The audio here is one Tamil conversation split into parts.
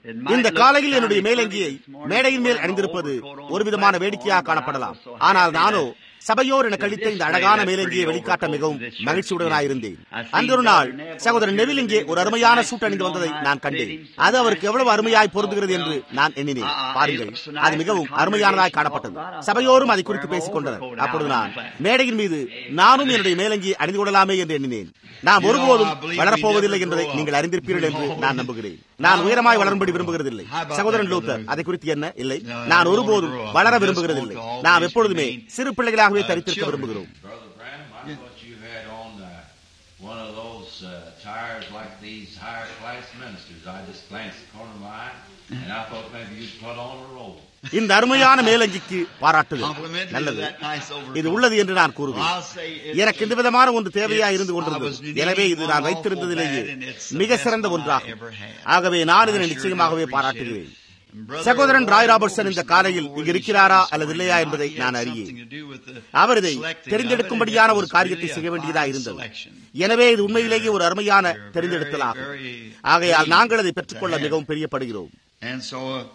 இந்த காலையில் என்னுடைய மேலங்கியை மேடையின் மேல் அணிந்திருப்பது ஒரு விதமான வேடிக்கையாக காணப்படலாம் ஆனால் நானோ சபையோர் என கழித்த இந்த அழகான மேலங்கியை வெளிக்காட்ட மிகவும் மகிழ்ச்சியுடனாயிருந்தேன் அந்த ஒரு நாள் சகோதரன் நெவில் இங்கே ஒரு அருமையான சூட் அணிந்து வந்ததை நான் கண்டேன் அது அவருக்கு எவ்வளவு அருமையாய் பொருந்துகிறது என்று நான் எண்ணினேன் பாருங்கள் அது மிகவும் அருமையானதாய் காணப்பட்டது சபையோரும் அதை குறித்து பேசிக் கொண்டனர் அப்பொழுது நான் மேடையின் மீது நானும் என்னுடைய மேலங்கியை அணிந்து கொள்ளலாமே என்று எண்ணினேன் நாம் ஒருபோதும் வளரப்போவதில்லை என்பதை நீங்கள் அறிந்திருப்பீர்கள் என்று நான் நம்புகிறேன் நான் உயரமாய் வளரும்படி விரும்புகிறதில்லை சகோதரன் லூத்தர் அதை குறித்து என்ன இல்லை நான் ஒருபோதும் வளர விரும்புகிறதில்லை நாம் எப்பொழுதுமே சிறு பிள்ளைகளாகவே தரித்திருக்க விரும்புகிறோம் Brother Branham, I thought you had on uh, one of those uh, tires like these higher class ministers. I just glanced at the corner of my eye, and I thought maybe you'd put on a robe. இந்த அருமையான மேலங்கிக்கு பாராட்டுதல் Compliment to நல்லது that nice overcoat. இது உள்ளது என்று நான் கூறுவேன் I'll say it's- எனக்கு இந்த விதமான ஒன்று தேவையா it's- இருந்து I was கொண்டிருந்தது needing எனவே இது நான் one வைத்திருந்ததிலேயே awful bad, and it's the மிக best சிறந்த one I ஒன்றாகும் ever had. ஆகவே நான் இதனை I sure நிச்சயமாகவே do பாராட்டுகிறேன் appreciate it. Brother சகோதரன் ராய் Roy ராபர்ட்சன் இந்த Robertson காலையில் over இங்கு the இருக்கிறாரா show அல்லது this இல்லையா morning. என்பதை He had நான் something அறியேன் to do with the அவர் இதை selecting தெரிந்தெடுக்கும்படியான of it. ஒரு It காரியத்தை was செய்ய really a வேண்டியதாக fine இருந்தது selection. எனவே இது உண்மையிலேயே ஒரு அருமையான Very, தெரிந்தெடுத்தலாகும் very ஆகையால் pleased நாங்கள் அதை to பெற்றுக்கொள்ள have. மிகவும் பிரியப்படுகிறோம் And so uh,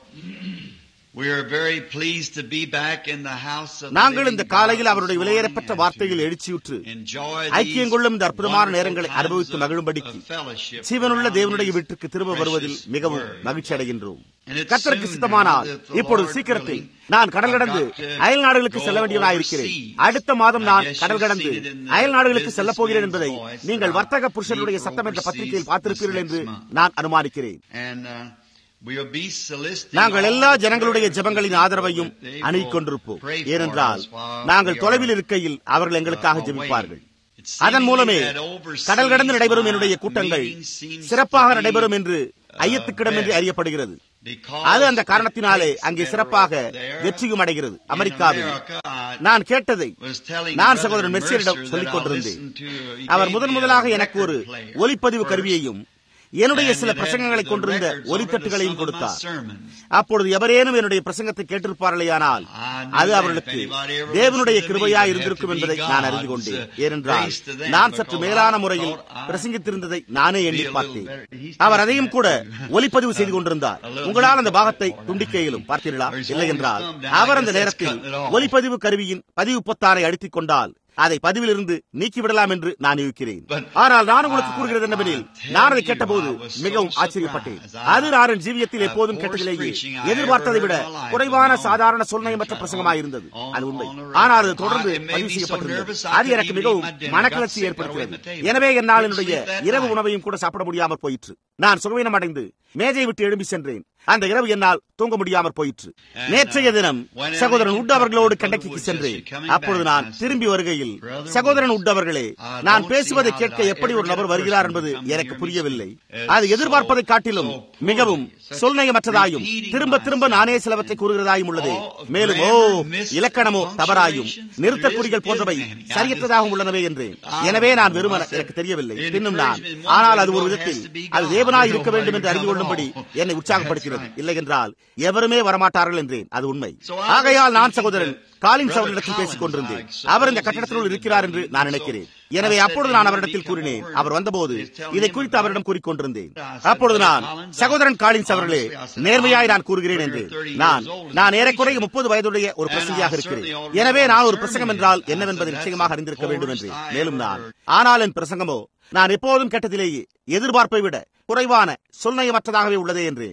we are very pleased to be back in the house of the நாங்கள் living இந்த God காலையில் this அவருடைய morning விலையேறப்பட்ட and வார்த்தையில் to எழுச்சியுற்று enjoy ஐக்கியம் these கொள்ளும் இந்த அற்புதமான wonderful நேரங்களை times அனுபவித்து of- மகிழும்படிக்கு of fellowship ஜீவனுள்ள around தேவனுடைய these வீட்டிற்கு திரும்ப வருவதில் precious மிகவும் words. மகிழ்ச்சி அடைகின்றோம் And it's கத்தருக்கு soon சித்தமானால் now that the இப்பொழுது Lord சீக்கிரத்தில் willing, நான் கடல் கடந்து I've got to அயல் நாடுகளுக்கு go செல்ல வேண்டியவனாயிருக்கிறேன் overseas. அடுத்த மாதம் I நான் guess கடல் you've கடந்து seen it in the அயல் நாடுகளுக்கு செல்ல போகிறேன் businessman's என்பதை voice நீங்கள் that வர்த்தக I புருஷனுடைய leave சத்தம் என்ற overseas பத்திரிகையில் this பார்த்திருப்பீர்கள் என்று next month. நான் அனுமானிக்கிறேன் And uh, we'll be soliciting நாங்கள் all எல்லா the ஜனங்களுடைய prayers ஜெபங்களின் of ஆதரவையும் people that they அணுகிக் will கொண்டிருப்போம் pray for ஏனென்றால் us while நாங்கள் we தொலைவில் are, இருக்கையில் அவர்கள் எங்களுக்காக uh, ஜெபிப்பார்கள் away. It's அதன் seemingly மூலமே that overseas கடல் கடந்து நடைபெறும் my என்னுடைய கூட்டங்கள் meeting seems சிறப்பாக to be, நடைபெறும் என்று uh, ஐயத்துக்கிடமின்றி best. அறியப்படுகிறது Because அது அந்த காரணத்தினாலே it takes அங்கே better சிறப்பாக there. வெற்றியும் அடைகிறது In அமெரிக்காவில் America, I நான் கேட்டதை was telling நான் Brother சகோதரன் மெர்சியரிடம் Mercer சொல்லிக் that I கொண்டிருந்தேன் listened to- he our gave முதன் me a முதலாக எனக்கு ஒரு record player ஒலிப்பதிவு first. கருவியையும் என்னுடைய And சில it had பிரசங்கங்களை the கொண்டிருந்த records of it of ஒலித்தட்டுகளையும் some of my கொடுத்தார் sermons. அப்பொழுது எவரேனும் என்னுடைய பிரசங்கத்தை கேட்டிருப்பார்களேயானால் I knew அது that அவர்களுக்கு if anybody ever தேவனுடைய listened to me, கிருபையா it had இருந்திருக்கும் to be என்பதை நான் அறிந்து God's, கொண்டேன் uh, ஏனென்றால் grace to them, நான் சற்று because மேலான I முறையில் thought I பிரசங்கித்திருந்ததை நானே எண்ணி be a little பார்த்தேன் better. He's அவர் taking அதையும் that கூட too. ஒலிப்பதிவு செய்து கொண்டிருந்தார் A little உங்களால் அந்த bit பாகத்தை more. துண்டிக்க இயலும் பார்த்தீர்களா There's இல்லை holding என்றால் his thumb down. I அவர் அந்த guess that's நேரத்தில் cutting it off. ஒலிப்பதிவு கருவியின் பதிவு பொத்தானை அழுத்திக் கொண்டால் அதை பதிவிலிருந்து நீக்கிவிடலாம் என்று நான் யூகிக்கிறேன் But ஆனால் நான் உங்களுக்கு I- கூறுகிறது என்னவெனில் I tell நான் அதை you, கேட்டபோது I was so மிகவும் ஆச்சரியப்பட்டேன் surprised. I- அது நான் என் ஜீவியத்தில் the எப்போதும் worst கேட்டதிலேயே preaching I எதிர்பார்த்ததை ever விட heard in my life குறைவான was on- சாதாரண சொல்நயமற்ற on- பிரசங்கமாக இருந்தது on- அது உண்மை on the record. ஆனால் அது தொடர்ந்து I- it made பதிவு me so செய்யப்பட்டிருந்தது nervous I அது couldn't எனக்கு even மிகவும் eat my dinner. மனக்கிளர்ச்சி Got sick, ஏற்படுத்தினது got away from the table. எனவே என்னால் Couldn't என்னுடைய sleep that இரவு night. உணவையும் கூட சாப்பிட முடியாமற் போயிற்று நான் சுகவீனம் அடைந்து மேஜை விட்டு எழும்பி சென்றேன் அந்த இரவு என்னால் தூங்க முடியாமற் போயிற்று And, நேற்றைய தினம் uh, when சகோதரன் I உட் அவர்களோடு Brother கண்டக்கிக்கு Wood சென்றேன் just coming அப்பொழுது back, நான் I said, திரும்பி வருகையில் Brother சகோதரன் Wood, உட் அவர்களே I நான் don't பேசுவதை see how கேட்க that I எப்படி ever ஒரு get நபர் a வருகிறார் person என்பது to come to எனக்கு hear me புரியவில்லை speak. அது It's எதிர்பார்ப்பதை so- காட்டிலும் so poorly, மிகவும் such சொல்நயமற்றதாயும் repeating திரும்ப திரும்ப myself. நானே சிலவற்றை கூறுகிறதாயும் உள்ளது All மேலும் ஓ grammar, mis- இலக்கணமோ தவறாயும் punctuation, நிறுத்தக் there குறிகள் is- போன்றவை is many. I சரியற்றதாகவும் உள்ளனவே என்றேன் எனவே நான் வெறுமன எனக்கு தெரியவில்லை பின்னும் நான் ஆனால் அது ஒரு விதத்தில் அது தேவனாய் இருக்க வேண்டும் என்று அறிந்து கொள்ளும்படி என்னை உற்சாகப்படுத்தினது இல்லை என்றால் எவருமே வரமாட்டார்கள் என்றேன் அது உண்மை ஆகையால் நான் சகோதரன் காலின்ஸ் அவரிடத்தில் பேசிக் கொண்டிருந்தேன் அவர் இந்த கட்டடத்தினுள் இருக்கிறார் என்று நான் நினைக்கிறேன் எனவே அப்பொழுது நான் அவரிடத்தில் கூறினேன் அவர் வந்தபோது இதை குறித்து அவரிடம் கூறிக்கொண்டிருந்தேன் அப்பொழுது நான் சகோதரன் காலின்ஸ் அவர்களே நேர்மையாய் நான் கூறுகிறேன் என்று நான் நான் ஏறக்குறைய முப்பது வயதுடைய ஒரு பிரசங்கியாக இருக்கிறேன் எனவே நான் ஒரு பிரசங்கம் என்றால் என்னவென்பதை நிச்சயமாக அறிந்திருக்க வேண்டும் என்று மேலும் நான் ஆனால் என் பிரசங்கமோ நான் எப்போதும் கேட்டதிலேயே எதிர்பார்ப்பை விட குறைவான சொல்நயமற்றதாகவே உள்ளதே என்றேன்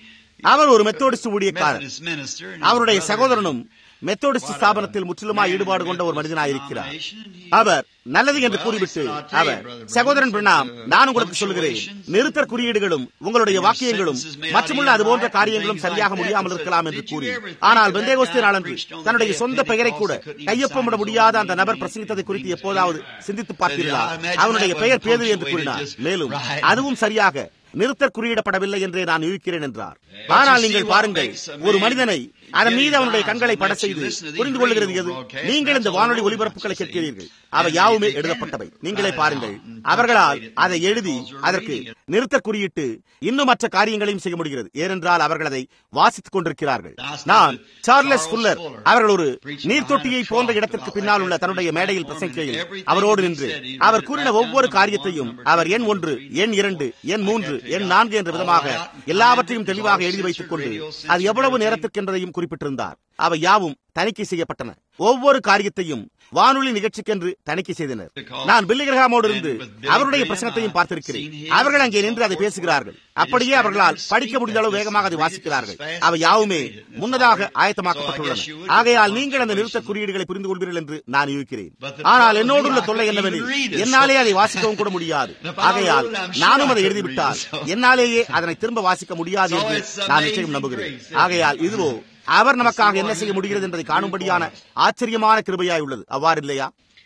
அவர் ஒரு மெத்தோடிஸ்ட் ஊழியக்காரர் Methodist minister and அவருடைய brother- சகோதரனும் மெத்தோடிஸ்ட் ஸ்தாபனத்தில் முற்றிலுமாய் ஈடுபாடு கொண்ட ஒரு மனிதனாயிருக்கிறார் அவர் நல்லது என்று கூறிவிட்டு அவர் சகோதரன் பிரணாம் நான் உங்களுக்கு சொல்கிறேன் நிறுத்தற் குறியீடுகளும் உங்களுடைய வாக்கியங்களும் மற்றுமுள்ள அது போன்ற காரியங்களும் சரியாக முடியாமல் இருக்கலாம் என்று கூறி ஆனால் பெந்தேகோஸ்தே நாளன்று தன்னுடைய சொந்த பெயரை கூட கையொப்பமிட முடியாத அந்த நபர் பிரசங்கித்ததை குறித்து எப்போதாவது சிந்தித்து பார்த்தீர்களா அவனுடைய பெயர் பேது என்று கூறினார் மேலும் அதுவும் சரியாக நிறுத்தற் குறியிடப்படவில்லை என்றே நான் யூகிக்கிறேன் என்றார் ஆனால் நீங்கள் பாருங்கள் ஒரு மனிதனை அதன் மீது அவனுடைய கண்களை பட செய்து புரிந்து கொள்ளுகிறது எது நீங்கள் இந்த வானொலி ஒலிபரப்புகளை கேட்கிறீர்கள் அவை யாவுமே எழுதப்பட்டவை நீங்களே பாருங்கள் அவர்களால் அதை எழுதி அதற்கு நிறுத்தற் குறியிட்டு இன்னும் மற்ற காரியங்களையும் செய்ய முடிகிறது ஏனென்றால் அவர்கள் அதை வாசித்துக் கொண்டிருக்கிறார்கள் நான் சார்லஸ் புல்லர் அவர்கள் ஒரு நீர்த்தொட்டியை போன்ற இடத்திற்கு பின்னால் உள்ள தன்னுடைய மேடையில் பிரசங்கிக்கையில் அவரோடு நின்று அவர் கூறின ஒவ்வொரு காரியத்தையும் அவர் எண் ஒன்று எண் இரண்டு எண் மூன்று எண் நான்கு என்ற விதமாக எல்லாவற்றையும் தெளிவாக எழுதி வைத்துக் கொண்டு அது எவ்வளவு நேரத்திற்கு என்பதையும் குறிப்பிட்டிருந்தார் அவை யாவும் தணிக்கை செய்யப்பட்டன ஒவ்வொரு காரியத்தையும் வானொலி நிகழ்ச்சிக்கென்று தணிக்கை செய்தனர் நான் பில்லிகிரகாமோடு இருந்து அவருடைய பிரசங்கத்தையும் பார்த்திருக்கிறேன் அவர்கள் அங்கே நின்று அதை பேசுகிறார்கள் அப்படியே அவர்களால் படிக்க முடிந்த அளவு வேகமாக அதை வாசிக்கிறார்கள் அவை யாவுமே முன்னதாக ஆயத்தமாக்கப்பட்டுள்ளன ஆகையால் நீங்கள் அந்த நிறுத்த குறியீடுகளை புரிந்து கொள்வீர்கள் என்று நான் யூகிக்கிறேன் ஆனால் என்னோடு உள்ள தொல்லை என்னவெனில் என்னாலே அதை வாசிக்கவும் கூட முடியாது ஆகையால் நானும் அதை எழுதிவிட்டால் என்னாலேயே அதனை திரும்ப வாசிக்க முடியாது என்று நான் நிச்சயம் நம்புகிறேன் ஆகையால் இதுவோ அவர் நமக்காக என்ன செய்ய முடிகிறது என்பதை காணும்படியான ஆச்சரியமான கிருபையாய் உள்ளது அவ்வாறு இல்லையா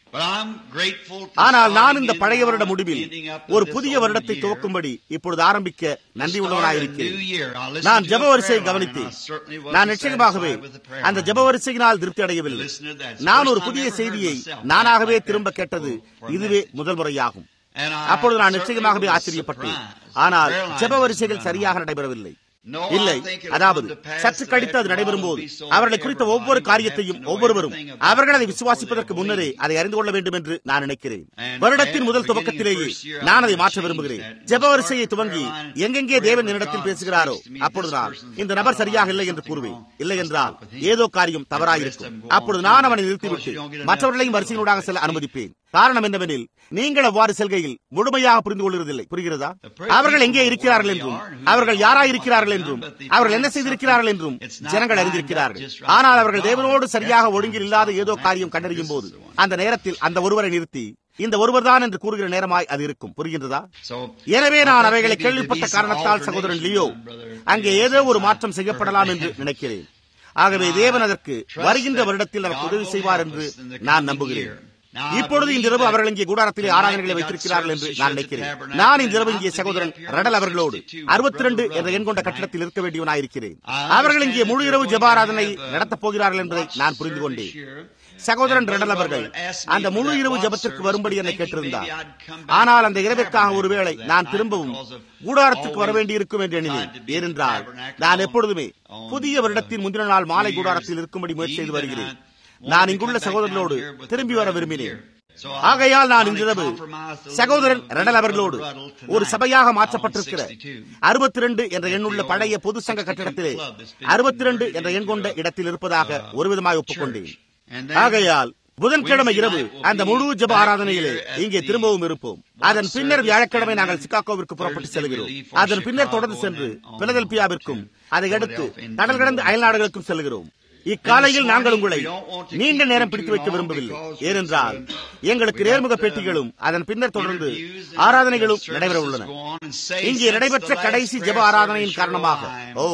ஆனால் நான் இந்த பழைய வருட முடிவில் ஒரு புதிய வருடத்தை துவக்கும்படி இப்பொழுது ஆரம்பிக்க நன்றி உள்ளவனாயிருக்கிறேன் நான் ஜப வரிசையை கவனித்தேன் நான் நிச்சயமாகவே அந்த ஜப வரிசையினால் திருப்தி அடையவில்லை நான் ஒரு புதிய செய்தியை நானாகவே திரும்ப கேட்டது இதுவே முதல் முறையாகும் அப்பொழுது நான் நிச்சயமாகவே ஆச்சரியப்பட்டேன் ஆனால் ஜப வரிசைகள் சரியாக நடைபெறவில்லை இல்லை அதாவது சற்று கழித்து அது நடைபெறும் போது அவர்களை குறித்த ஒவ்வொரு காரியத்தையும் ஒவ்வொருவரும் அவர்கள் அதை விசுவாசிப்பதற்கு முன்னரே அதை அறிந்து கொள்ள வேண்டும் என்று நான் நினைக்கிறேன் வருடத்தின் முதல் துவக்கத்திலேயே நான் அதை மாற்ற விரும்புகிறேன் ஜெப வரிசையை துவங்கி எங்கெங்கே தேவன் என்னிடத்தில் பேசுகிறாரோ அப்பொழுது நான் இந்த நபர் சரியாக இல்லை என்று கூறுவேன் இல்லை என்றால் ஏதோ காரியம் தவறாயிருக்கும் அப்பொழுது நான் அவனை நிறுத்திவிட்டு மற்றவர்களையும் வரிசையினூடாக செல்ல அனுமதிப்பேன் காரணம் என்னவெனில் நீங்கள் அவ்வாறு செல்கையில் முழுமையாக புரிந்து கொள்வதில்லை புரிகிறதா அவர்கள் எங்கே இருக்கிறார்கள் என்றும் அவர்கள் யாராய் இருக்கிறார்கள் என்றும் அவர்கள் என்ன செய்திருக்கிறார்கள் என்றும் ஜனங்கள் அறிந்திருக்கிறார்கள் ஆனால் அவர்கள் தேவனோடு சரியாக ஒழுங்கில் இல்லாத ஏதோ காரியம் கண்டறியும் போது அந்த நேரத்தில் அந்த ஒருவரை நிறுத்தி இந்த ஒருவர்தான் என்று கூறுகிற நேரமாய் அது இருக்கும் புரிகின்றதா எனவே நான் அவைகளை கேள்விப்பட்ட காரணத்தால் சகோதரன் லியோ அங்கே ஏதோ ஒரு மாற்றம் செய்யப்படலாம் என்று நினைக்கிறேன் ஆகவே தேவன் அதற்கு வருகின்ற வருடத்தில் நமக்கு உதவி செய்வார் என்று நான் நம்புகிறேன் இப்பொழுது இந்த இரவு அவர்கள் இங்கே கூடாரத்திலே ஆராதனைகளை வைத்திருக்கிறார்கள் என்று நான் நினைக்கிறேன் நான் இந்த இரவு இங்கே சகோதரன் ரடல் அவர்களோடு அறுபத்தி ரெண்டு என்ற எண் கொண்ட கட்டிடத்தில் இருக்க வேண்டியவனாயிருக்கிறேன் அவர்கள் இங்கே முழு இரவு ஜபாராதனை நடத்தப் போகிறார்கள் என்பதை நான் புரிந்து கொண்டேன் சகோதரன் ரெடல் அவர்கள் அந்த முழு இரவு ஜபத்திற்கு வரும்படி என்னை கேட்டிருந்தார் ஆனால் அந்த இரவிற்காக ஒருவேளை நான் திரும்பவும் கூடாரத்துக்கு வர வேண்டியிருக்கும் என்று எண்ணினேன் ஏனென்றால் நான் எப்பொழுதுமே புதிய வருடத்தின் முந்தின நாள் மாலை கூடாரத்தில் இருக்கும்படி முயற்சி செய்து வருகிறேன் நான் இங்குள்ள சகோதரர்களோடு திரும்பி வர விரும்பினேன் ஆகையால் நான் இன்றிரவு சகோதரன் ரெடல் அவர்களோடு ஒரு சபையாக மாற்றப்பட்டிருக்கிற அறுபத்தி ரெண்டு என்ற எண்ணுள்ள பழைய பொது சங்க கட்டிடத்திலே அறுபத்தி ரெண்டு என்ற எண் கொண்ட இடத்தில் இருப்பதாக ஒரு விதமாய் ஒப்புக்கொண்டேன் ஆகையால் புதன்கிழமை இரவு அந்த முழு ஜப ஆராதனையிலே இங்கே திரும்பவும் இருப்போம் அதன் பின்னர் வியாழக்கிழமை நாங்கள் சிகாகோவிற்கு புறப்பட்டு செல்கிறோம் அதன் பின்னர் தொடர்ந்து சென்று பிலதெல்பியாவிற்கும் அதை அடுத்து கடல் கடந்து அயல்நாடுகளுக்கும் செல்கிறோம் இக்காலையில் நாங்கள் உங்களை நீண்ட நேரம் பிடித்து வைக்க விரும்பவில்லை ஏனென்றால் எங்களுக்கு நேர்முக பேட்டிகளும் அதன் பின்னர் தொடர்ந்து ஆராதனைகளும் நடைபெற உள்ளன இங்கே நடைபெற்ற கடைசி ஜெப ஆராதனையின் காரணமாக ஓ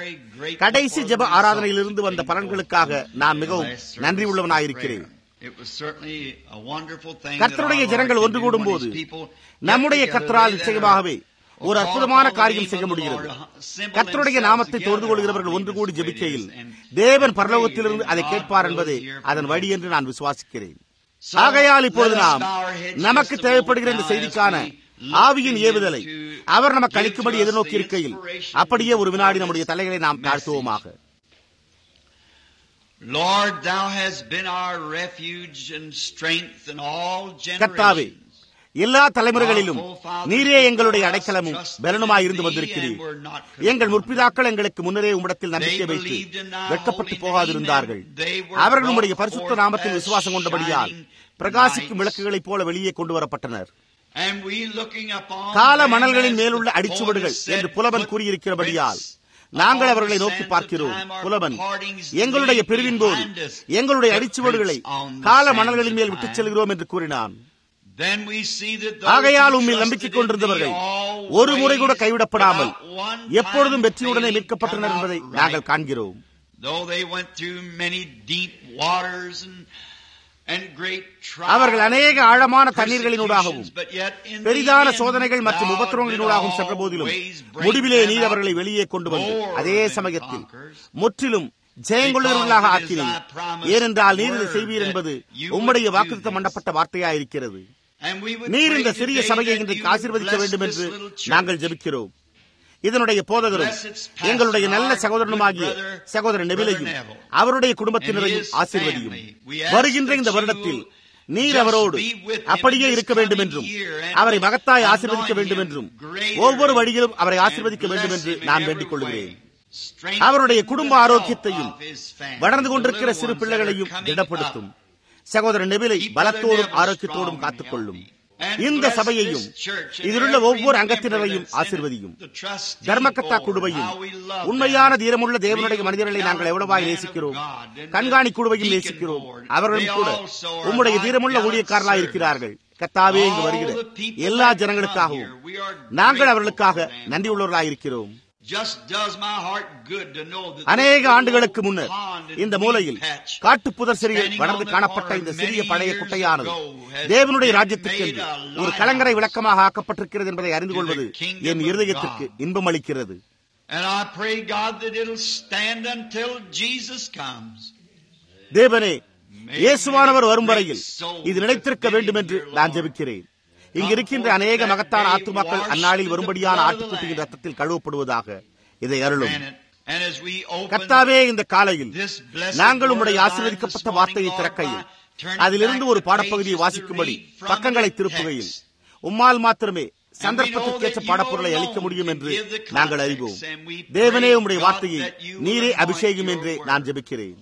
கடைசி ஜெப ஆராதனையிலிருந்து வந்த பலன்களுக்காக நான் மிகவும் நன்றி உள்ளவனாயிருக்கிறேன் கர்த்தருடைய ஜனங்கள் ஒன்று கூடும் போது நம்முடைய கர்த்தரால் நிச்சயமாகவே ஒரு அற்புதமான காரியம் செய்ய முடிகிறது கர்த்தருடைய நாமத்தை தொழுது கொள்கிறவர்கள் ஒன்று கூடி ஜெபிக்கையில் தேவன் பரலோகத்திலிருந்து அதை கேட்பார் என்பதே அதன் வழி என்று நான் விசுவாசிக்கிறேன் ஆகையால் இப்பொழுது நாம் நமக்கு தேவைப்படுகிற இந்த செய்திக்கான ஆவியின் ஏவுதலை அவர் நமக்கு அளிக்கும்படி எதிர்நோக்கி இருக்கையில் அப்படியே ஒரு வினாடி நம்முடைய தலைகளை நாம் தாழ்த்துவோமாக Lord, thou hast been our refuge and strength in all கர்த்தாவே generations. எல்லா தலைமுறைகளிலும் நீரே எங்களுடைய அடைக்கலமும் பலனுமாய் இருந்து வந்திருக்கிறீர் எங்கள் முற்பிதாக்கள் எங்களுக்கு முன்னரே உம்மிடத்தில் நம்பிக்கை வைத்து வெட்கப்பட்டு போகாதிருந்தார்கள் அவர்கள் உம்முடைய பரிசுத்த நாமத்தில் விசுவாசம் கொண்டபடியால் பிரகாசிக்கும் விளக்குகளைப் போல வெளியே கொண்டு வரப்பட்டனர் And we looking upon கால them மணல்களின் as மேலுள்ள the அடிச்சுவடுகள் poet என்று said, புலவன் "Put கூறியிருக்கிறபடியால் prints நாங்கள் of அவர்களை the நோக்கி sands பார்க்கிறோம் of time our புலவன் partings எங்களுடைய leave பிரிவின் போது behind us, எங்களுடைய put அடிச்சுவடுகளை prints on the கால sands மணல்களின் of மேல் time." விட்டுச் செல்கிறோம் என்று கூறினான் Then we see that those ஆகையால் who உம்மில் trusted நம்பிக்கை in கொண்டிருந்தவர்கள் thee all ஒரு முறை கூட ways கைவிடப்படாமல் without one எப்பொழுதும் time வெற்றியுடனே failing மீட்கப்பட்டனர் come out என்பதை right. நாங்கள் காண்கிறோம் Though they went through many deep waters and and great trials அவர்கள் அநேக and ஆழமான தண்ணீர்களினூடாகவும் persecutions, but yet in the பெரிதான end, சோதனைகள் மற்றும் thou உபத்திரவங்களினூடாகவும் did சென்ற போதிலும் always bring முடிவிலே them நீர் out அவர்களை வெளியே கொண்டு வந்து more அதே than சமயத்தில் conquerors. முற்றிலும் ஜெயங்கொள்ளுவர்களாக Because it is ஆக்கினீர் thy promised ஏனென்றால் நீர் இதை word செய்வீர் that என்பது you உம்முடைய would do வாக்குத்தம் this. பண்ணப்பட்ட வார்த்தையாயிருக்கிறது And we would நீர் pray இந்த சிறிய today சபையை that இன்றைக்கு you would ஆசீர்வதிக்க bless வேண்டும் this என்று little church. நாங்கள் ஜெபிக்கிறோம் இதனுடைய போதகரும் Bless its pastor, எங்களுடைய நல்ல our சகோதரனுமாகிய good brother, சகோதரன் நெவிலையும் Brother Neville, அவருடைய and குடும்பத்தினரையும் his ஆசீர்வதியும் family. We ask வருகின்ற that இந்த you வருடத்தில் நீர் அவரோடு அப்படியே இருக்க வேண்டும் என்றும் அவரை மகத்தாய் ஆசீர்வதிக்க வேண்டும் என்றும் ஒவ்வொரு வழியிலும் அவரை ஆசீர்வதிக்க வேண்டும் என்று நான் வேண்டிக் கொள்கிறேன் அவருடைய குடும்ப ஆரோக்கியத்தையும் வளர்ந்து கொண்டிருக்கிற சிறு பிள்ளைகளையும் திடப்படுத்தும் சகோதரன் நெபிலை பலத்தோடும் ஆரோக்கியத்தோடும் காத்துக்கொள்ளும் இந்த சபையையும் இதிலுள்ள ஒவ்வொரு அங்கத்தினரையும் ஆசிர்வதியும் தர்மகத்தா குழுவையும் உண்மையான தீரமுள்ள தேவனுடைய மனிதர்களை நாங்கள் எவ்வளவாய் நேசிக்கிறோம் கண்காணி குழுவையும் நேசிக்கிறோம் அவர்களும் கூட உம்முடைய தீரமுள்ள ஊழியக்காரர்களாய் இருக்கிறார்கள் கத்தாவே இங்கு வருகிற எல்லா ஜனங்களுக்காகவும் நாங்கள் அவர்களுக்காக நன்றி உள்ளவர்களாய் இருக்கிறோம் அநேக ஆண்டுகளுக்கு முன்னர் இந்த மூலையில் காட்டு புதர் செடிகள் வளர்ந்து காணப்பட்ட இந்த சிறிய பழைய குட்டையானது தேவனுடைய ராஜ்யத்துக்கு ஒரு கலங்கரை விளக்கமாக ஆக்கப்பட்டிருக்கிறது என்பதை அறிந்து கொள்வது என் இருதயத்திற்கு இன்பம் அளிக்கிறது தேவனே இயேசுவானவர் வரும் வரையில் இது நிலைத்திருக்க வேண்டும் என்று நான் ஜெபிக்கிறேன் இங்கு இருக்கின்ற அநேக மகத்தான ஆத்துமாக்கள் அந்நாளில் வரும்படியான ஆட்டுக்குட்டியின் ரத்தத்தில் கழுவப்படுவதாக இதை அருளும் கத்தாவே இந்த காலையில் நாங்கள் உம்முடைய ஆசீர்வதிக்கப்பட்ட வார்த்தையை திறக்கையில் அதிலிருந்து ஒரு பாடப்பகுதியை வாசிக்கும்படி பக்கங்களை திருப்புகையில் உம்மால் மாத்திரமே சந்தர்ப்பத்திற்கேற்ற பாடப்பொருளை அளிக்க முடியும் என்று நாங்கள் அறிவோம் தேவனே உம்முடைய வார்த்தையை நீரே அபிஷேகம் என்றே நான் ஜெபிக்கிறேன்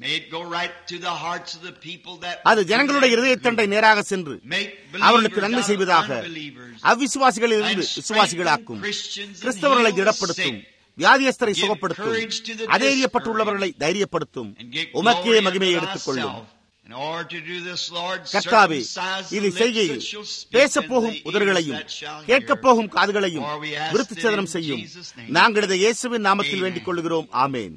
அது ஜனங்களுடைய இருதயத்தண்டை நேராக சென்று அவர்களுக்கு நன்மை செய்வதாக அவ்விசுவாசிகளில் இருந்து விசுவாசிகளாக்கும் கிறிஸ்தவர்களை திடப்படுத்தும் வியாதியஸ்தரை சுகப்படுத்தும் அதேரியப்பட்டுள்ளவர்களை தைரியப்படுத்தும் உமக்கே மகிமையை எடுத்துக் கொள்ளும் கர்த்தாவே இதை செய்கையில் பேசப் போகும் உதறுகளையும் கேட்கப் போகும் காதுகளையும் விருத்தி சேதனம் செய்யும் நாங்கள் இதை இயேசுவின் நாமத்தில் வேண்டிக் கொள்கிறோம் ஆமேன்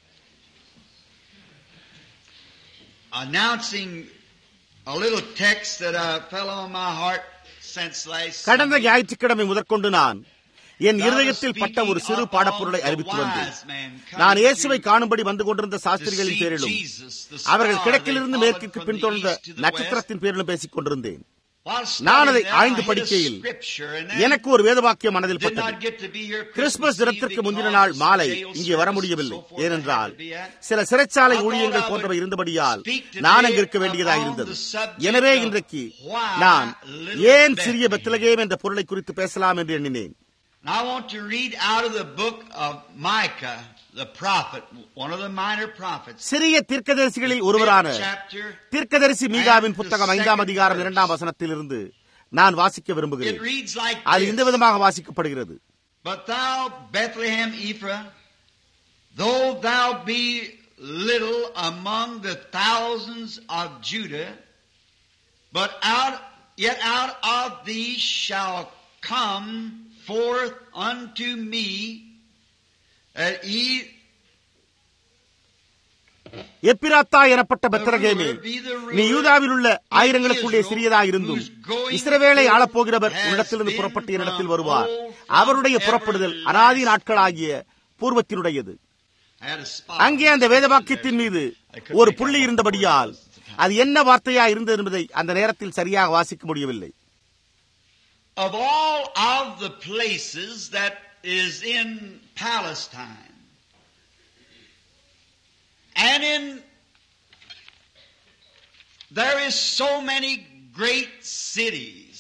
announcing a little text that uh, fell on my heart since last கடந்த ஞாயிற்றுக்கிழமை முதற்கொண்டு நான் என் இருதயத்தில் பட்ட ஒரு சிறு பாடப்பொருளை அறிவித்து வந்தேன் நான் இயேசுவை காணும்படி வந்து கொண்டிருந்த சாஸ்திரிகளின் பேரிலும் அவர்கள் கிழக்கிலிருந்து மேற்கிற்கு பின்தொடர்ந்த நட்சத்திரத்தின் பேரிலும் பேசிக் கொண்டிருந்தேன் நான் அதை ஆய்ந்து படிக்கையில் எனக்கு ஒரு வேதவாக்கியம் மனதில் பட்டது கிறிஸ்துமஸ் தினத்திற்கு முந்தின நாள் மாலை இங்கே வர முடியவில்லை ஏனென்றால் சில சிறைச்சாலை ஊழியங்கள் போன்றவை இருந்தபடியால் நான் அங்கு இருக்க வேண்டியதாக இருந்தது எனவே இன்றைக்கு நான் ஏன் சிறிய பெத்தலகேம் என்ற பொருளை குறித்து பேசலாம் என்று எண்ணினேன் I want to read out of the book of Micah, the prophet, one of the minor prophets. சிறிய தீர்க்கதரிசிகளில் ஒருவரான தீர்க்கதரிசி மீகாவின் புத்தகம் ஐந்தாம் அதிகாரம் இரண்டாம் வசனத்திலிருந்து நான் வாசிக்க விரும்புகிறேன் அது இந்த விதமாக வாசிக்கப்படுகிறது But thou, Bethlehem Ephraim, though thou be little among the thousands of Judah, but out yet out of thee shall come forth unto me that ye எப்பிராத்தா எனப்பட்ட பெத்தரகேமே நீ யூதாவில் உள்ள ஆயிரங்களுக்குள்ளே சிறியதாயிருந்தும் இஸ்ரவேலை ஆளப்போகிறவர் உள்ளத்திலிருந்து புறப்பட்டு என்னிடத்தில் வருவார் அவருடைய புறப்படுதல் அனாதி நாட்களாகிய பூர்வத்தினுடையது அங்கே அந்த வேதவாக்கியத்தின் மீது ஒரு புள்ளி இருந்தபடியால் அது என்ன வார்த்தையா இருந்தது என்பதை அந்த நேரத்தில் சரியாக வாசிக்க முடியவில்லை of all of the places that is in Palestine and in there is so many great cities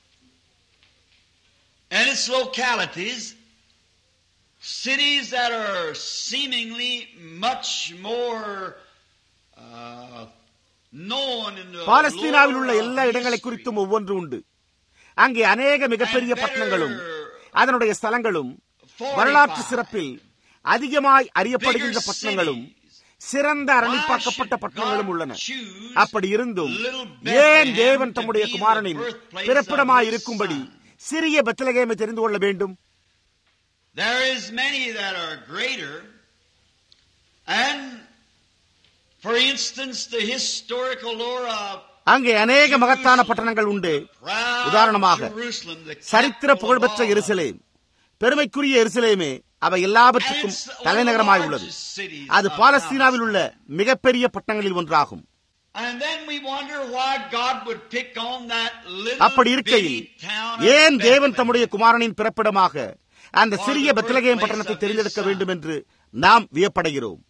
and its localities cities that are seemingly much more uh, known in the பாலஸ்தீனாவில் உள்ள எல்லா இடங்களை குறித்தும் ஒவ்வொன்று உண்டு அங்கே அநேக மிகப்பெரிய பட்டணங்களும் அதனுடைய ஸ்தலங்களும் வரலாற்று சிறப்பில் அதிகமாய் அறியப்படுகின்ற பட்டணங்களும் சிறந்த அரணிப்பாக்கப்பட்ட பட்டணங்களும் உள்ளன அப்படி இருந்தும் ஏன் தேவன் தம்முடைய குமாரனின் பிறப்பிடமாய் இருக்கும்படி சிறிய பெத்தலகேமை தெரிந்து கொள்ள வேண்டும் There is many that are greater and for instance the historical lore of அங்கே அநேக மகத்தான பட்டணங்கள் உண்டு உதாரணமாக சரித்திர புகழ்பெற்ற எருசலேம் பெருமைக்குரிய எருசலேமே அவை எல்லாவற்றுக்கும் தலைநகரமாய் உள்ளது அது பாலஸ்தீனாவில் உள்ள மிகப்பெரிய பட்டணங்களில் ஒன்றாகும் அப்படி இருக்கையில் ஏன் தேவன் தம்முடைய குமாரனின் பிறப்பிடமாக அந்த சிறிய பெத்தலகேம் பட்டணத்தை தெரிந்தெடுக்க வேண்டும் என்று நாம் வியப்படைகிறோம்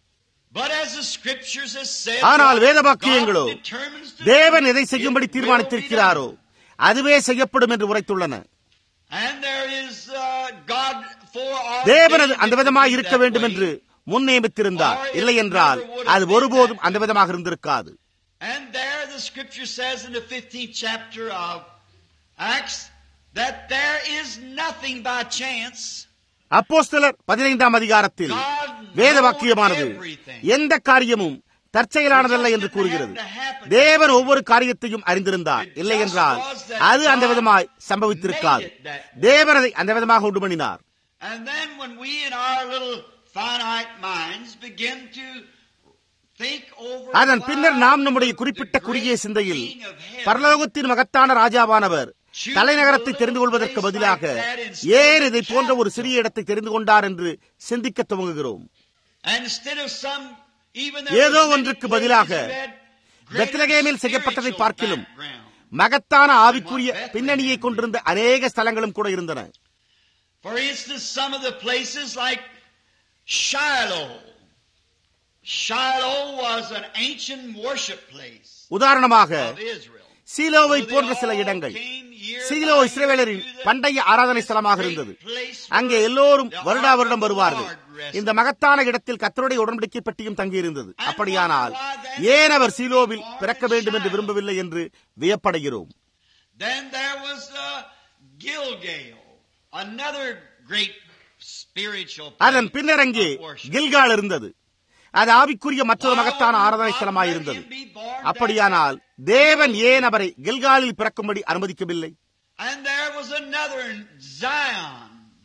But as the scriptures has said, ஆனால் what வேத God வாக்கியங்களோ determines to தேவன் do, எதை செய்யும்படி it will தீர்மானித்திருக்கிறாரோ be done. அதுவே செய்யப்படும் என்று உரைத்துள்ளன And there is uh, God for our தேவன் அது அந்த விதமாக இருக்க வேண்டும் என்று முன் நியமித்திருந்தார் இல்லை என்றால் அது ஒருபோதும் அந்த விதமாக இருந்திருக்காது And there the scripture says in the 15th chapter of Acts that there is nothing by chance. அப்போஸ்தலர் பதினைந்தாம் அதிகாரத்தில் வேத வாக்கியமானது எந்த காரியமும் தற்செயலானதல்ல என்று கூறுகிறது தேவன் ஒவ்வொரு காரியத்தையும் அறிந்திருந்தார் இல்லை என்றால் அது அந்த விதமாய் சம்பவித்திருக்காது தேவன் அதை அந்த விதமாக உண்டு பண்ணினார் And then when we in our little finite minds begin to think over அதன் பின்னர் நாம் நம்முடைய குறிப்பிட்ட குறுகிய சிந்தையில் பரலோகத்தின் மகத்தான ராஜாவானவர் தலைநகரத்தை தெரிந்து கொள்வதற்கு பதிலாக ஏன் இதை போன்ற ஒரு சிறிய இடத்தை தெரிந்து கொண்டார் என்று சிந்திக்க துவங்குகிறோம் And instead of some even ஏதோ ஒன்றுக்கு பதிலாக பெத்லகேமில் செய்யப்பட்டதை பார்க்கிலும் மகத்தான ஆவிக்குரிய பின்னணியை கொண்டிருந்த அநேக ஸ்தலங்களும் கூட இருந்தன For instance, some of the places like Shiloh. Shiloh was an ancient worship place உதாரணமாக of Israel. சீலோவை போன்ற சில இடங்கள் சீலோ இஸ்ரேவேலரின் பண்டைய ஆராதனை ஸ்தலமாக இருந்தது அங்கே எல்லோரும் வருடா வருடம் வருவார்கள் இந்த மகத்தான இடத்தில் கத்தருடைய உடன்படிக்கை பெட்டியும் தங்கியிருந்தது அப்படியானால் ஏன் அவர் சீலோவில் பிறக்க வேண்டும் என்று விரும்பவில்லை என்று வியப்படைகிறோம் Then there was uh, Gilgal, another great spiritual அதன் place பின்னர் அங்கே of worship. கில்கால் இருந்தது அது ஆவிக்குரிய மற்றொரு மகத்தான ஆராதனை ஸ்தலமாயிருந்தது அப்படியானால் தேவன் ஏன் அவரை கில்காலில் பிறக்கும்படி அனுமதிக்கவில்லை And there was another Zion.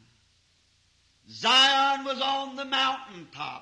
Zion was on the mountaintop.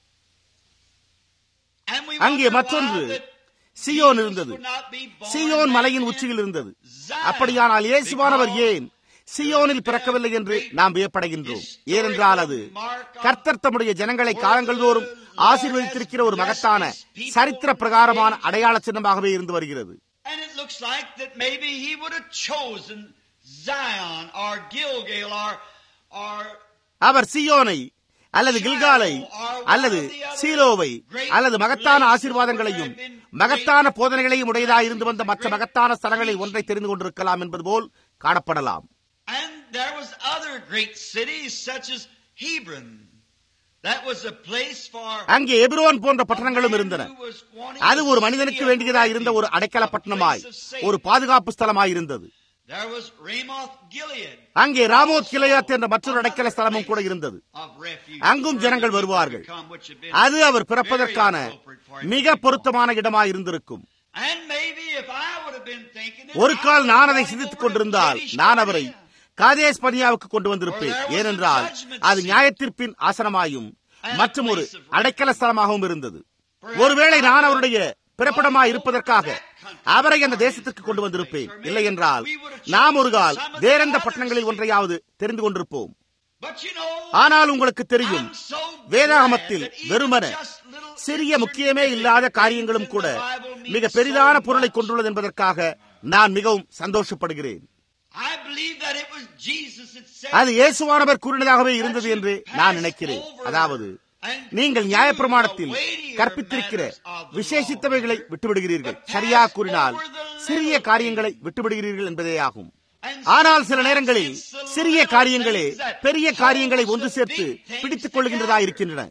And we அங்கே wonder மற்றொன்று why that சியோன் Jesus இருந்தது would not be born Zion back மலையின் in உச்சியில் இருந்தது Zion. அப்படியானால் இயேசுவானவர் Because ஏன் சியோனில் பிறக்கவில்லை என்று நாம் வியப்படைகின்றோம் ஏனென்றால் அது கர்த்தர் தம்முடைய ஜனங்களை காலங்கள் தோறும் ஆசீர்வதித்திருக்கிற ஒரு மகத்தான சரித்திர பிரகாரமான அடையாள சின்னமாகவே இருந்து வருகிறது And it looks like that maybe he would have chosen Zion or Gilgal or or அவர் சியோனை அல்லது கில்காலை அல்லது சீலோவை அல்லது மகத்தான ஆசீர்வாதங்களையும் மகத்தான போதனைகளையும் உடையதாக இருந்து வந்த மற்ற மகத்தான ஸ்தலங்களில் ஒன்றை தெரிந்து கொண்டிருக்கலாம் என்பது போல் காணப்படலாம் and there was other great cities such as Hebron. That was a place for அங்கே எபிரோன் போன்ற பட்டணங்களும் இருந்தன அது ஒரு மனிதனுக்கு வேண்டியதாக இருந்த ஒரு அடைக்கல பட்டணமாய் ஒரு பாதுகாப்பு ஸ்தலமாய் இருந்தது There was Ramoth Gilead அங்கே ராமோத் கிளையாத் என்ற மற்றொரு அடைக்கல ஸ்தலமும் கூட இருந்தது of refuge. அங்கும் ஜனங்கள் வருவார்கள் Come, which had been அது அவர் பிறப்பதற்கான very appropriate for him மிக to be born. பொருத்தமான இடமாய் இருந்திருக்கும் And maybe if I would have been thinking that ஒரு I கால் would நான் have அதை gone சிந்தித்துக் over to கொண்டிருந்தால் Kadesh நான் அவரை Barnea. காதேஸ் பனியாவுக்கு கொண்டு வந்திருப்பேன் ஏனென்றால் அது நியாயத்தீர்ப்பின் ஆசனமாயும் மற்றும் ஒரு அடைக்கல ஸ்தலமாகவும் இருந்தது ஒருவேளை நான் அவருடைய பிறப்பிடமாய் இருப்பதற்காக அவரை அந்த தேசத்திற்கு கொண்டு வந்திருப்பேன் இல்லை என்றால் நாம் ஒரு கால் வேறெந்த பட்டணங்களில் ஒன்றையாவது தெரிந்து கொண்டிருப்போம் But you know, ஆனால் உங்களுக்கு தெரியும் I'm so வேதாகமத்தில் glad that even வெறுமன just little சிறிய முக்கியமே இல்லாத காரியங்களும் கூட மிக பெரிதான பொருளை கொண்டுள்ளது என்பதற்காக நான் மிகவும் சந்தோஷப்படுகிறேன் I believe that it was Jesus that said அது இயேசுவானவர் கூறினதாகவே இருந்தது என்று நான் நினைக்கிறேன் அதாவது நீங்கள் நியாயப்பிரமாணத்தில் கற்பித்திருக்கிற விசேஷித்தவைகளை விட்டுவிடுகிறீர்கள் சரியா கூறினால் சிறிய காரியங்களை விட்டுவிடுகிறீர்கள் என்பதே ஆகும் ஆனால் சில நேரங்களில் சிறிய காரியங்களே பெரிய காரியங்களை ஒன்று சேர்த்து பிடித்துக் கொள்கின்றதா இருக்கின்றன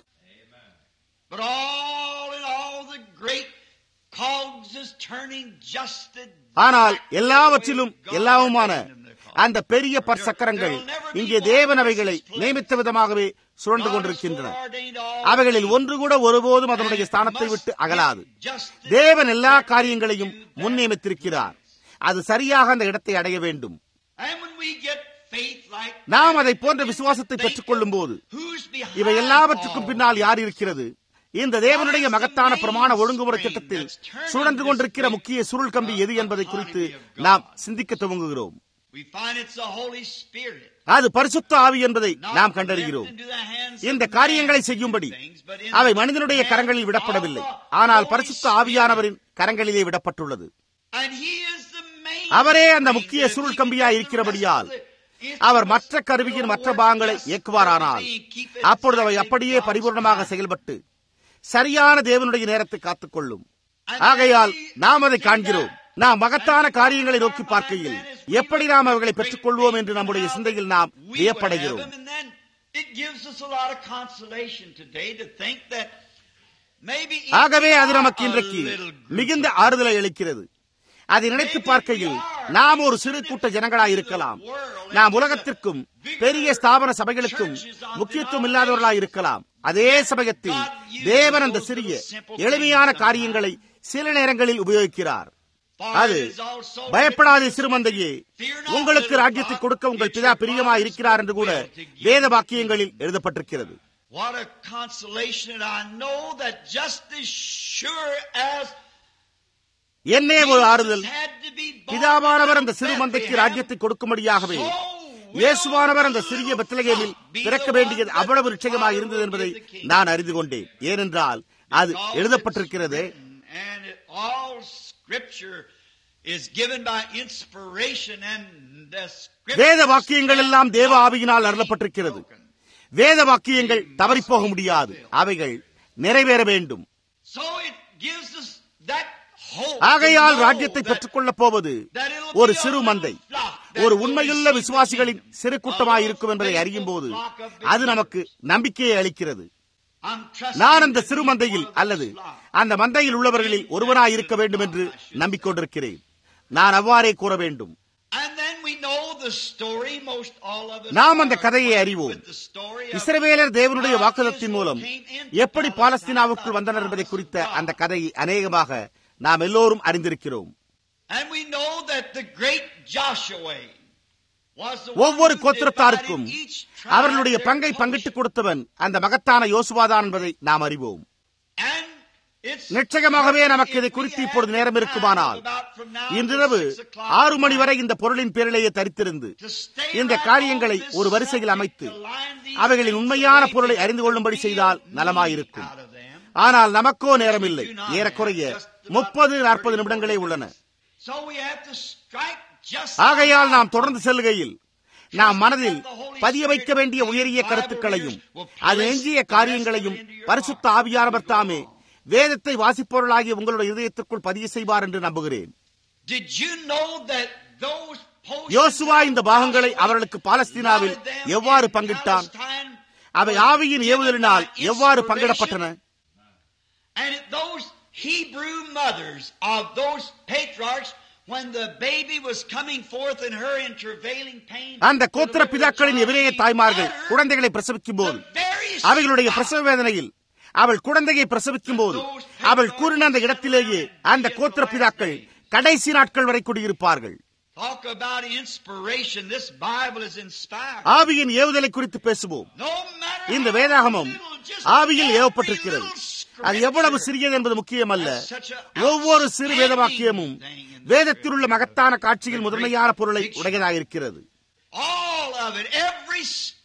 But all in all, the great cogs is turning just a ஆனால் எல்லாவற்றிலும் எல்லாவுமான அந்த பெரிய பற்சக்கரங்கள் இங்கே தேவன் அவைகளை நியமித்த விதமாகவே சுழன்று கொண்டிருக்கின்றன அவைகளில் ஒன்று கூட ஒருபோதும் அதனுடைய ஸ்தானத்தை விட்டு அகலாது தேவன் எல்லா காரியங்களையும் முன் நியமித்திருக்கிறார் அது சரியாக அந்த இடத்தை அடைய வேண்டும் And when we get faith like நாம் அதை போன்ற விசுவாசத்தை பெற்றுக் கொள்ளும் போது who's behind இவை எல்லாவற்றுக்கும் all பின்னால் யார் இருக்கிறது இந்த தேவனுடைய மகத்தான பிரமாண ஒழுங்குமுறை திட்டத்தில் சுழன்று கொண்டிருக்கிற முக்கிய சுருள் கம்பி எது என்பதை குறித்து நாம் சிந்திக்க துவங்குகிறோம் We find it's the Holy Spirit. அது பரிசுத்த ஆவி என்பதை நாம் கண்டறிகிறோம் இந்த காரியங்களை செய்யும்படி அவை மனிதனுடைய கரங்களில் விடப்படவில்லை ஆனால் பரிசுத்த ஆவியானவரின் கரங்களிலே விடப்பட்டுள்ளது அவரே அந்த முக்கிய சுருள் கம்பியாய் இருக்கிறபடியால் அவர் மற்ற கருவியின் மற்ற பாகங்களை இயக்குவாரானால் அப்பொழுது அவை அப்படியே பரிபூர்ணமாக செயல்பட்டு சரியான தேவனுடைய நேரத்தை காத்துக்கொள்ளும் ஆகையால் நாம் அதை காண்கிறோம் நாம் மகத்தான காரியங்களை நோக்கி பார்க்கையில் எப்படி நாம் அவர்களை பெற்றுக் கொள்வோம் என்று நம்முடைய சிந்தையில் நாம் we would have வியப்படைகிறோம் them, and then it gives us a lot of consolation today to think that maybe if ஆகவே we அது are நமக்கு a இன்றைக்கு little group மிகுந்த of ஆறுதலை அளிக்கிறது அதை நினைத்து பார்க்கையில் நாம் ஒரு சிறு கூட்ட ஜனங்களாய் இருக்கலாம் நாம் உலகத்திற்கும் பெரிய ஸ்தாபன சபைகளுக்கும் முக்கியத்துவம் இல்லாதவர்களாய் இருக்கலாம் அதே சமயத்தில் தேவன் அந்த சிறிய எளிமையான காரியங்களை சில நேரங்களில் உபயோகிக்கிறார் அது பயப்படாதே சிறுமந்தையே உங்களுக்கு ராஜ்யத்தை கொடுக்க உங்கள் பிதா பிரியமா இருக்கிறார் என்று கூட வேத வாக்கியங்களில் எழுதப்பட்டிருக்கிறது What a consolation, and I know that just as sure as என்னே ஒரு ஆறுதல் Jesus had to be born பிதாவானவர் அந்த in சிறு மந்தைக்கு Bethlehem, ராஜ்யத்தை கொடுக்கும்படியாகவே so will இயேசுவானவர் அந்த the சிறிய little பெத்லகேமில் flock be பிறக்க the வேண்டியது one that அவ்வளவு the நிச்சயமாக Father இருந்தது will என்பதை give the kingdom. நான் அறிந்து கொண்டேன் ஏனென்றால் அது Because எழுதப்பட்டிருக்கிறது it's written, And it- all scripture is given by inspiration and the scripture வேத வாக்கியங்கள் எல்லாம் தேவ ஆவியினால் அருளப்பட்டிருக்கிறது வேத வாக்கியங்கள் தவறிப்போக முடியாது அவைகள் நிறைவேற வேண்டும் So it gives us that hope ஆகையால் to know ராஜ்யத்தை that- பெற்றுக்கொள்ளப் போவது that it'll ஒரு be a சிறு little மந்தை flock that ஒரு will உண்மையுள்ள receive the விசுவாசிகளின் kingdom. சிறு A கூட்டமாய் little இருக்கும் என்பதை faithful அறியும் போது flock of அது believers. நமக்கு நம்பிக்கையை அளிக்கிறது I'm trusting நான் அந்த that சிறு each மந்தையில் one of அல்லது those flock அந்த மந்தையில் உள்ளவர்களில் ஒருவனாய் இருக்க வேண்டும் என்று நம்பிக்கொண்டிருக்கிறேன் நான் அவ்வாறே கூற வேண்டும் And then we know the story, most all of us நாம் அந்த are கதையை acquainted அறிவோம் with the story of இஸ்ரவேலர் தேவனுடைய how வாக்குதத்தின் Israel மூலம் came into எப்படி Palestine பாலஸ்தீனாவுக்குள் by the வந்தனர் என்பதை promise குறித்த of God. அந்த கதையை அநேகமாக நாம் எல்லோரும் அறிந்திருக்கிறோம் And we know that the great Joshua was the ஒவ்வொரு one who கோத்திரத்தாருக்கும் divided each tribe அவர்களுடைய their பங்கை portion. பங்கிட்டுக் கொடுத்தவன் அந்த மகத்தான யோசுவாதான் என்பதை நாம் அறிவோம் And it's நிச்சயமாகவே நமக்கு இதை if we குறித்து had இப்பொழுது நேரம் time இருக்குமானால் about from now இன்றிரவு till six o'clock ஆறு மணி வரை tonight இந்த பொருளின் பேரிலேயே தரித்திருந்து to stay இந்த right காரியங்களை on this ஒரு வரிசையில் subject அமைத்து to line these அவைகளின் things உண்மையான away பொருளை to அறிந்து கொள்ளும்படி reveal செய்தால் meaning நலமாயிருக்கும் out of them. ஆனால் நமக்கோ நேரமில்லை ஏறக்குறைய முப்பது நாற்பது நிமிடங்களே உள்ளன So we have to strike just ஆகையால் நாம் தொடர்ந்து செல்லுகையில் நாம் மனதில் பதிய வைக்க வேண்டிய உயரிய கருத்துக்களையும் அது எஞ்சிய காரியங்களையும் பரிசுத்த ஆவியானவர் தாமே வேதத்தை வாசிப்பவர்களாகிய உங்களுடைய இதயத்திற்குள் பதிய செய்வார் என்று நம்புகிறேன் Did you know that those portions யோசுவா இந்த பாகங்களை Joshua அவர்களுக்கு பாலஸ்தீனாவில் allotted them எவ்வாறு in பங்கிட்டான் Palestine அவை was ஆவியின் given ஏவுதலினால் by எவ்வாறு inspiration, பங்கிடப்பட்டன And it- those Hebrew mothers of those patriarchs, when the baby was coming forth in her in travailing pain, அந்த கோத்திர பிதாக்களின் எதிரேய தாய்மார்கள் குழந்தைகளை பிரசவிக்கும் போது அவைகளுடைய பிரசவ வேதனையில் அவள் குழந்தையை பிரசவிக்கும் போது அவள் கூறின அந்த இடத்திலேயே அந்த கோத்திர பிதாக்கள் கடைசி நாட்கள் வரை குடியிருப்பார்கள் Talk about inspiration. This Bible is inspired. ஆவியின் ஏவுதலை குறித்து பேசுவோம் No matter இந்த how வேதாகமம் little, just ஆவியில் every ஏவப்பட்டிருக்கிறது little அது எவ்வளவு scripture சிறியது என்பது முக்கியமல்ல has such a ஒவ்வொரு சிறு வேத வாக்கியமும் outstanding thing in the வேதத்தில் உள்ள scripture. மகத்தான காட்சியில் முதன்மையான பொருளை உடையதாயிருக்கிறது All of it, every s-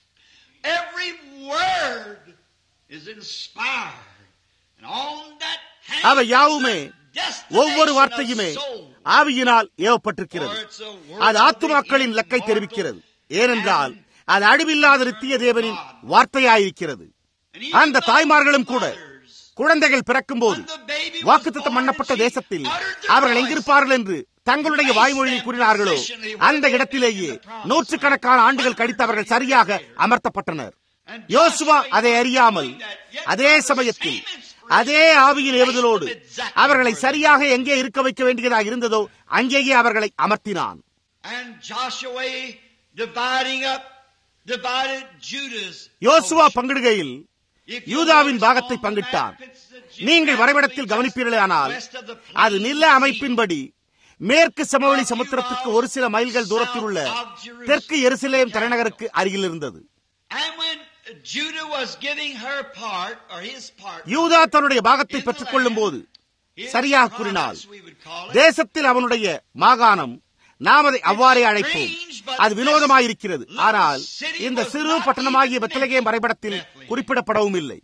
every word is inspired. And on that hangs அவை யாவுமே the destination ஒவ்வொரு of வார்த்தையுமே soul. ஆவியினால் ஏவப்பட்டிருக்கிறது For it's a word அது of the ஆத்துமாக்களின் லக்கை immortal தெரிவிக்கிறது ஏனென்றால் அது அழிவில்லாத நித்திய தேவனின் வார்த்தையாயிருக்கிறது And even அந்த those தாய்மார்களும் கூட mothers, குழந்தைகள் பிறக்கும் போது when the baby was வாக்குத்தத்தம் born பண்ணப்பட்ட and she தேசத்தில் uttered the அவர்கள் voice, எங்கிருப்பார்கள் என்று தங்களுடைய வாய்மொழியில் கூறினார்களோ அந்த இடத்திலேயே நூற்றுக்கணக்கான ஆண்டுகள் கழித்து அவர்கள் சரியாக அமர்த்தப்பட்டனர் யோசுவா அதை அறியாமல் அதே சமயத்தில் அதே ஆவியின் ஏவுதலோடு அவர்களை சரியாக எங்கே இருக்க வைக்க வேண்டியதாக இருந்ததோ அங்கேயே அவர்களை அமர்த்தினான் And Joshua dividing up, divided Judah's Joshua portion. பங்கிடுகையில் If you யூதாவின் notice பாகத்தை on the பங்கிட்டான் map, it's the நீங்கள் வரைபடத்தில் geographically கவனிப்பீர்களே ஆனால் west of the அது plains நில of the sea. அமைப்பின்படி மேற்கு சமவெளி சமுத்திரத்துக்கு ஒரு சில மைல்கள் தூரத்தில் உள்ள தெற்கு எருசலேம் தலைநகருக்கு அருகில் இருந்தது And when Judah was giving her part, or his part, யூதா தன்னுடைய பாகத்தை in the பெற்றுக் கொள்ளும் போது land, his சரியாக கூறினால் province, we would call it, தேசத்தில் அவனுடைய மாகாணம் நாம் அதை அவ்வாறே அழைப்போம் அது வினோதமாயிருக்கிறது ஆனால் இந்த சிறு பட்டணமாகிய பெத்தலகேம் வரைபடத்தில் குறிப்பிடப்படவும் இல்லை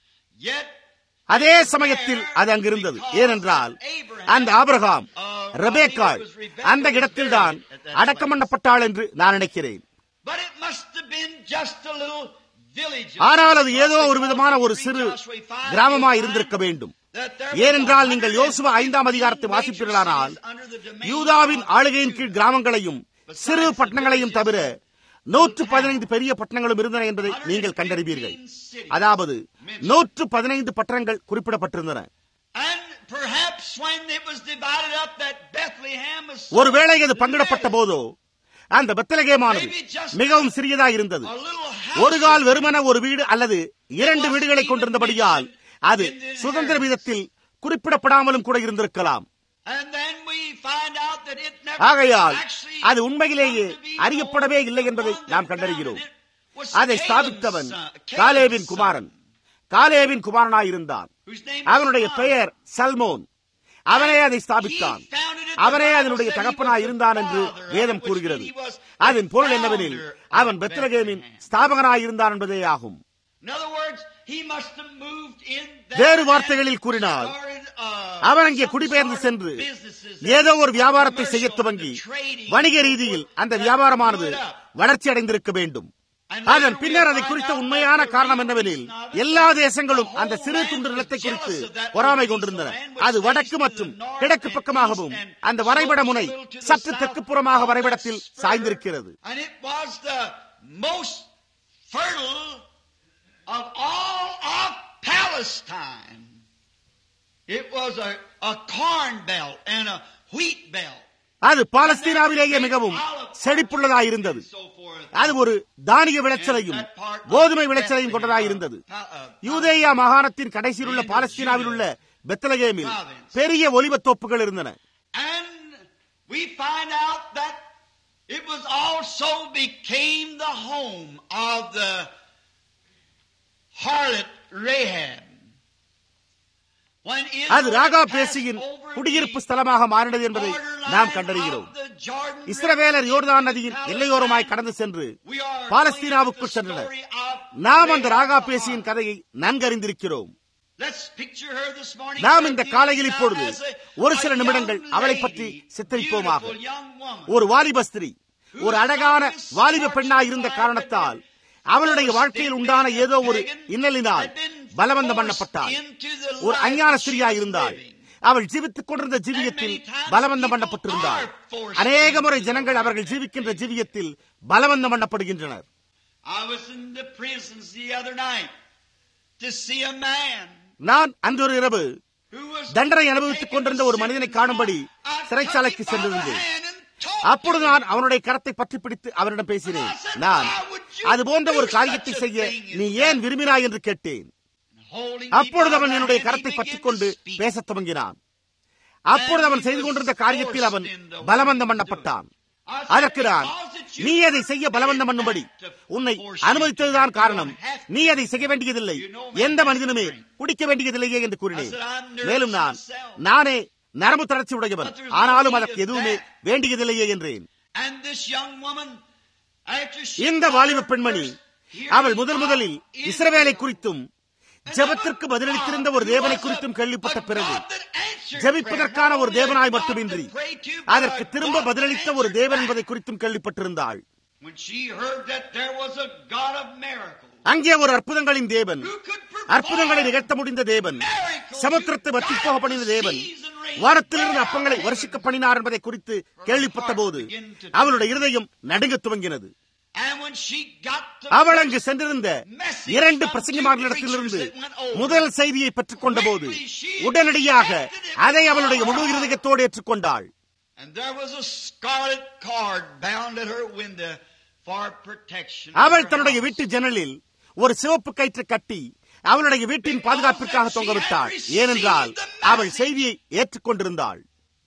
yet அதே சமயத்தில் அது அங்கிருந்தது ஏனென்றால் அந்த ஆபிரகாம் ரெபேக்காள் அந்த இடத்தில்தான் அடக்கம் பண்ணப்பட்டாள் என்று நான் நினைக்கிறேன் But it must have been just a little ஆனால் அது ஏதோ ஒரு விதமான ஒரு சிறு கிராமமாய் இருந்திருக்க வேண்டும் ஏனென்றால் நீங்கள் யோசுவா ஐந்தாம் அதிகாரத்தை வாசிப்பீர்களானால் யூதாவின் ஆளுகையின் கீழ் கிராமங்களையும் சிறு பட்டணங்களையும் தவிர நூற்று பதினைந்து பெரிய பட்டணங்களும் இருந்தன என்பதை நீங்கள் கண்டறிவீர்கள் அதாவது நூற்று பதினைந்து பட்டணங்கள் குறிப்பிடப்பட்டிருந்தன ஒருவேளை அது பங்கிடப்பட்ட போதோ அந்த பெத்தலகேமானது மிகவும் சிறியதாக இருந்தது ஒரு கால் வெறுமன ஒரு வீடு அல்லது இரண்டு வீடுகளை கொண்டிருந்தபடியால் அது சுதந்திர விதத்தில் குறிப்பிடப்படாமலும் கூட இருந்திருக்கலாம் ஆகையால் அது உண்மையிலேயே அறியப்படவே இல்லை என்பதை நாம் கண்டறிகிறோம் அதை ஸ்தாபித்தவன் காலேவின் குமாரன் காலேவின் குமாரனாயிருந்தான் அவனுடைய பெயர் சல்மோன் அவனே அதை ஸ்தாபித்தான் அவனே அதனுடைய தகப்பனாய் இருந்தான் என்று வேதம் கூறுகிறது அதன் பொருள் என்னவெனில் அவன் பெத்லகேமின் ஸ்தாபகனாய் இருந்தான் என்பதே ஆகும் வேறு வார்த்தைகளில் கூறினால் அவன் அங்கே குடிபெயர்ந்து சென்று ஏதோ ஒரு வியாபாரத்தை செய்ய துவங்கி வணிக ரீதியில் அந்த வியாபாரமானது வளர்ச்சி அடைந்திருக்க வேண்டும் அதன் பின்னர் அதை குறித்த உண்மையான காரணம் என்னவெனில் எல்லா தேசங்களும் அந்த சிறு துண்டு நிலத்தை குறித்து பொறாமை கொண்டிருந்தன அது வடக்கு மற்றும் கிழக்கு பக்கமாகவும் அந்த வரைபட முனை சற்று தெற்கு புறமாக வரைபடத்தில் சாய்ந்திருக்கிறது of all of Palestine. It was a, a corn belt and a wheat belt. அது பாலஸ்தீனாவிலேயே மிகவும் செழிப்புள்ளதாயிருந்தது அது ஒரு தானிய விளைச்சலையும் கோதுமை விளைச்சலையும் கொண்டதாயிருந்தது யூதேயா மாகாணத்தின் கடைசியில் உள்ள பாலஸ்தீனாவில் உள்ள பெத்தலகேமில் பெரிய ஒலிவத்தோப்புகள் இருந்தன It was also became the home of the harlot Rahab. அது ராகா பேசியின் குடியிருப்பு ஸ்தலமாக மாறினது என்பதை நாம் கண்டறிகிறோம் இஸ்ரவேலர் யோர்தான் நதியின் எல்லையோரமாய் கடந்து சென்று பாலஸ்தீனாவுக்குள் சென்றனர் நாம் அந்த ராகா பேசியின் கதையை நன்கறிந்திருக்கிறோம் நாம் இந்த காலையில் இப்பொழுது ஒரு சில நிமிடங்கள் அவளை பற்றி சித்தரிப்போமாக ஒரு வாலிப ஸ்திரீ ஒரு அழகான வாலிப பெண்ணாய் இருந்த காரணத்தால் அவளுடைய வாழ்க்கையில் உண்டான ஏதோ ஒரு இன்னலினால் பலவந்தம் பண்ணப்பட்டாள் ஒரு அஞ்ஞான ஸ்திரியா இருந்தாள் அவள் ஜீவித்துக் கொண்டிருந்த ஜீவியத்தில் பலவந்தம் பண்ணப்பட்டிருந்தாள் அநேக முறை ஜனங்கள் அவர்கள் ஜீவிக்கின்ற ஜீவியத்தில் பலவந்தம் பண்ணப்படுகின்றனர் நான் அன்று ஒரு இரவு தண்டனை அனுபவித்துக் கொண்டிருந்த ஒரு மனிதனை காணும்படி சிறைச்சாலைக்கு சென்றிருந்தேன் அப்பொழுது நான் அவனுடைய கரத்தை பற்றி பிடித்து அவரிடம் பேசினேன் நான் அது போன்ற ஒரு காரியத்தை செய்ய நீ ஏன் விரும்பினாய் என்று கேட்டேன் அப்பொழுது அவன் என்னுடைய கரத்தை பற்றிக் கொண்டு பேசத் துவங்கினான் அப்பொழுது அவன் செய்து கொண்டிருந்த காரியத்தில் அவன் பலவந்தம் பண்ணப்பட்டான் அதற்கு நான் நீ அதை செய்ய பலவந்தம் பண்ணும்படி உன்னை அனுமதித்ததுதான் காரணம் நீ அதை செய்ய வேண்டியதில்லை எந்த மனிதனுமே குடிக்க வேண்டியதில்லையே என்று கூறினேன் மேலும் நான் நானே நரம்பு தளர்ச்சி உடையவன் ஆனாலும் அதற்கு எதுவுமே வேண்டியதில்லையே என்றேன் இந்த வாலிப பெண்மணி அவள் முதல் முதலில் இஸ்ரவேலை குறித்தும் ஜபத்திற்கு பதிலளித்திருந்த ஒரு தேவனை குறித்தும் கேள்விப்பட்ட பிறகு ஜபிப்பதற்கான ஒரு தேவனாய் மட்டுமின்றி அதற்கு திரும்ப பதிலளித்த ஒரு தேவன் என்பதை குறித்தும் கேள்விப்பட்டிருந்தாள் அங்கே ஒரு அற்புதங்களின் தேவன் அற்புதங்களை நிகழ்த்த முடிந்த தேவன் சமுத்திரத்தை வத்தி போக பண்ணின தேவன் வானத்திலிருந்து அப்பங்களை வருஷிக்க பண்ணினார் என்பதை குறித்து கேள்விப்பட்ட போது அவளுடைய இருதயம் நடுங்க துவங்கினது அவள் அங்கு சென்றிருந்த இரண்டு பிரசங்கமார்களிடத்திலிருந்து முதல் செய்தியை பெற்றுக் கொண்ட போது உடனடியாக அதை அவளுடைய முழு இருதயத்தோடு ஏற்றுக்கொண்டாள் அவள் தன்னுடைய வீட்டு ஜன்னலில் ஒரு சிவப்பு கயிற்று கட்டி அவளுடைய வீட்டின் பாதுகாப்பிற்காக தொங்கவிட்டாள் ஏனென்றால் அவள் செய்தியை ஏற்றுக்கொண்டிருந்தாள்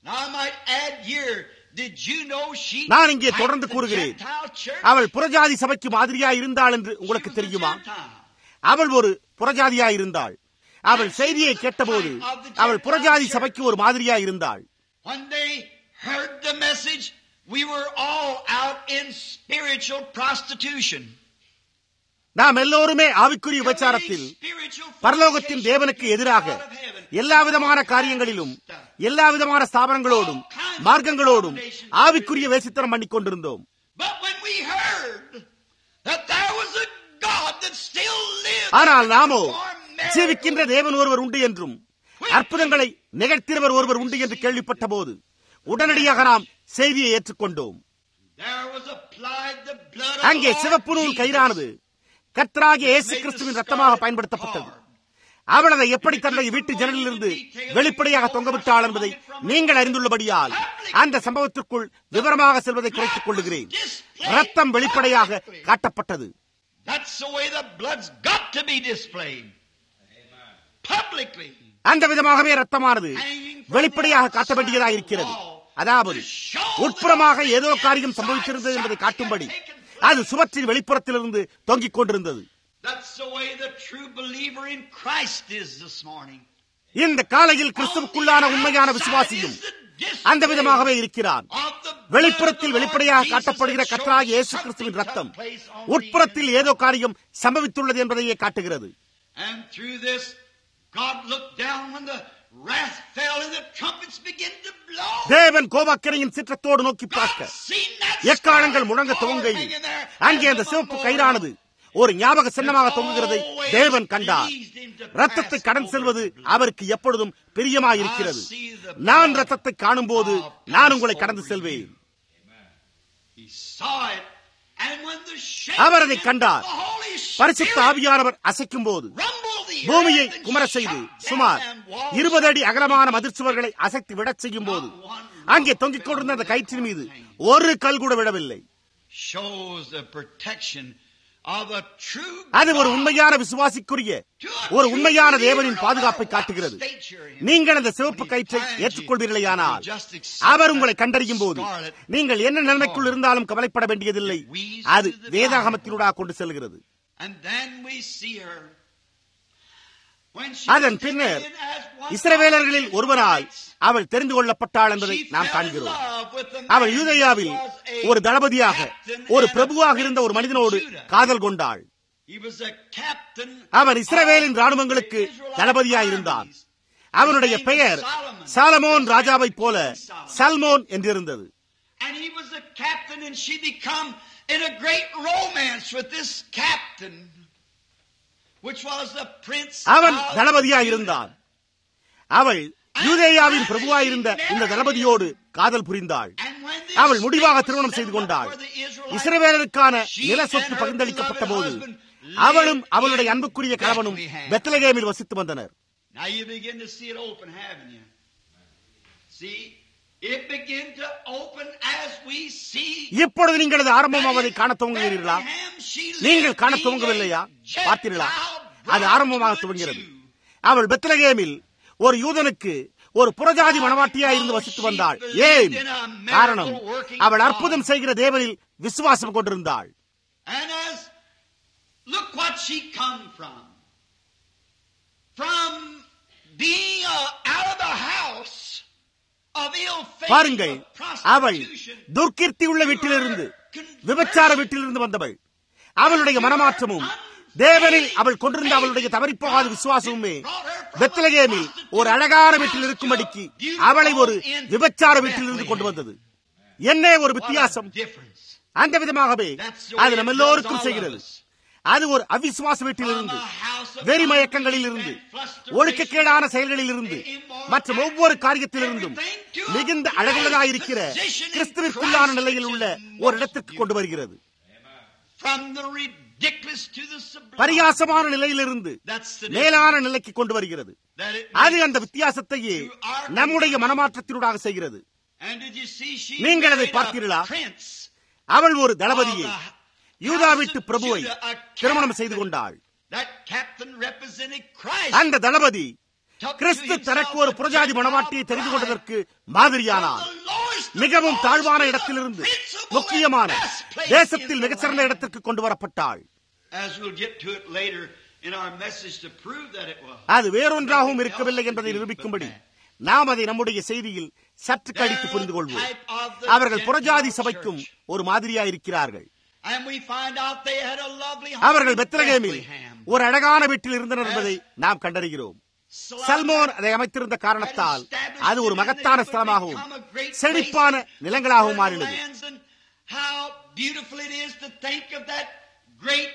நான் இங்கே தொடர்ந்து கூறுகிறேன் அவள் புறஜாதி சபைக்கு மாதிரியா இருந்தாள் என்று உங்களுக்கு தெரியுமா அவள் ஒரு புறஜாதியா இருந்தாள் அவள் செய்தியை கேட்டபோது அவள் புறஜாதி சபைக்கு ஒரு மாதிரியா இருந்தாள் நாம் எல்லோருமே ஆவிக்குரிய உபச்சாரத்தில் பரலோகத்தின் தேவனுக்கு எதிராக எல்லா விதமான காரியங்களிலும் எல்லா விதமான ஸ்தாபனங்களோடும் மார்க்கங்களோடும் ஆவிக்குரிய வேசித்தனம் பண்ணிக் கொண்டிருந்தோம் that still lives ஆனால் நாமோ for miracles. ஜீவிக்கின்ற தேவன் ஒருவர் உண்டு என்றும் அற்புதங்களை நிகழ்த்தினவர் ஒருவர் உண்டு என்று கேள்விப்பட்ட போது உடனடியாக நாம் செய்தியை ஏற்றுக்கொண்டோம் There was applied the blood of அங்கே the Lord சிவப்பு நூல் Jesus. கயிறானது கர்த்தராகிய இயேசு கிறிஸ்துவின் ரத்தமாக பயன்படுத்தப்பட்டது அவள் அதை எப்படி தன்னுடைய வீட்டு ஜன்னலிலிருந்து வெளிப்படையாக தொங்கவிட்டாள் என்பதை நீங்கள் அறிந்துள்ளபடியால் அந்த சம்பவத்திற்குள் விவரமாக செல்வதை குறைத்துக் கொள்ளுகிறேன் ரத்தம் வெளிப்படையாக காட்டப்பட்டது That's the way the blood's got to be displayed. Publicly. அந்த விதமாகவே ரத்தமானது வெளிப்படையாக காட்ட வேண்டியதாக இருக்கிறது அதாவது உட்புறமாக ஏதோ காரியம் சம்பவித்திருந்தது என்பதை காட்டும்படி அது சுவற்றின் வெளிப்புறத்திலிருந்து தொங்கிக் கொண்டிருந்தது That's the way the true believer in Christ is this morning. இந்த காலையில் கிறிஸ்துவுக்குள்ளான உண்மையான விசுவாசியும் அந்த விதமாகவே இருக்கிறான் வெளிப்புறத்தில் வெளிப்படையாக காட்டப்படுகிற கத்தராகிய இயேசு கிறிஸ்துவின் ரத்தம் உட்புறத்தில் ஏதோ காரியம் சம்பவித்துள்ளது என்பதையே காட்டுகிறது And through this, God looked down when the wrath fell and the trumpets began to blow. தேவன் கோபாக்கரையின் சிற்றத்தோடு நோக்கி God பார்க்க seen that எக்காலங்கள் முழங்க scarlet துவங்கையில் hanging there அங்கே as அந்த a சிவப்பு memorial. கயிறானது ஒரு ஞாபக சின்னமாக தொங்குகிறதை தேவன் கண்டார் ரத்தத்தை கடந்து செல்வது அவருக்கு எப்பொழுதும் பிரியமாயிருக்கிறது நான் ரத்தத்தை காணும் போது நான் உங்களை கடந்து செல்வேன் He saw it, and when the அவர் அதை shaking கண்டார் of the Holy பரிசுத்த Spirit ஆவியானவர் அசைக்கும் போது rumbled the பூமியை earth and குமர shut செய்து down சுமார் them walls. இருபது அடி அகலமான மதிர்ச்சுவர்களை அசைத்து விடச் செய்யும் போது அங்கே தொங்கிக் கொண்டிருந்த அந்த கயிற்றின் மீது ஒரு கல் கூட விடவில்லை shows the protection of a true அது ஒரு God உண்மையான விசுவாசிக்குரிய to a ஒரு true உண்மையான believer, தேவனின் no பாதுகாப்பை matter காட்டுகிறது what state you're in. நீங்கள் அந்த சிவப்பு கயிற்றை ஏற்றுக்கொள்வீர்களேயானால் அவர் உங்களை கண்டறியும் போது நீங்கள் என்ன நிலைமைக்குள் இருந்தாலும் கவலைப்பட வேண்டியதில்லை அது வேதாகமத்தினூடாக கொண்டு செல்கிறது And then we see her. When she அதன் was பின்னர் taken as one இஸ்ரவேலர்களில் of the ஒருவனால் Israelites, அவள் தெரிந்து கொள்ளப்பட்டாள் என்பதை she நாம் fell in காண்கிறோம் love with the அவள் man யூதேயாவில் who was a ஒரு தளபதியாக captain ஒரு and a பிரபுவாக prince இருந்த ஒரு in மனிதனோடு Judah. காதல் கொண்டாள் He was a captain அவன் இஸ்ரவேலின் of ராணுவங்களுக்கு the Israelite தளபதியாய் இருந்தான் armies. அவனுடைய பெயர் சாலமோன் ராஜாவைப் போல Salmon என்றிருந்தது And he was a captain, and she become in a great romance with this captain, which was the prince. அவன் of தளபதியாய் Judah. இருந்தான் அவள் யூதேயாவின் பிரபுவாயிருந்த இந்த தளபதியோடு காதல் புரிந்தாள் And when the அவள் முடிவாக estate was திருமணம் செய்து settled கொண்டாள் for the Israelites, இஸ்ரவேலருக்கான she நில and சொத்து her பகிர்ந்தளிக்கப்பட்ட beloved போது husband அவளும் lived அவளுடைய in அன்புக்குரிய கணவனும் Bethlehem. பெத்லகேமில் வசித்து வந்தனர் Now you begin to see it open, haven't you? See, it begin to open as we see. இப்பொழுது நீங்கள் அது ஆரம்பமாவதை காண துவங்குகிறீர்களா நீங்கள் காண துவங்கவில்லையா பார்த்தீர்களா அது ஆரம்பமாக துவங்கிறது அவள் பெத்லகேமில் ஒரு யூதனுக்கு ஒரு புறஜாதி மனவாட்டியாய் இருந்து வசித்து வந்தாள் ஏன் காரணம் அவள் அற்புதம் செய்கிற தேவனில் விசுவாசம் கொண்டிருந்தாள் And as look what she come from. From being uh, out of the house of ill fame, பாருங்கள் of அவள் prostitution, துர்க்கீர்த்தி உள்ள வீட்டிலிருந்து விபச்சார வீட்டிலிருந்து வந்தவள் அவளுடைய மனமாற்றமும் தேவனில் அவள் கொண்டிருந்த அவளுடைய தவறிப்போகாத விசுவாசமுமே பெத்லகேமில் ஒரு அழகான வீட்டில் இருக்கும்படிக்கு அவளை ஒரு விபச்சார வீட்டிலிருந்து கொண்டு வந்தது என்ன ஒரு வித்தியாசம் difference. அந்த விதமாகவே அது நம்ம எல்லோருக்கும் செய்கிறது அது ஒரு அவிசுவாச வீட்டிலிருந்து வெறி மயக்கங்களில் இருந்து ஒழுக்கக்கேடான செயல்களில் இருந்து மற்றும் ஒவ்வொரு காரியத்திலிருந்தும் மிகுந்த அழகுள்ளதாயிருக்கிற கிறிஸ்துவிற்குள்ளான நிலையில் உள்ள ஒரு இடத்திற்கு கொண்டு வருகிறது From the ridiculous to the sublime. பரியாசமான நிலையிலிருந்து That's the மேலான நிலைக்கு கொண்டு வருகிறது that it அது அந்த வித்தியாசத்தை நம்முடைய மனமாற்றத்தினூடாக செய்கிறது And did you see she நீங்கள் அதை married a பார்த்தீர்களா? prince அவள் ஒரு தளபதியை of the யூதா house வீட்டு of பிரபுவை Judah, a திருமணம் செய்து captain. கொண்டாள் That captain represented Christ. அந்த தளபதி Took to கிறிஸ்து himself தனக்கு ஒரு a புறஜாதி மனவாட்டியை Gentile தெரிந்து bride. கொண்டதற்கு மாதிரியானார் From the lowest of மிகவும் lowest தாழ்வான to the இடத்திலிருந்து principal முக்கியமான and best place தேசத்தில் in the மிகச்சிறந்த land. இடத்திற்கு கொண்டு வரப்பட்டாள் As we'll get to it later in our message to prove that it was. அது வேறொன்றாகவும் இருக்கவில்லை என்பதை நிரூபிக்கும்படி நாம் அதை நம்முடைய செய்தியில் சற்று கழித்து புரிந்து கொள்வோம் அவர்கள் புறஜாதி சபைக்கும் ஒரு மாதிரியாயிருக்கிறார்கள் And we find out they had a lovely home அவர்கள் in பெத்லகேமில் Bethlehem. ஒரு அழகான வீட்டில் இருந்தனர் என்பதை நாம் கண்டறிகிறோம் சல்மோன் அதை அமைத்திருந்த காரணத்தால் அது ஒரு மகத்தான ஸ்தலமாகவும் செழிப்பான நிலங்களாகவும் மாறினது And how beautiful it is to think of that great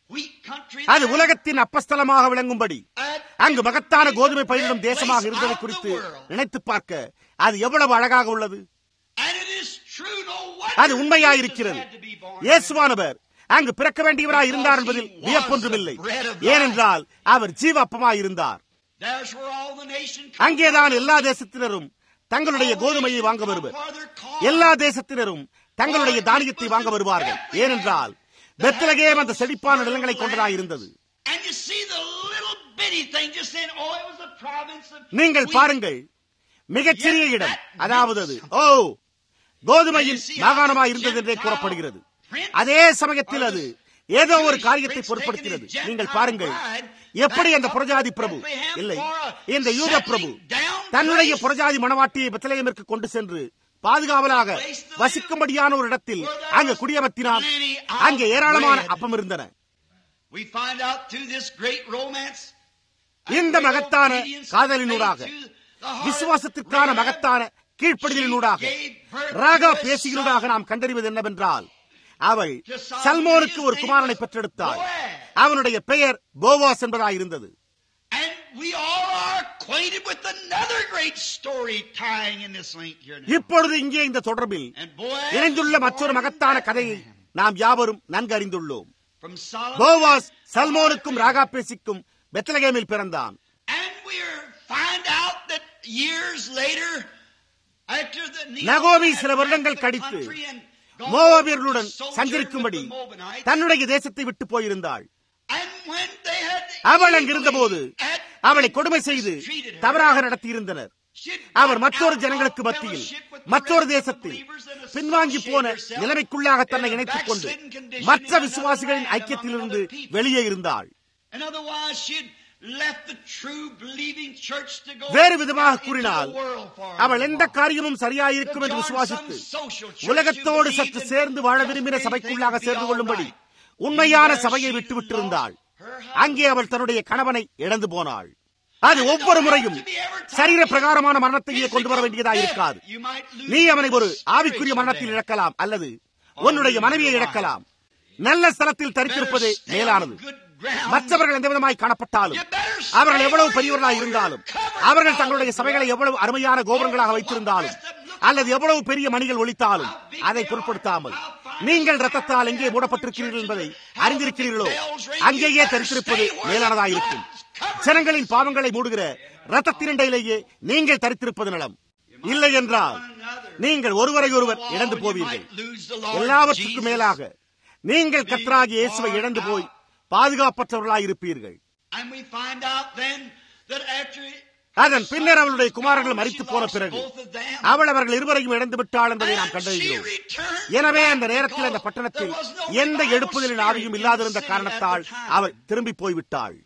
wheat country. அது there. உலகத்தின் அப்பஸ்தலமாக விளங்கும்படி And அங்கு மகத்தான கோதுமை the பயிரிடும் great தேசமாக place இருந்ததை of குறித்து the world. நினைத்து பார்க்க அது எவ்வளவு அழகாக உள்ளது And it is true, no wonder அது உண்மையாயிருக்கிறது Jesus had to be born. இயேசுவானவர் அங்கு பிறக்க வேண்டியவராய் இருந்தார் என்பதில் வியப்பொன்றுமில்லை ஏனென்றால் அவர் ஜீவ அப்பமாய் இருந்தார் There's where all the nation அங்கேதான் எல்லா தேசத்தினரும் தங்களுடைய கோதுமையை வாங்க வருவர் எல்லா தேசத்தினரும் தங்களுடைய தானியத்தை வாங்க வருவார்கள் ஏனென்றால் பெத்லகேம் அந்த செழிப்பான நிலங்களை கொண்டதாய் இருந்தது And you see the little bitty thing just saying, oh, it was the province of நீங்கள் wheat. பாருங்கள் மிகச்சிறிய இடம் அதாவது அது ஓ கோதுமையின் மாகாணமாய் இருந்தது என்றே கூறப்படுகிறது அதே சமயத்தில் அது ஏதோ ஒரு காரியத்தை பொருட்படுத்தினது நீங்கள் பாருங்கள் எப்படி அந்த புரஜாதி பிரபு இல்லை இந்த யூத பிரபு தன்னுடைய புரஜாதி மணவாட்டியை பெத்தலேயமிற்கு கொண்டு சென்று பாதுகாவலாக வசிக்கும்படியான ஒரு இடத்தில் அங்கு குடியமர்த்தினான் அங்கே ஏராளமான அப்பம் இருந்தன We find out through this great romance இந்த மகத்தான காதலினூடாக விசுவாசத்திற்கான மகத்தான கீழ்ப்படிதலினூடாக ராகா பேசிகளூடாக நாம் கண்டறிவது என்னவென்றால் அவள் சல்மோனுக்கு ஒரு குமாரனை பெற்றெடுத்தாள் அவனுடைய பெயர் போவாஸ் என்பதாயிருந்தது And we all are acquainted with another great story tying in this link here now. இப்பொழுது இங்கே இந்த தொடர்பில் And Boaz இணைந்துள்ள was மற்றொரு born மகத்தான in கதையை Bethlehem. நாம் யாவரும் நன்கு அறிந்துள்ளோம் From Solomon. போவாஸ் சல்மோனுக்கும் ராகாபேசிக்கும் பெத்லகேமில் பிறந்தான் And we find out that years later, after the நகோமி சில வருடங்கள் கழித்து மோவாபியர்களுடன் சஞ்சரிக்கும்படி தன்னுடைய தேசத்தை விட்டு போயிருந்தாள் அவள் அங்கிருந்தபோது அவளை கொடுமை செய்து தவறாக நடத்தியிருந்தனர் அவர் மற்றொரு ஜனங்களுக்கு மத்தியில் மற்றொரு தேசத்தில் பின்வாங்கி போன நிலைமைக்குள்ளாக தன்னை இணைத்துக் கொண்டு மற்ற விசுவாசிகளின் ஐக்கியத்திலிருந்து வெளியே இருந்தாள் வேறு விதமாக கூறினால் அவள் எந்த காரியமும் சரியாயிருக்கும் என்று விசுவாசித்து உலகத்தோடு சற்று சேர்ந்து வாழ விரும்பின சபைக்குள்ளாக சேர்ந்து கொள்ளும்படி உண்மையான சபையை விட்டுவிட்டிருந்தாள் அங்கே அவள் தன்னுடைய கணவனை இழந்து போனாள் அது ஒவ்வொரு முறையும் சரீர பிரகாரமான மரணத்தையே கொண்டு வர வேண்டியதாக இருக்காது நீ அவனை ஒரு ஆவிக்குரிய மரணத்தில் இழக்கலாம் அல்லது உன்னுடைய மனைவியை இழக்கலாம் நல்ல ஸ்தலத்தில் தரித்திருப்பதே மேலானது மற்றவர்கள் எந்த விதமாய் காணப்பட்டாலும் அவர்கள் எவ்வளவு பெரியவர்களாக இருந்தாலும் அவர்கள் தங்களுடைய சபைகளை எவ்வளவு அருமையான கோபுரங்களாக வைத்திருந்தாலும் அல்லது எவ்வளவு பெரிய மணிகள் ஒழித்தாலும் அதை பொருட்படுத்தாமல் நீங்கள் ரத்தத்தால் எங்கே மூடப்பட்டிருக்கிறீர்கள் என்பதை அறிந்திருக்கிறீர்களோ அங்கேயே தரித்திருப்பது மேலானதாயிருக்கும் ஜனங்களின் பாவங்களை மூடுகிற ரத்தத்தினிடையிலேயே நீங்கள் தரித்திருப்பது நலம் இல்லை என்றால் நீங்கள் ஒருவரை ஒருவர் இழந்து போவீர்கள் எல்லாவற்றுக்கும் மேலாக நீங்கள் கத்தராகி இயேசுவை இழந்து போய் பாதுகாப்பற்றவர்களாய் இருப்பீர்கள் அதன் பின்னர் அவளுடைய குமாரர்கள் மறித்து போன பிறகு அவள் அவர்கள் இருவரையும் இழந்து விட்டாள் என்பதை நாம் கண்டறிகிறோம் எனவே அந்த நேரத்தில் அந்த பட்டணத்தில் எந்த எடுப்புதலின் ஆவியும் இல்லாதிருந்த காரணத்தால் அவள் திரும்பி போய்விட்டாள்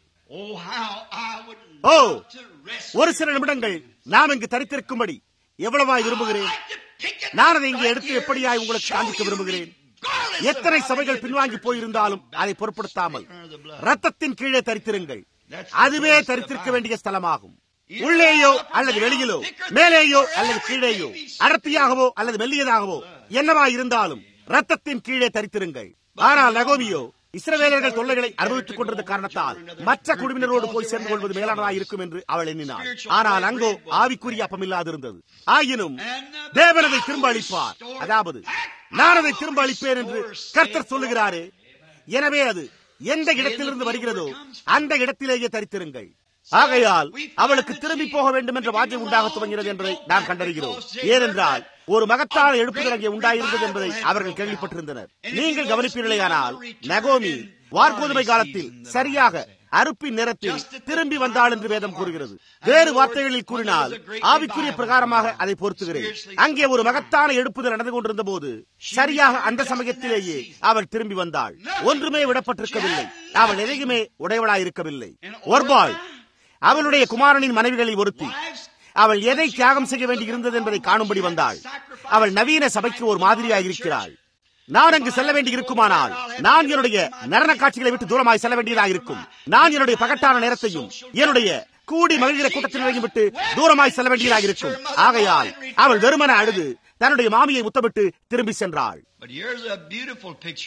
ஓ ஒரு சில நிமிடங்கள் நாம் இங்கு தரித்திருக்கும்படி எவ்வளவாய் விரும்புகிறேன் நான் அதை இங்கே எடுத்து எப்படியாய் உங்களுக்கு காண்பிக்க விரும்புகிறேன் எத்தனை சபைகள் பின்வாங்கி போயிருந்தாலும் அதை பொருட்படுத்தாமல் ரத்தத்தின் கீழே தரித்திருங்கள் அதுவே தரித்திருக்க வேண்டிய ஸ்தலமாகும் உள்ளேயோ அல்லது வெளியிலோ மேலேயோ அல்லது கீழேயோ அடர்த்தியாகவோ அல்லது மெல்லியதாகவோ என்னவா இருந்தாலும் ரத்தத்தின் கீழே தரித்திருங்கள் ஆனால் நகோமியோ இஸ்ரவேலர்கள் தொல்லைகளை அனுபவித்துக் கொண்டிருந்த காரணத்தால் மற்ற குழுவினரோடு போய் சேர்ந்து கொள்வது மேலானதாக இருக்கும் என்று அவள் எண்ணினாள் ஆனால் அங்கோ ஆவிக்குரிய அப்பம் இல்லாதிருந்தது ஆயினும் தேவன் அதை திரும்ப அளிப்பார் அதாவது நான் அதை திரும்ப அளிப்பேன் என்று கர்த்தர் சொல்லுகிறாரே எனவே அது எந்த இடத்திலிருந்து வருகிறதோ அந்த இடத்திலேயே தரித்திருங்கள் ஆகையால் அவளுக்கு திரும்பி போக வேண்டும் என்ற வாக்கியம் உண்டாக துவங்கிறது என்பதை நாம் கண்டறிகிறோம் ஏனென்றால் ஒரு மகத்தான எழுப்புதல் அங்கே உண்டாயிருந்தது என்பதை அவர்கள் கேள்விப்பட்டிருந்தனர் நீங்கள் கவனிப்பீர்களேயானால் நகோமி வார்கோதுமை காலத்தில் சரியாக அறுப்பின் நிறத்தில் திரும்பி வந்தாள் என்று வேதம் கூறுகிறது வேறு வார்த்தைகளில் கூறினால் ஆவிக்குரிய பிரகாரமாக அதை பொறுத்துகிறேன் அங்கே ஒரு மகத்தான எழுப்புதல் நடந்து கொண்டிருந்த போது சரியாக அந்த சமயத்திலேயே அவள் திரும்பி வந்தாள் ஒன்றுமே விடப்பட்டிருக்கவில்லை அவள் எதையுமே உடையவளாயிருக்கவில்லை ஒர்பாள் அவளுடைய குமாரனின் மனைவிகளில் ஒருத்தி அவள் எதை தியாகம் செய்ய வேண்டி இருந்தது என்பதை காணும்படி வந்தாள் அவள் நவீன சபைக்கு ஒரு மாதிரியாக இருக்கிறாள் நான் அங்கு செல்ல வேண்டி இருக்குமானால் நான் என்னுடைய நடன காட்சிகளை விட்டு தூரமாய் செல்ல வேண்டியதாக இருக்கும் நான் என்னுடைய பகட்டான நேரத்தையும் என்னுடைய கூடி மகிழ்கிற கூட்டத்தினரையும் விட்டு தூரமாய் செல்ல வேண்டியதாக இருக்கும் ஆகையால் அவள் வெறுமன அழுது தன்னுடைய மாமியை முத்தமிட்டு திரும்பி சென்றாள்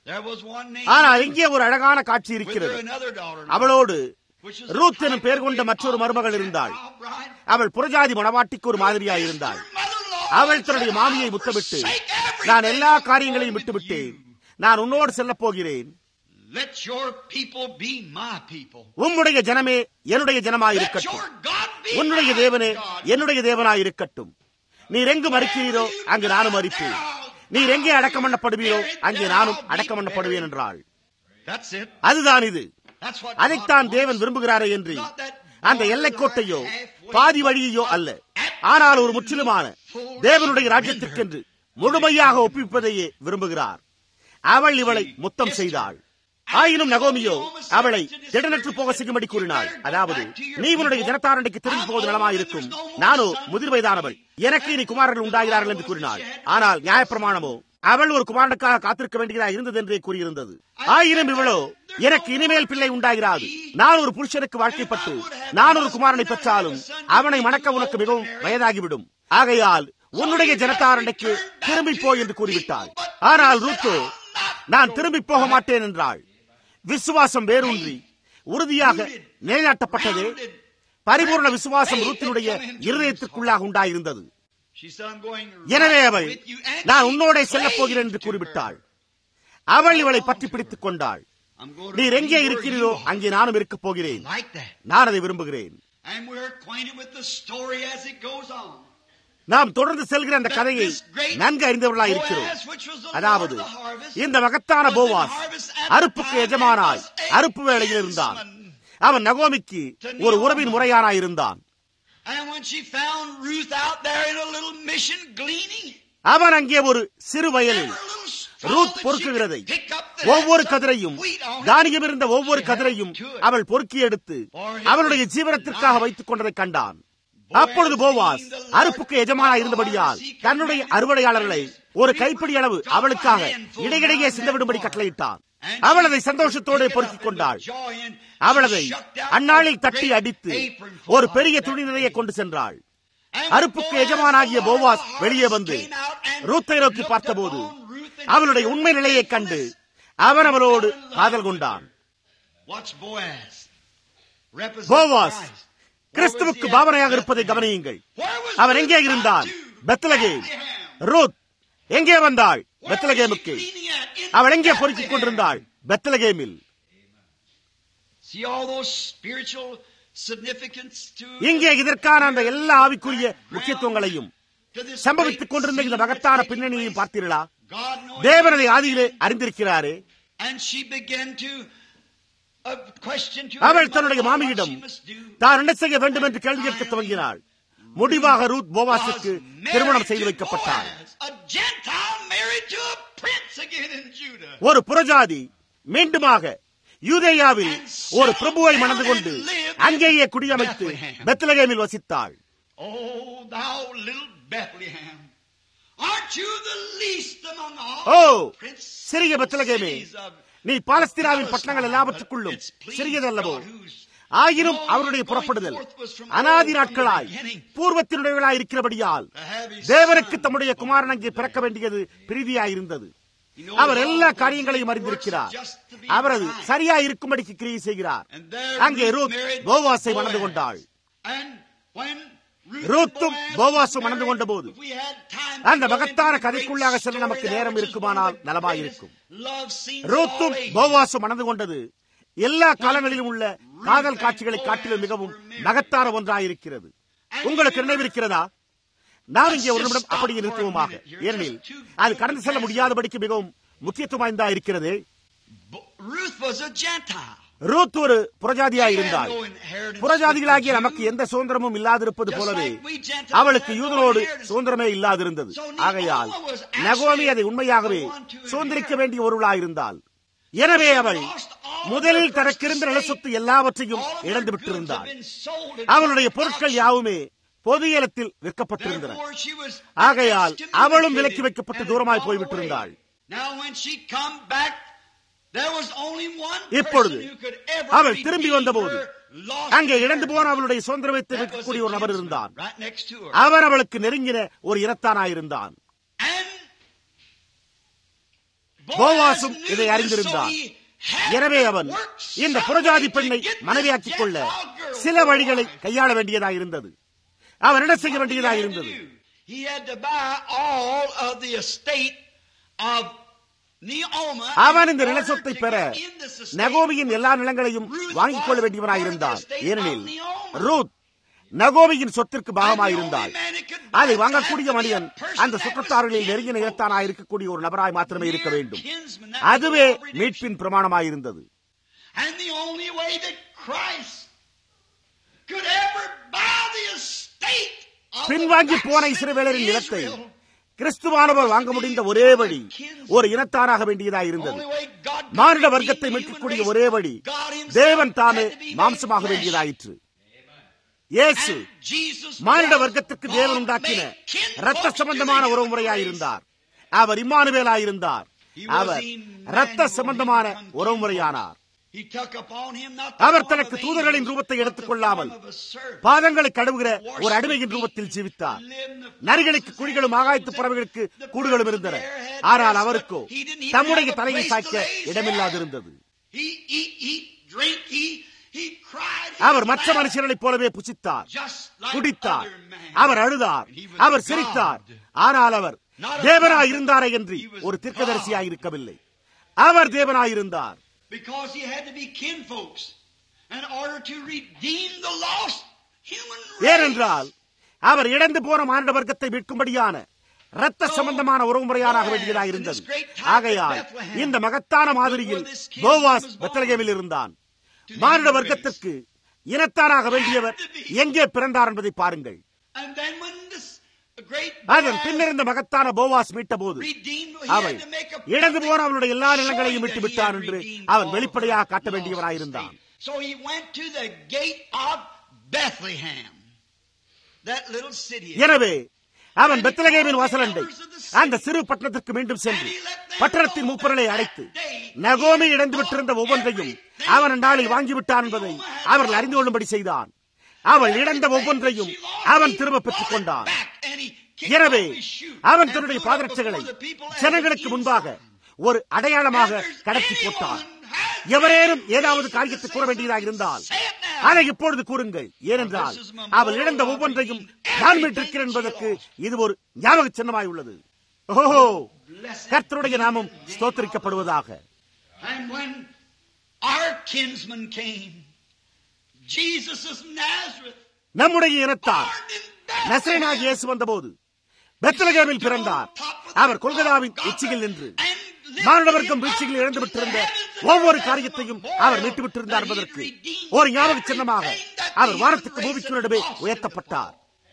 There was one named ஆனால் Ruth இங்கே ஒரு அழகான காட்சி with her இருக்கிறது another daughter. அவளோடு which was ரூத் the எனும் பெயர் கொண்ட type மற்றொரு of மருமகள் the இருந்தாள் Gentile bride. அவள் புறஜாதி மணவாட்டிக்கு ஒரு மாதிரியாய் Kissed இருந்தாள் her mother-in-law அவள் and தன்னுடைய said, மாமியை "I'll முத்தமிட்டு forsake everything நான் எல்லா and காரியங்களையும் go with விட்டுவிட்டேன் you. நான் உன்னோடு செல்லப் போகிறேன் Let your people be my people. உம்முடைய ஜனமே என்னுடைய Let ஜனமாயிருக்கட்டும் your God be உன்னுடைய my தேவனே God. என்னுடைய தேவனாயிருக்கட்டும் நீர் எங்கு மறிக்கிறீரோ அங்கு நானும் மறிப்பேன் நீர் எங்கே அடக்கம் பண்ணப்படுவீரோ அங்கே நானும் அடக்கம் பண்ணப்படுவேன் என்றாள் That's it. அதுதான் இது That's what அதைத்தான் God தேவன் wants. விரும்புகிறாரே என்று அந்த எல்லைக்கோட்டையோ பாதி வழியையோ அல்ல ஆனால் ஒரு முற்றிலுமான தேவனுடைய ராஜ்யத்திற்கென்று முழுமையாக ஒப்புவிப்பதையே விரும்புகிறார் அவள் இவளை முத்தம் செய்தாள் ஆயினும் நகோமியோ அவளை திடனற்று போக செய்யும்படி கூறினாள் அதாவது நீ உன்னுடைய ஜனத்தாரண்டைக்கு திரும்பி போவது நலமாயிருக்கும் நானோ முதிர் வயதானவள் எனக்கு இனி குமாரர்கள் உண்டாகிறார்கள் என்று கூறினாள் ஆனால் நியாயப்பிரமாணமோ அவள் ஒரு குமாரனுக்காக காத்திருக்க வேண்டியதா இருந்தது என்றே கூறியிருந்தது ஆயினும் இவளோ எனக்கு இனிமேல் பிள்ளை உண்டாகிறாது நான் ஒரு புருஷனுக்கு வாழ்க்கைப்பட்டு நான் ஒரு குமாரனை பெற்றாலும் அவனை மணக்க உனக்கு மிகவும் வயதாகிவிடும் ஆகையால் உன்னுடைய ஜனத்தாரண்டைக்கு திரும்பி போய் என்று கூறிவிட்டாள் ஆனால் ரூத்தோ நான் திரும்பி போக மாட்டேன் என்றாள் விசுவாசம் வேரூன்றி உறுதியாக நிலைநாட்டப்பட்டது பரிபூர்ண விசுவாசம் ரூத்தினுடைய இருதயத்திற்குள்ளாக உண்டாயிருந்தது She said, I'm going எனவே right அவள் with you. And நான் she உன்னோட செல்லப் prayed போகிறேன் என்று to கூறிவிட்டாள் her. அவள் இவளை பற்றி பிடித்துக் கொண்டாள் I'm going to நீர் be எங்கே where இருக்கிறீரோ you are. அங்கே நானும் இருக்கப் போகிறேன் Like that. நான் அதை விரும்புகிறேன் And we're acquainted with the story as it goes on. நாம் தொடர்ந்து செல்கிற அந்த கதையை நன்கு அறிந்தவர்களாய் இருக்கிறோம் Boaz, which was the அதாவது Lord of the harvest, இந்த மகத்தான was in Boaz harvest at the அறுப்புக்கு time எஜமானாய் and was a அறுப்பு வேளையில் இருந்தான் kinsman. அவன் நகோமிக்கு ஒரு உறவின் முறையானாய் இருந்தான் And when she found Ruth out there in a little mission gleaning, அவன் அங்கே ஒரு சிறு there வயலில் were little straw Ruth that she பொறுக்குகிறதை could pick up that ஒவ்வொரு had some கதிரையும் wheat on it. தானியம் இருந்த ஒவ்வொரு She had கதிரையும் to it. அவள் பொறுக்கி எடுத்து அவளுடைய ஜீவனத்திற்காக வைத்துக் கொண்டதை கண்டான் அப்பொழுது போவாஸ் அறுப்புக்கு எஜமானா இருந்தபடியால் தன்னுடைய அறுவடையாளர்களை ஒரு கைப்பிடி அளவு அவளுக்காக இடையிடையே சிந்தவிடும்படி கட்டளையிட்டான் அவள் அதை சந்தோஷத்தோடு பொறுக்கிக் கொண்டாள் அவள் அதை அந்நாளில் தட்டி அடித்து ஒரு பெரிய துணி நிறைய கொண்டு சென்றாள் அறுப்புக்கு எஜமானாகிய போவாஸ் வெளியே வந்து ரூத்தை நோக்கி பார்த்தபோது அவளுடைய உண்மை நிலையைக் கண்டு அவன் அவளோடு காதல் கொண்டான் போவாஸ் கிறிஸ்துவுக்கு பாவனையாக இருப்பதை கவனியுங்கள் அவன் எங்கே இருந்தான் பெத்லகேம் ரூத் எங்கே வந்தாள் பெத்லகேமுக்கு அவள் எங்கே பொறுக்கிக் கொண்டிருந்தாள் பெத்லகேமில் See all those spiritual significance to இங்கே இதற்கான அந்த எல்லா ஆவிக்குரிய முக்கியத்துவங்களையும் to this சம்பவித்துக் great கொண்டிருந்த இந்த scene மகத்தான that's taking பின்னணியையும் place. பார்த்தீர்களா God knowing தேவனதை ஆதியிலே அறிந்திருக்கிறாரே And she began to uh, question to அவள் her தன்னுடைய mother-in-law what மாமியிடம் she must do. தான் என்ன செய்ய வேண்டும் என்று கேள்வி கேட்க துவங்கினாள் முடிவாக ரூத் Was போவாசுக்கு married திருமணம் செய்து to வைக்கப்பட்டாள் Boaz, a Gentile married to a prince again in Judah. ஒரு புறஜாதி மீண்டுமாக யூதேயாவில் ஒரு பிரபுவை மணந்து கொண்டு அங்கேயே குடியமைத்து பெத்லகேமில் வசித்தாள் Oh, thou little Bethlehem, aren't you the least among all O the princes சிறிய பெத்லகேமே cities of நீ பாலஸ்தீனாவின் பட்டணங்கள் எல்லாவற்றுக்குள்ளும் சிறியதல்லவோ ஆயினும் அவருடைய புறப்படுதல் அனாதி நாட்களாய் பூர்வத்தினுடையவளாய் இருக்கிறபடியால் தேவனுக்கு தம்முடைய குமாரன் அங்கே பிறக்க வேண்டியது பிரீதியாயிருந்தது அவர் எல்லா காரியங்களையும் அறிந்திருக்கிறார் அவரது சரியா இருக்கும்படிக்கு கிரியை செய்கிறார் அங்கே ரூத் போவாஸை மணந்து கொண்டாள் ரூத்தும் போவாசும் மணந்து கொண்ட போது அந்த மகத்தான கதைக்குள்ளாக செல்ல நமக்கு நேரம் இருக்குமானால் நலமாயிருக்கும் ரூத்தும் போவாசும் மணந்து கொண்டது எல்லா காலங்களிலும் உள்ள காதல் காட்சிகளை காட்டிலும் மிகவும் மகத்தான ஒன்றாயிருக்கிறது உங்களுக்கு நினைவிருக்கிறதா நாம் இங்கே ஒரு நிமிடம் அப்படியே நிறுத்துவோமாக ஏனெனில் அது கடந்து செல்ல முடியாதபடிக்கு மிகவும் முக்கியத்துவம் வாய்ந்தா இருக்கிறது Ruth was a Gentile. Ruth ஒரு புறஜாதியா இருந்தாள் புறஜாதிகளாகிய நமக்கு எந்த சுதந்திரமும் இல்லாதிருப்பது போலவே அவளுக்கு யூதனோடு சுதந்திரமே இல்லாதிருந்தது ஆகையால் நகோமி அதை உண்மையாகவே சுதந்திரிக்க வேண்டிய ஒருவளாயிருந்தாள் எனவே அவள் முதலில் தனக்கிருந்த நிலசொத்து எல்லாவற்றையும் இழந்து விட்டிருந்தாள் அவளுடைய பொருட்கள் யாவுமே பொது ஏலத்தில் விற்கப்பட்டிருந்தன ஆகையால் அவளும் விலக்கி வைக்கப்பட்டு தூரமாய் போய்விட்டிருந்தாள் இப்பொழுது அவள் திரும்பி வந்தபோது அங்கே இழந்து போன அவளுடைய சுதந்திரத்தை விற்கக்கூடிய ஒரு நபர் இருந்தான் அவர் அவளுக்கு நெருங்கின ஒரு இனத்தானாயிருந்தான் போவாசும் இதை அறிந்திருந்தான் எனவே அவன் இந்த புறஜாதி பெண்ணை மனைவியாக்கிக் கொள்ள சில வழிகளை கையாள வேண்டியதாயிருந்தது அவன் என்ன செய்ய வேண்டியதாயிருந்தது He had to buy all of the estate of Naomi. அவன் இந்த in order நிலச்சொத்தை to பெற get in this estate. நகோமியின் எல்லா நிலங்களையும் வாங்கிக் கொள்ள வேண்டியவனாயிருந்தான் ஏனெனில் ரூத் நகோமியின் சொத்திற்கு பாகமாயிருந்தாள் அதை வாங்கக்கூடிய மனிதன் அந்த சுற்றத்தார்களில் நெருங்கின இனத்தானாய் இருக்கக்கூடிய ஒரு நபராய் மாத்திரமே இருக்க வேண்டும் அதுவே மீட்பின் பிரமாணமாயிருந்தது And the only way that Christ could ever buy the estate of the பின்வாங்கி போன backslidden இஸ்ரவேலரின் நிலத்தை Israel, கிறிஸ்துவானவர் வாங்க முடிந்த ஒரே வழி ஒரு இனத்தாராக வேண்டியதாயிருந்தது only way God could மானிட redeem வர்க்கத்தை the மீட்கக்கூடிய human ஒரே race, வழி God himself தேவன் தாமே had to be made மாம்சமாக flesh. வேண்டியதாயிற்று இயேசு And Jesus மானிட was வர்க்கத்துக்கு God தேவன் உண்டாக்கின made kinfolk இரத்த to சம்பந்தமான the உறவு human முறையாயிருந்தார் race. Our இம்மானுவேலாயிருந்தார் He was our Emmanuel. இரத்த சம்பந்தமான He உறவு become முறையானார் He took upon him not the our form தனக்கு of தூதர்களின் angels, ரூபத்தை but the எடுத்துக் கொள்ளாமல் form of a servant. பாதங்களை கழுவுகிற ஒரு அடிமையின் ரூபத்தில் ஜீவித்தார் நரிகளுக்கு குழிகளும் ஆகாயத்து பறவைகளுக்கு கூடுகளும் இருந்தன ஆனால் அவருக்கோ தம்முடைய தலையை சாய்க்க இடமில்லாதிருந்தது He eat, eat, drink, he, he cried. he அவர் மற்ற laughed, மனுஷர்களைப் போலவே புசித்தார் just like குடித்தார் other men. அவர் அழுதார் அவர் சிரித்தார் ஆனால் அவர் தேவனாய் இருந்தாரே என்று ஒரு தீர்க்கதரிசியாய் இருக்கவில்லை அவர் தேவனாய் இருந்தார் Because he had to be kinfolks in order to redeem the lost human race. ஏனென்றால் அவர் இழந்து போன மானிட வர்க்கத்தை மீட்கும்படியான இரத்த சம்பந்தமான உறவுமுறையானாக வேண்டியதாக இருந்தது ஆகையால் இந்த மகத்தான மாதிரியில் போவாஸ் பெத்தலகேமில் இருந்தான் மானிட வர்க்கத்திற்கு இனத்தானாக வேண்டியவர் எங்கே பிறந்தார் என்பதை பாருங்கள் And then when this great அதன் பின்னர் இந்த மகத்தான போவாஸ் மீட்ட போது redeemed, he அவன் had to make a இழந்து போன அவனுடைய எல்லா showing நிலங்களையும் that விட்டு he விட்டான் had என்று redeemed அவன் all வெளிப்படையாக of காட்ட the வேண்டியவனாயிருந்தான் lost estate. So he went to the gate of Bethlehem, that little city. எனவே அவன் பெத்தலகேமின் வாசலண்டை அந்த சிறு பட்டணத்திற்கு மீண்டும் சென்று பட்டணத்தின் மூப்பர்களை அழைத்து நகோமி இழந்து விட்டிருந்த ஒவ்வொன்றையும் அவன் அந்நாளில் வாங்கிவிட்டான் என்பதை அவர்கள் அறிந்து கொள்ளும்படி செய்தான் அவள் இழந்த ஒவ்வொன்றையும் அவன் திரும்ப பெற்றுக் கொண்டான் எனவே அவன் தன்னுடைய பாதரட்சைகளை ஜனங்களுக்கு முன்பாக ஒரு அடையாளமாக கடத்தி போட்டான் எவரேனும் ஏதாவது காரியத்தை கூற வேண்டியதாக இருந்தால் அதை இப்பொழுது கூறுங்கள் ஏனென்றால் அவள் இழந்த ஒவ்வொன்றையும் நான் மீட்டிருக்கிறேன் என்பதற்கு இது ஒரு ஞாபக சின்னமாய் உள்ளது ஓஹோ கர்த்தருடைய நாமம் ஸ்தோத்தரிக்கப்படுவதாக And when our kinsman came, Jesus of Nazareth, நம்முடைய இனத்தார் born in Bethlehem, நசரேனாக இயேசு வந்தபோது பெத்லகேமில் பிறந்தார் அவர் கொல்கதாவின் உச்சியில் நின்று மானுடவர்க்கம் வீழ்ச்சியில் இழந்து விட்டிருந்த ஒவ்வொரு காரியத்தையும் அவர் மீட்டு விட்டிருந்தார் என்பதற்கு ஒரு ஞாபக சின்னமாக அவர் வானத்துக்கு பூமிக்கு நடுவே உயர்த்தப்பட்டார்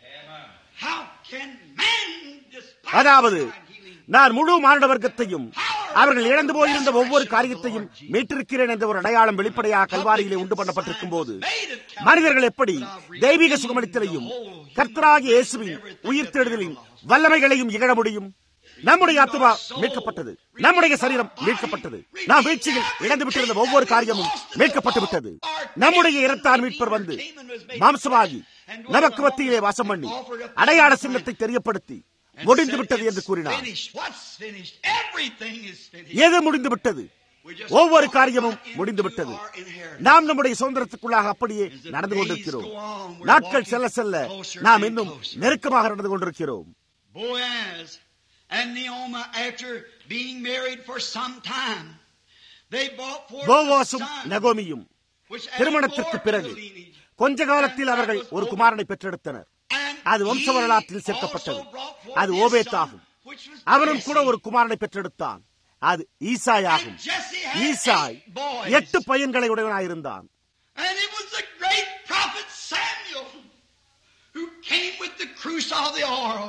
How can man despise அதாவது divine healing? நான் முழு மானுட வர்க்கத்தையும் அவர்கள் இழந்து போயிருந்த ஒவ்வொரு காரியத்தையும் மீட்டிருக்கிறேன் என்ற ஒரு அடையாளம் வெளிப்படையாக கல்வாரியிலே உண்டு பண்ணப்பட்டிருக்கும் போது மனிதர்கள் எப்படி தெய்வீக சுகமளித்தலையும் கர்த்தராகிய இயேசுவின் உயிர் தேடுதலின் வல்லமைகளையும் இகழ முடியும் நம்முடைய ஆத்துமா மீட்கப்பட்டது நம்முடைய சரீரம் மீட்கப்பட்டது நாம் வீழ்ச்சியில் இழந்து விட்டிருந்த ஒவ்வொரு காரியமும் மீட்கப்பட்டு விட்டது நம்முடைய இரத்தார் மீட்பர் வந்து மாம்சமாகி நமக்கு மத்தியிலே வாசம் பண்ணி அடையாள சின்னத்தை தெரியப்படுத்தி முடிந்து விட்டது என்று கூறினார் Finished. What's finished? Everything is finished. எது முடிந்து விட்டது ஒவ்வொரு காரியமும் முடிந்து விட்டது நாம் நம்முடைய சுதந்திரத்துக்குள்ளாக அப்படியே நடந்து கொண்டிருக்கிறோம் நாட்கள் செல்ல செல்ல நாம் இன்னும் நெருக்கமாக நடந்து கொண்டிருக்கிறோம் Boaz and Naomi, after being married for some time, they brought forth a போவாசும் son, நகோமியும் which added திருமணத்திற்கு more to பிறகு the lineage. கொஞ்ச காலத்தில் அவர்கள் ஒரு குமாரனை பெற்றெடுத்தனர் And அது வம்ச he வரலாற்றில் சேர்க்கப்பட்டது also brought forth அது his ஓபேத் son, ஆகும் which was அவனும் கூட Jesse. ஒரு குமாரனை பெற்றெடுத்தான் அது ஈசாய் ஆகும் And Jesse had ஈசாய் eight boys. எட்டு பையன்களை உடையவனாயிருந்தான் And it was the great prophet Samuel who came with the cruse of the oil.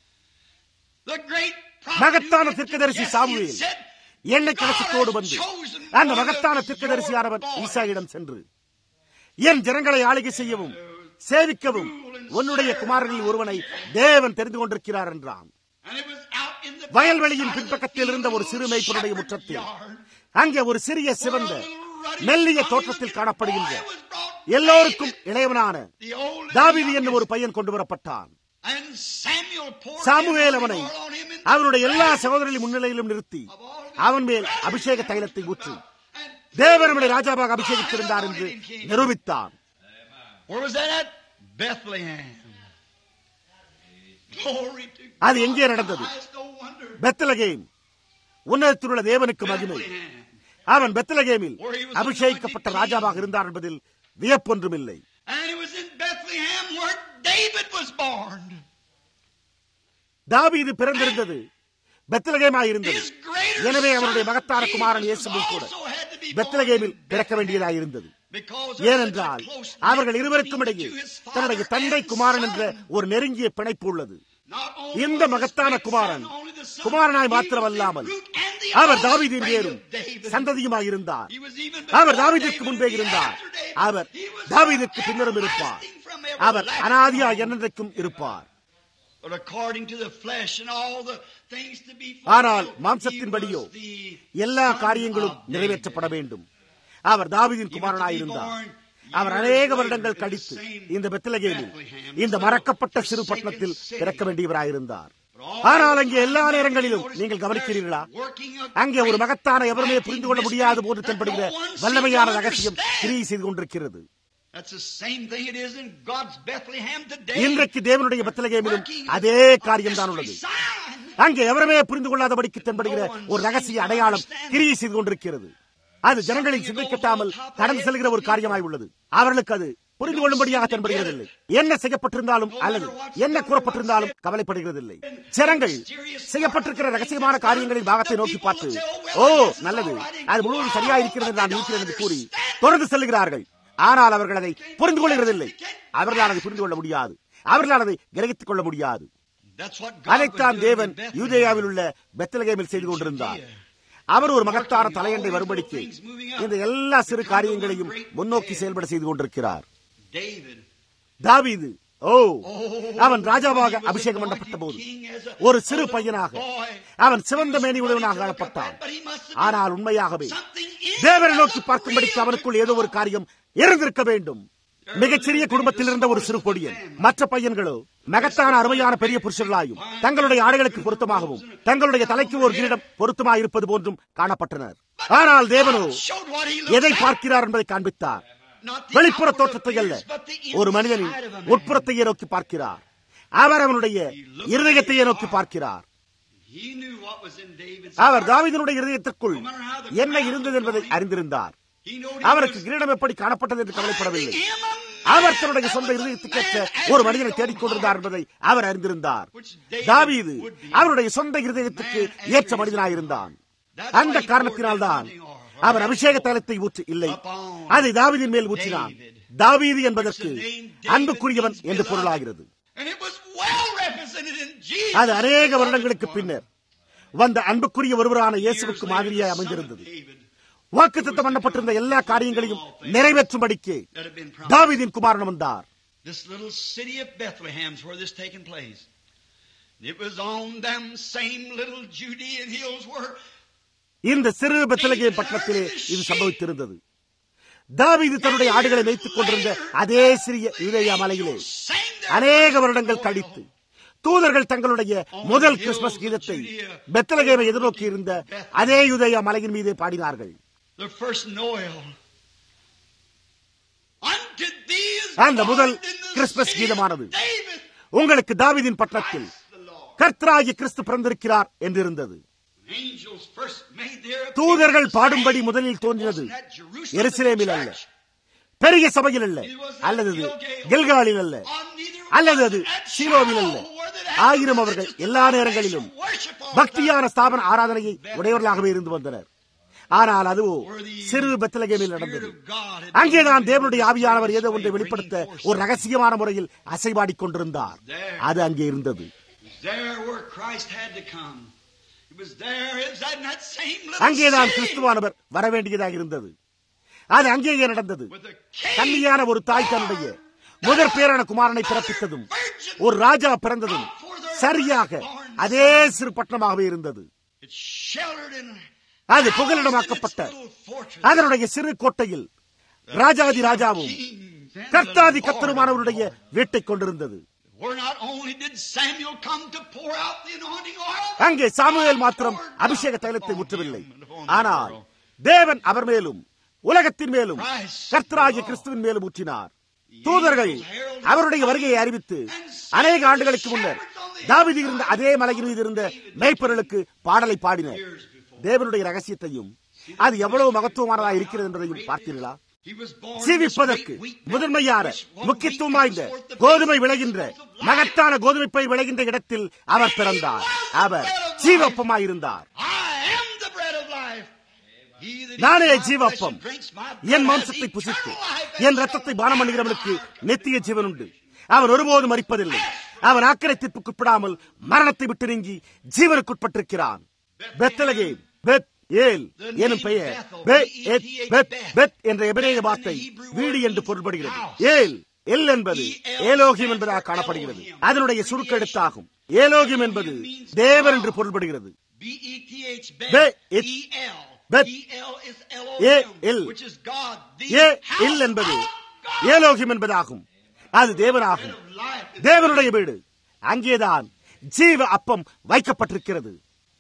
The great prophet மகத்தான who went to தீர்க்கதரிசி Jesse சாமுவேல் and said, எண்ணெய் கலசத்தோடு வந்து அந்த மகத்தான தீர்க்கதரிசியானவன் ஈசாயிடம் சென்று என் ஜனங்களை ஆளுகை செய்யவும் சேவிக்கவும் உன்னுடைய குமாரனில் ஒருவனை தேவன் தெரிந்து கொண்டிருக்கிறார் என்றான் And it was out in the வயல்வெளியின் backside of the பின்பக்கத்தில் இருந்த ஒரு field, சிறு little மேய்ப்பனுடைய shepherd's முற்றத்தில் yard, அங்கே ஒரு சிறிய சிவந்த where a little ruddy மெல்லிய young தோற்றத்தில் looking காணப்படுகின்ற boy was brought, எல்லோருக்கும் David, இளையவனான the old and தாவீது youngest. என்னும் ஒரு பையன் கொண்டு வரப்பட்டான் And Samuel poured Samuel in அவனை oil on him and அவனுடைய எல்லா சகோதரர்களின் முன்னிலையிலும் நிறுத்தி அவன் மேல் அபிஷேக தைலத்தை ஊற்றி தேவர் அவனை ராஜாவாக அபிஷேகித்திருந்தார் என்று நிரூபித்தான் Where was that at? Bethlehem. Glory to அது God. எங்கே நடந்தது? It's no wonder. பெத்தலகேம் உன்னதத்திலுள்ள தேவனுக்கு மகிமை Bethlehem. அவன் பெத்தலகேமில் அபிஷேகிக்கப்பட்ட ராஜாவாக இருந்தார் என்பதில் வியப்பொன்றுமில்லை And it was in Bethlehem where David was born. தாவீது பிறந்திருந்தது பெத்தலகேமாய் இருந்தது His greater எனவே அவனுடைய son, மகத்தான குமாரன் Jesus, இயேசுவும் கூட also had to be born பெத்தலகேமில் in பிறக்க Bethlehem. வேண்டியதாயிருந்தது Because there's ஏனென்றால் such a close அவர்கள் knit இருவருக்கும் இடையே between his father தன்னுடைய தந்தை and குமாரன் என்ற son. ஒரு நெருங்கிய பிணைப்பு உள்ளது Not only இந்த was மகத்தான his Kumaran son only the son, குமாரனாய் he மாத்திரமல்லாமல் was the root and the அவர் தாவீதின் offspring வேரும் of David. சந்ததியுமாக இருந்தார் He was even our before தாவீதிற்கு David முன்பே and இருந்தார் after David. Our He was தாவீதிற்கு பின்னரும் இருப்பார் everlasting from அவர் everlasting. அனாதியா என்னென்றைக்கும் இருப்பார் But according to the flesh and all the things to be ஆனால் fulfilled, மாம்சத்தின்படியோ he was the எல்லா son காரியங்களும் of David. நிறைவேற்றப்பட வேண்டும் அவர் தாவீதின் குமாரனாயிருந்தார் அவர் அநேக வருடங்கள் கழித்து இந்த பெத்தலகேமில் இந்த மறக்கப்பட்ட சிறு பட்டணத்தில் பிறக்க வேண்டியவராயிருந்தார் ஆனால் அங்கே எல்லா நேரங்களிலும் நீங்கள் கவனிக்கிறீர்களா அங்கே ஒரு மகத்தான எவருமே புரிந்து கொள்ள முடியாது போன்று தென்படுகிற வல்லமையான ரகசியம் கிரியை செய்து கொண்டிருக்கிறது That's the same thing it is in God's Bethlehem today. இன்றைக்கு தேவனுடைய பெத்தலகேமிலும் அதே காரியம் தான் உள்ளது Sign. அங்கே எவருமே புரிந்து கொள்ளாதபடிக்கு தென்படுகிற ஒரு ரகசிய அடையாளம் கிரியை செய்து கொண்டிருக்கிறது அது ஜனங்களின் சிந்திக்கட்டாமல் கடந்து செல்கிற ஒரு காரியமாய் உள்ளது அவர்களுக்கு அது புரிந்து கொள்ளும்படியாக தென்படுகிறதில்லை என்ன செய்யப்பட்டிருந்தாலும் அல்லது என்ன கூறப்பட்டிருந்தாலும் கவலைப்படுகிறதில்லை ஜனங்கள் செய்யப்பட்டிருக்கிற ரகசியமான காரியங்களின் பாகத்தை நோக்கி பார்த்து ஓ நல்லது அது முழுவதும் சரியா இருக்கிறது என்று நான் இருக்கிறேன் என்று கூறி தொடர்ந்து செல்கிறார்கள் ஆனால் அவர்கள் அதை புரிந்து கொள்கிறதில்லை அவர்களால் அதை புரிந்து கொள்ள முடியாது அவர்களால் அதை கிரகித்துக் கொள்ள முடியாது That's what God அதைத்தான் was doing தேவன் in Bethlehem. யூதேயாவில் உள்ள பெத்தலகேமில் செய்து கொண்டிருந்தார் அவர் ஒரு மகத்தான தலையண்டை வரும்படிக்கு இந்த எல்லா சிறு காரியங்களையும் முன்னோக்கி செயல்பட செய்து கொண்டிருக்கிறார் David. தாவீது ஓ அவன் ராஜாவாக அபிஷேகம் பண்ணப்பட்ட போது ஒரு சிறு பையனாக அவன் சிவந்த மேனியுடையவனாக காணப்பட்டான் ஆனால் உண்மையாகவே தேவரை நோக்கி பார்க்கும்படிக்கு அவனுக்குள் ஏதோ ஒரு காரியம் இருந்திருக்க வேண்டும் மிகச்சிறிய குடும்பத்தில் இருந்த ஒரு சிறு பொடியன் மற்ற பையன்களோ மகத்தான அருமையான பெரிய புருஷர்களாயும் தங்களுடைய ஆடைகளுக்கு பொருத்தமாகவும் தங்களுடைய தலைக்கு ஒரு கிரீடம் பொருத்தமாக இருப்பது போன்றும் காணப்பட்டனர் ஆனால் தேவனோ Showed what he looked எதை like. பார்க்கிறார் என்பதை காண்பித்தார் Not the வெளிப்புற outward தோற்றத்தை அல்ல appearance, but the ஒரு மனிதனின் inside of a man. உட்புறத்தையே நோக்கி பார்க்கிறார் அவர் அவனுடைய இருதயத்தையே நோக்கி பார்க்கிறார் He knew what was in David's our heart. தாவீதினுடைய இருதயத்திற்குள் என்ன இருந்தது என்பதை அறிந்திருந்தார் He knew அவருக்கு கிரீடம் எப்படி காணப்பட்டது என்று கவலைப்படவில்லை him a man அவர் தன்னுடைய சொந்த that was a இருதயத்துக்கேற்ற man after ஒரு மனிதனை his own தேடிக்கொண்டிருந்தார் என்பதை அவர் அறிந்திருந்தார் Which David தாவீது would be. அவருடைய சொந்த இருதயத்துக்கு Man after ஏற்ற his மனிதனாயிருந்தான் That's அந்த why he காரணத்தினால்தான் poured that anointing our oil. அபிஷேக தைலத்தை ஊற்றி இல்லை Upon அதை தாவீதின் மேல் ஊற்றினான் David. தாவீது என்பதற்கு Which the name David அன்புக்குரியவன் means என்று beloved. பொருளாகிறது And it was well represented in Jesus. அது அநேக வருடங்களுக்கு பின்னர் வந்த அன்புக்குரிய ஒருவரான இயேசுவுக்கு Years later, மாதிரியாய் the son of அமைந்திருந்தது David வாக்குத்தத்தம் பண்ணப்பட்டிருந்த எல்லா காரியங்களையும் நிறைவேற்றும்படிக்கு that had been promised. தாவீதின் குமாரன் வந்தார் This little city of Bethlehem's where this taken place. It was on them same little Judean hills where இந்த சிறு பெத்தலகே பட்டணத்திலே இது சம்பவித்திருந்தது தாவீது தன்னுடைய ஆடுகளை மேய்த்துக் கொண்டிருந்த அதே சிறிய யூதேயா மலையிலே sang their அநேக வருடங்கள் கழித்து தூதர்கள் தங்களுடைய முதல் கிறிஸ்துமஸ் கீதத்தை பெத்தலகேமை எதிர்நோக்கி இருந்த அதே யூதேயா மலையின் மீதே பாடினார்கள் the first Noel. Unto thee is அந்த முதல் born in the Christmas city of கீதமானது David உங்களுக்கு தாவீதின் பட்டணத்தில் the Lord. கர்த்தராகிய கிறிஸ்து பிறந்திருக்கிறார் என்றிருந்தது Angels first made their தூதர்கள் appearance. பாடும்படி முதலில் தோன்றினது Wasn't that Jerusalem, எருசலேமில் the அல்ல church? பெரிய சபையில் அல்ல It was அல்லது at Gilgal. கில்காலில் அல்ல On neither அல்லது was அது it at சீலோவில் அல்ல Shiloh, where that ஆயிரம் அவர்கள் religious எல்லா நேரங்களிலும் denomination worship all பக்தியான the time. ஸ்தாபன ஆராதனையை உடையவர்களாகவே இருந்து வந்தனர் ஆனால் அதுவோ Where the சிறு பெத்தலகேமில் Spirit நடந்தது of God had அங்கேதான் been தேவனுடைய moving ஆவியானவர் this ஏதோ way, ஒன்றை bringing வெளிப்படுத்த forth ஒரு ரகசியமான முறையில் அசைபாடிக் கொண்டிருந்தார் அது அங்கே இருந்தது There where Christ had to come. It was there, it was in that same little அங்கேதான் city கிறிஸ்துவானவர் வர வேண்டியதாக இருந்தது அது அங்கேயே நடந்தது with a king கன்னியான ஒரு தாய் தன்னுடைய முதற் பேரான குமாரனை பிறப்பித்ததும் ஒரு ராஜா பிறந்ததும் சரியாக அதே சிறு பட்டணமாகவே இருந்தது It's sheltered in அது புகலிடமாக்கப்பட்ட அதனுடைய சிறு கோட்டையில் ராஜாதி ராஜாவும் கர்த்தாதி கத்தருமானவருடைய வீட்டை கொண்டிருந்தது Where not only did Samuel come to pour out the anointing oil, அங்கே சாமுவேல் மாத்திரம் அபிஷேக தைலத்தை ஊற்றவில்லை ஆனால் தேவன் அவர் மேலும் உலகத்தின் மேலும் கர்த்தராகிய கிறிஸ்துவின் மேலும் ஊற்றினார் தூதர்கள் அவருடைய வருகையை அறிவித்து அநேக ஆண்டுகளுக்கு முன்னர் தாவீது இருந்த அதே மலையின் மீது இருந்த மேய்ப்பர்களுக்கு பாடலை பாடினர் தேவனுடைய ரகசியத்தையும் அது எவ்வளவு மகத்துவமானதா இருக்கிறது என்பதையும் பார்த்தீர்களா he was born ஜீவிப்பதற்கு முதன்மையான முக்கியத்துவம் வாய்ந்த கோதுமை விளைகின்ற மகத்தான கோதுமை பயிர் விளைகின்ற இடத்தில் அவர் பிறந்தார் அவர் ஜீவப்பமாயிருந்தார் I am the bread of life. He that நானே eats my ஜீவப்பம் flesh and drinks my blood N has மாம்சத்தை புசித்து eternal life. என் ரத்தத்தை பானம் பண்ணுகிறவனுக்கு நித்திய ஜீவன் உண்டு அவன் ஒருபோதும் மறிப்பதில்லை அவன் ஆக்கிரை தீர்ப்புக்குட்படாமல் மரணத்தை விட்டு நீங்கி ஜீவனுக்குட்பட்டிருக்கிறான் பெத்தலகே பெத் ஏல் எனும் பெயர் பெ எத் பெத் பெத் என்ற எபிரேய வார்த்தை வீடு என்று பொருள்படுகிறது ஏல் எல் என்பது ஏலோகியம் என்பதாக காணப்படுகிறது அதனுடைய சுருக்கெழுத்தாகும் ஏலோகியம் என்பது தேவன் என்று பொருள்படுகிறது B-E-T-H, Be- Beth, it- E-L. Beth- E-L is ஏ Elohim, El which is God, the ஏ house இல் என்பது of God. ஏலோகியம் என்பதாகும் அது தேவனாகும் Life is தேவனுடைய வீடு அங்கேதான் ஜீவ அப்பம் வைக்கப்பட்டிருக்கிறது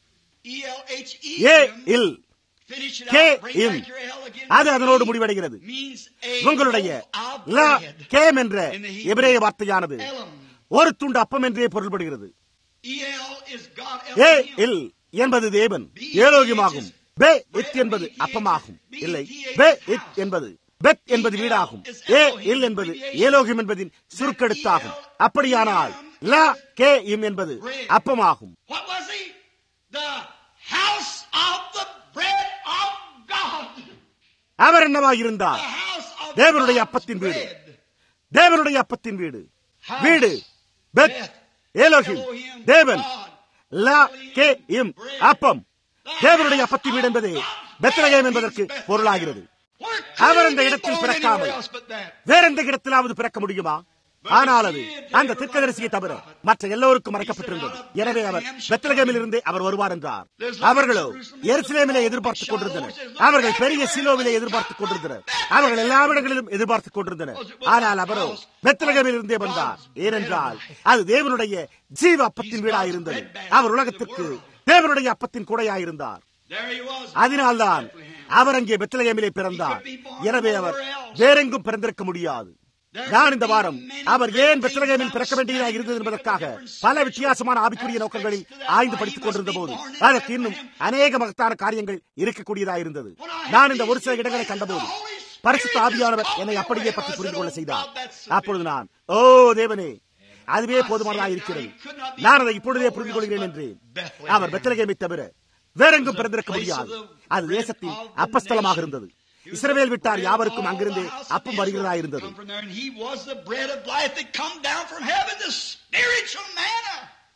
E-L-H-E. ஏ M. இல் Finish it கே out. Bring இம். back your L again. அது அதனோடு முடிவடைகிறது Means a உங்களுடைய loaf of லா bread. கேம் என்ற In the Hebrew. எபிரேய வார்த்தையானது Elam. ஒரு துண்டு அப்பம் என்றே பொருள்படுகிறது E-L is God A Elohim. இல் என்பது தேவன் ஏலோகியமாகும் பே இத் என்பது அப்பமாகும் இல்லை பே இத் என்பது பெத் என்பது வீடாகும் ஏ இல் என்பது ஏலோகியம் என்பதின் சுருக்கெடுத்தாகும் அப்படியானால் லா கே இம் என்பது அப்பமாகும் What was he? The house of the bread of God. Our என்னவாயிருந்தார் The house of தேவனுடைய God's அப்பத்தின் வீடு. bread. தேவனுடைய அப்பத்தின் வீடு வீடு பெத் ஏலோகிம் தேவன் லா கே இம் அப்பம் தேவனுடைய அப்பத்தின் வீடு என்பதே பெத்லகேம் என்பதற்கு பொருளாகிறது Where அவர் could அந்த he be இடத்தில் born பிறக்காமல் anywhere else but that? வேற எந்த இடத்திலாவது பிறக்க முடியுமா ஆனால் அது அந்த திருக்கதரிசியை தவிர மற்ற எல்லோருக்கும் மறைக்கப்பட்டிருந்தது எனவே அவர் பெத்லகேமில் இருந்து அவர் வருவார் என்றார் அவர்களோ எருசலேமிலே எதிர்பார்த்துக் கொண்டிருந்தனர் அவர்கள் பெரிய சீலோவிலே எதிர்பார்த்துக் கொண்டிருந்தனர் அவர்கள் எல்லா இடங்களிலும் எதிர்பார்த்துக் கொண்டிருந்தனர் ஆனால் அவரோ பெத்லகேமில் இருந்தே வந்தார் ஏனென்றால் அது தேவனுடைய ஜீவ அப்பத்தின் வீடாயிருந்தது அவர் உலகத்திற்கு தேவனுடைய அப்பத்தின் கூடையாயிருந்தார் There he was. அதனால்தான் அவர் அங்கே பெத்லகேமிலே பிறந்தார் எனவே அவர் வேறெங்கும் பிறந்திருக்க முடியாது நான் இந்த வாரம் அவர் ஏன் பெத்லகேமில் பிறக்க வேண்டியதாக இருந்தது என்பதற்காக பல வித்தியாசமான ஆவிக்குரிய நோக்கங்களில் ஆய்ந்து படித்துக் கொண்டிருந்த போது அதற்கு இன்னும் அநேக மகத்தான காரியங்கள் இருக்கக்கூடியதாக இருந்தது நான் இந்த ஒரு சில இடங்களை கண்டபோது பரிசுத்த ஆவியானவர் என்னை அப்படியே பற்றி புரிந்து கொள்ள செய்தார் அப்பொழுது நான் ஓ தேவனே அதுவே போதுமானதாக இருக்கிறது நான் அதை இப்பொழுதே புரிந்து கொள்கிறேன் என்றேன் அவர் பெத்லகேமை தவிர வேறெங்கும் பிறந்திருக்க முடியாது அது தேசத்தின் அப்பஸ்தலமாக இருந்தது இஸ்ரவேல் விட்டார் யாவருக்கும் அங்கிருந்து அப்பம் வருகிறதா இருந்தது Come from there, and he was the bread of life that come down from heaven, the spiritual manna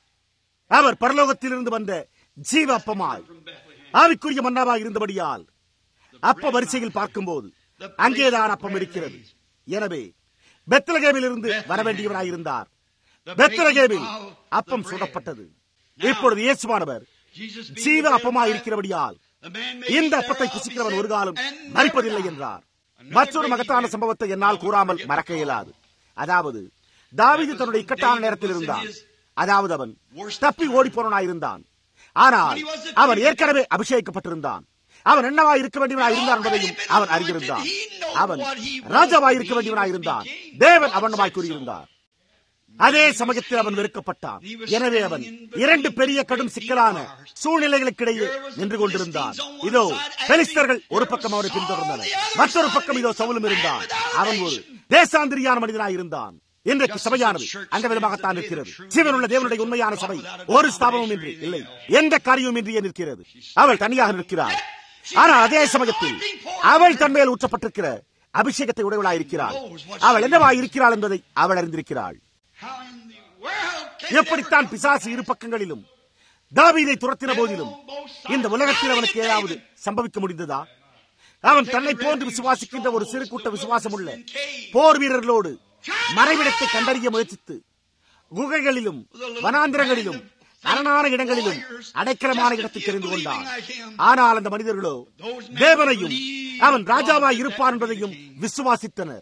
அவர் பரலோகத்திலிருந்து வந்த ஜீவ அப்பமாய் from Bethlehem. ஆவிக்குரிய மன்னாவாக இருந்தபடியால் அப்ப வரிசையில் பார்க்கும்போது அங்கேதான் அப்பம் இருக்கிறது எனவே பெத்லகேமில் இருந்து வரவேண்டியவராயிருந்தார் பெத்லகேமில் அப்பம் சுடப்பட்டது இப்பொழுது இயேசுவானவர் Jesus being ஜீவ the bread of அப்பமாய் life, இருக்கிறபடியால் the man made இந்த thereof, அப்பத்தை he புசிக்கிறவன் said, ஒரு காலம் and never மறிப்பதில்லை die. என்றார் மற்றொரு மகத்தான சம்பவத்தை என்னால் கூறாமல் மறக்க இயலாது அதாவது தாவீது தன்னுடைய இக்கட்டான நேரத்தில் இருந்தான் அதாவது அவன் தப்பி ஓடி போனவனாயிருந்தான் ஆனால் அவன் ஏற்கனவே அபிஷேகிக்கப்பட்டிருந்தான் அவன் என்னவா இருக்க வேண்டியவனாய் இருந்தான் என்பதையும் அவன் அறிந்திருந்தான் அவன் ராஜாவாய் இருக்க வேண்டியவனாய் இருந்தான் தேவன் அவனமாய் கூறியிருந்தார் அதே சமயத்தில் அவன் வெறுக்கப்பட்டான் எனவே அவன் இரண்டு பெரிய கடும் சிக்கலான சூழ்நிலைகளுக்கிடையே நின்று கொண்டிருந்தான் இதோ பெலிஸ்தர்கள் ஒரு பக்கம் அவனை பின்தொடர்ந்தனர் மற்றொரு பக்கம் இதோ சவுலும் இருந்தான் அவன் ஒரு தேசாந்திரியான மனிதனாய் இருந்தான் இன்றைக்கு சபையானது அந்த விதமாகத்தான் இருக்கிறது ஜீவனுள்ள தேவனுடைய உண்மையான சபை ஒரு ஸ்தாபனமும் இன்றி இல்லை எந்த காரியமும் இன்றியே நிற்கிறது அவள் தனியாக நிற்கிறாள் ஆனால் அதே சமயத்தில் அவள் தன்மேல் ஊற்றப்பட்டிருக்கிற அபிஷேகத்தை உடையவளாய் இருக்கிறாள் அவள் என்னவாய் இருக்கிறாள் என்பதை அவள் அறிந்திருக்கிறாள் How in the world can எப்படித்தான் பிசாசு இரு பக்கங்களிலும் தாவீதை துரத்தின போதிலும் இந்த உலகத்தில் அவனுக்கு ஏதாவது சம்பவிக்க முடிந்ததா அவன் தன்னை போன்று விசுவாசிக்கின்ற ஒரு சிறு கூட்ட விசுவாசம் உள்ள போர் வீரர்களோடு மறைவிடத்தை கண்டறிய முயற்சித்து குகைகளிலும் வனாந்திரங்களிலும் அரணான இடங்களிலும் அடைக்கலமான இடத்தை தெரிந்து கொண்டான் ஆனால் அந்த மனிதர்களோ தேவனையும் அவன் ராஜாவாய் இருப்பான் என்பதையும் விசுவாசித்தனர்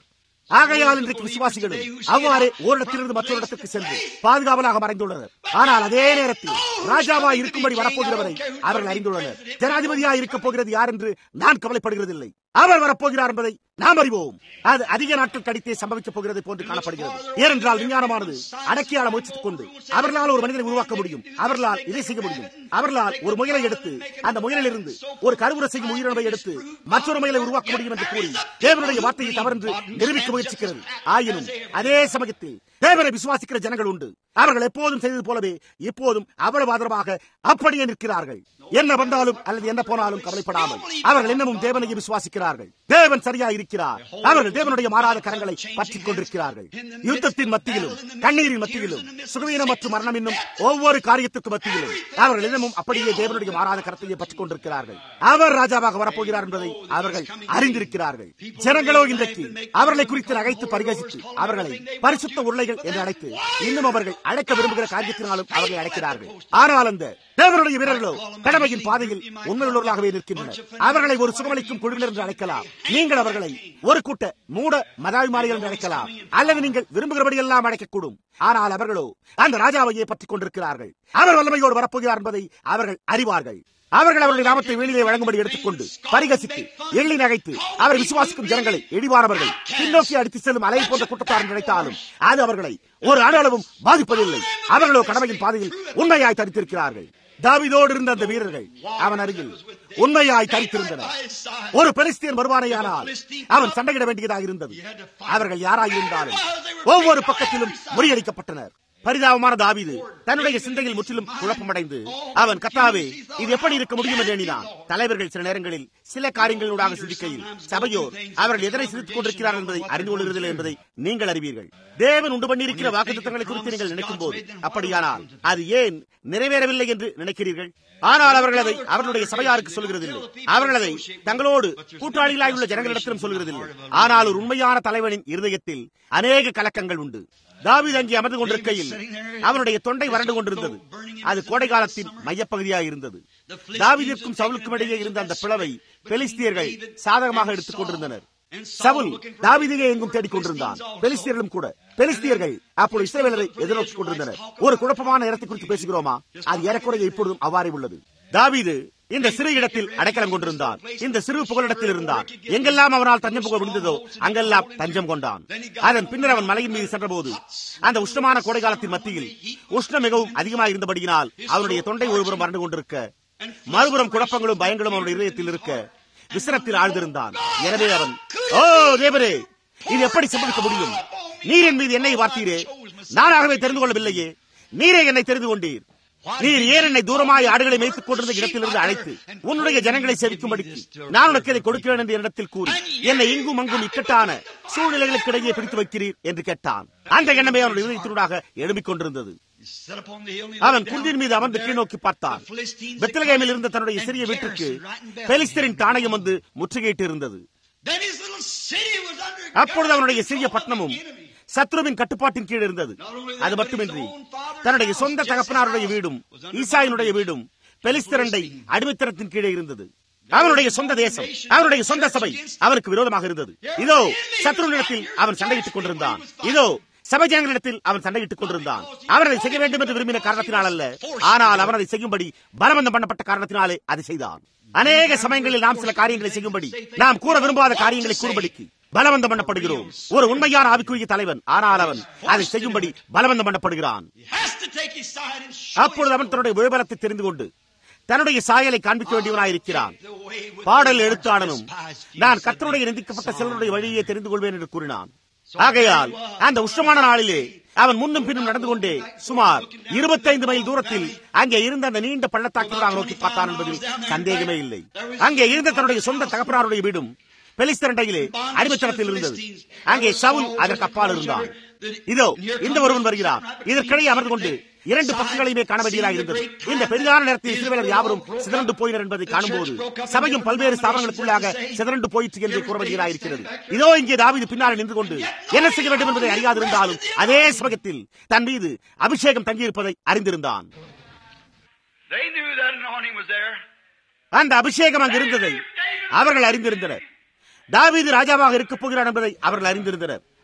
ஆகையால் இன்றைக்கு விசுவாசிகளும் அவ்வாறே ஓரிடத்திலிருந்து மற்றொரு இடத்துக்கு சென்று பாதுகாவலாக மறைந்துள்ளனர் ஆனால் அதே நேரத்தில் ராஜாவா இருக்கும்படி வரப்போகிறவரை அவர்கள் அறிந்துள்ளனர் ஜனாதிபதியா இருக்க போகிறது யார் என்று நான் கவலைப்படுகிறதில்லை அவர் வரப்போகிறார் என்பதை நாம் அறிவோம் அது அதிக நாட்கள் கடித்தே சம்பவிக்கப் போகிறது போன்று காணப்படுகிறது ஏனென்றால் விஞ்ஞானமானது அடக்கியாள முயற்சித்துக் கொண்டு அவர்களால் ஒரு மனிதனை உருவாக்க முடியும் அவர்களால் இதை செய்ய முடியும் அவர்களால் ஒரு முயலை எடுத்து அந்த முயலிலிருந்து ஒரு கருவுர செய்யும் உயிரிழவை எடுத்து மற்றொரு முயலை உருவாக்க முடியும் என்று கூறி தேவனுடைய வார்த்தையை தவறென்று நிரூபிக்க முயற்சிக்கிறது ஆயினும் அதே சமயத்தில் தேவனை விசுவாசிக்கிற ஜனங்கள் உண்டு அவர்கள் எப்போதும் செய்தது போலவே இப்போதும் அவ்வளவு ஆதரவாக அப்படியே நிற்கிறார்கள் என்ன வந்தாலும் அல்லது என்ன போனாலும் கவலைப்படாமல் அவர்கள் இன்னமும் தேவனையை விசுவாசிக்கிறார்கள் தேவன் சரியா இருக்கிறார் அவர்கள் தேவனுடைய மாறாத கரங்களை பற்றிக் கொண்டிருக்கிறார்கள் யுத்தத்தின் மத்தியிலும் கண்ணீரின் மத்தியிலும் சுகவீனம் மற்றும் மரணம் என்னும் ஒவ்வொரு காரியத்திற்கு மத்தியிலும் அவர்கள் இன்னமும் அப்படியே தேவனுடைய மாறாத கரத்தையே பற்றிக் கொண்டிருக்கிறார்கள் அவர் ராஜாவாக வரப்போகிறார் என்பதை அவர்கள் அறிந்திருக்கிறார்கள் ஜனங்களோ இன்றைக்கு அவர்களை குறித்து நகைத்து பரிகசித்து அவர்களை பரிசுத்த உருளைகள் என்று அழைத்து இன்னும் அவர்கள் அழைக்க விரும்புகிற காரியத்தினாலும் அவர்களை அழைக்கிறார்கள் ஆனால் அந்த தேவனுடைய வீரர்களோ கடமையின் பாதையில் உண்மையுள்ளவர்களாகவே நிற்கின்றனர் அவர்களை ஒரு சுகமளிக்கும் குழுவினர் என்று அழைக்கலாம் நீங்கள் அவர்களை ஒரு கூட்ட மூட மதாபிமாரிகள் என்று அழைக்கலாம் அல்லது நீங்கள் விரும்புகிறபடி எல்லாம் அழைக்கக்கூடும் ஆனால் அவர்களோ அந்த ராஜாவையே பற்றிக் கொண்டிருக்கிறார்கள் அவர் வல்லமையோடு வரப்போகிறார் என்பதை அவர்கள் அறிவார்கள் அவர்கள் அவருடைய நாமத்தை வெளியிலே வழங்கும்படி எடுத்துக்கொண்டு பரிகசித்து எள்ளி நகைத்து அவர் விசுவாசிக்கும் ஜனங்களை எடிவாரவர்கள் பின்னோக்கி அடித்து செல்லும் அலை போன்ற கூட்டத்தார் நினைத்தாலும் அது அவர்களை ஒரு அணு அளவும் பாதிப்பதில்லை அவர்களோ கடமையின் பாதையில் உண்மையாய் தரித்திருக்கிறார்கள் தாவிதோடு இருந்த அந்த வீரர்கள் அவன் அருகில் உண்மையாய் தரித்திருந்தனர் ஒரு பெலிஸ்தியன் வருவானையானால் அவன் சண்டையிட வேண்டியதாக இருந்தது அவர்கள் யாராயிருந்தாலும் ஒவ்வொரு பக்கத்திலும் முறியடிக்கப்பட்டனர் பரிதாபமான தாவிது தன்னுடைய சிந்தையில் முற்றிலும் குழப்பமடைந்து அவன் கத்தாவே இது எப்படி இருக்க முடியும் என்று எண்ணினான் தலைவர்கள் சில நேரங்களில் சில காரியங்களூடாக சிந்திக்கையில் சபையோர் அவர்கள் எதனை சிந்தித்துக் கொண்டிருக்கிறார்கள் என்பதை அறிந்து கொள்கிறதில்லை என்பதை நீங்கள் அறிவீர்கள் தேவன் உண்டு பண்ணியிருக்கிற வாக்குத்தங்களை குறித்து நீங்கள் நினைக்கும் போது அப்படியானால் அது ஏன் நிறைவேறவில்லை என்று நினைக்கிறீர்கள் ஆனால் அவர்கள் அதை அவர்களுடைய சபையாருக்கு சொல்கிறதில்லை அவர்கள் அதை தங்களோடு கூட்டாளிகளாய் உள்ள ஜனங்களிடத்திலும் சொல்கிறதில்லை ஆனால் ஒரு உண்மையான தலைவனின் இருதயத்தில் அநேக கலக்கங்கள் உண்டு தாவீது அங்கே அமர்ந்து கொண்டிருக்கையில் அவனுடைய தொண்டை வறண்டு கொண்டிருந்தது அது கோடை காலத்தின் மையப்பகுதியாக இருந்தது தாவீதிற்கும் சவுலுக்கும் இடையே இருந்த அந்த பிளவை பெலிஸ்தியர்கள் சாதகமாக எடுத்துக் கொண்டிருந்தனர் சவுல் தாவிதையே எங்கும் தேடிக் கொண்டிருந்தான் பெலிஸ்தியர்களும் கூட பெலிஸ்தியர்கள் அப்போது இஸ்ரேலரை எதிர்நோக்கிக் கொண்டிருந்தனர் ஒரு குழப்பமான இடத்தை குறித்து பேசுகிறோமா அது ஏறக்குறைய இப்பொழுதும் அவ்வாறே உள்ளது தாவீது இந்த சிறு இடத்தில் அடைக்கலம் கொண்டிருந்தான் இந்த சிறு புகலிடத்தில் இருந்தான் எங்கெல்லாம் அவனால் தஞ்சம் புக முடிந்ததோ அங்கெல்லாம் தஞ்சம் கொண்டான் அதன் பின்னர் அவன் மலையின் மீது சென்றபோது அந்த உஷ்ணமான கோடை காலத்தின் மத்தியில் உஷ்ணம் மிகவும் அதிகமாக இருந்தபடியினால் அவனுடைய தொண்டை ஒருபுறம் மறந்து கொண்டிருக்க மறுபுறம் குழப்பங்களும் பயங்களும் அவனுடைய இதயத்தில் இருக்க விசனத்தில் ஆழ்ந்திருந்தான் எனவே அவன் ஓ தேவரே இது எப்படி சம்பவிக்க முடியும் நீர் என் மீது என்னை வார்த்தீரே நானாகவே தெரிந்து கொள்ளவில்லையே நீரே என்னை தெரிந்து கொண்டீர் நீர் ஏன் என்னை தூரமாய் ஆடுகளை மேய்த்துக் கொண்டிருந்த இடத்திலிருந்து அழைத்து உன்னுடைய ஜனங்களை சேவிக்கும்படிக்கு நான் உனக்கு இதை கொடுக்கிறேன் என்ற இடத்தில் கூறி என்னை இங்கும் அங்கும் இக்கட்டான சூழ்நிலைகளுக்கு இடையே பிடித்து வைக்கிறீர் என்று கேட்டான் அந்த எண்ணமே அவனுடைய இதயத்தினூடாக எழும்பிக் கொண்டிருந்தது அவன் குன்றின் மீது அமர்ந்து கீழ்நோக்கி பார்த்தான் பெத்தலகேமில் இருந்த தன்னுடைய சிறிய வீட்டிற்கு பெலிஸ்தரின் தானயம் வந்து முற்றுகையிட்டு இருந்தது அப்பொழுது அவனுடைய சிறிய பட்டணமும் சத்ருவின் கட்டுப்பாட்டின் கீழ் இருந்தது அது மட்டுமின்றி தன்னுடைய சொந்த தகப்பனாருடைய வீடும் ஈசாயினுடைய வீடும் பெலிஸ்தரண்டை அடிமைத்தனத்தின் கீழே இருந்தது அவனுடைய சொந்த தேசம் அவனுடைய சொந்த சபை அவனுக்கு விரோதமாக இருந்தது இதோ சத்ருனிடத்தில் அவன் சண்டையிட்டுக் கொண்டிருந்தான் இதோ சபை ஜனங்களிடத்தில் அவன் சண்டையிட்டுக் கொண்டிருந்தான் அவன் அதை செய்ய வேண்டும் என்று விரும்பின காரணத்தினால் அல்ல ஆனால் அவன் அதை செய்யும்படி பலவந்தம் பண்ணப்பட்ட காரணத்தினாலே அதை செய்தான் அநேக சமயங்களில் நாம் சில காரியங்களை செய்யும்படி நாம் கூற விரும்பாத காரியங்களை கூறும்படிக்கு பலவந்தம் பண்ணப்படுகிறோம் ஒரு உண்மையான ஆவிக்குரிய தலைவன் ஆனால் அவன் அதை செய்யும்படி பலவந்தம் பண்ணப்படுகிறான் அப்பொழுது அவன் தன்னுடைய விழுபலத்தை தெரிந்து கொண்டு தன்னுடைய சாயலை காண்பிக்க வேண்டியவனாயிருக்கிறான் பாடல் எழுத்தாளனும் நான் கத்தருடைய நிந்திக்கப்பட்ட சிலருடைய வழியை தெரிந்து கொள்வேன் என்று கூறினான் ஆகையால் அந்த உஷ்ணமான நாளிலே அவன் முன்னும் பின்னும் நடந்து கொண்டே சுமார் இருபத்தைந்து மைல் தூரத்தில் அங்கே இருந்த அந்த நீண்ட பள்ளத்தாக்கில் நோக்கி பார்த்தான் என்பதில் சந்தேகமே இல்லை அங்கே இருந்த தன்னுடைய சொந்த தகப்பனாருடைய வீடும் பெலிஸ்தரண்டையிலே அடிமைத்தனத்தில் இருந்தது அங்கே சவுல் அதற்கு அப்பால் இருந்தான் இதோ இந்த ஒருவன் வருகிறார் இதற்கிடையே அமர்ந்து கொண்டு இரண்டு பக்கங்களையுமே காண வேண்டியதாக இருந்தது இந்த பெரிதான நேரத்தில் இஸ்ரவேலர் யாவரும் சிதறண்டு போயினர் என்பதை காணும்போது சபையும் பல்வேறு ஸ்தாபனங்களுக்குள்ளாக சிதறண்டு போயிற்று என்று கூற வேண்டியதாக இருக்கிறது இதோ இங்கே தாவிது பின்னால் நின்று கொண்டு என்ன செய்ய வேண்டும் என்பதை அறியாதிருந்தாலும் அதே சமயத்தில் தன் மீது அபிஷேகம் தங்கியிருப்பதை அறிந்திருந்தான் அந்த அபிஷேகம் அங்கு இருந்ததை அவர்கள் அறிந்திருந்தனர் தாவீது ராஜாவாக இருக்கப் போகிறார் என்பதை அவர்கள் அறிந்திருந்தனர்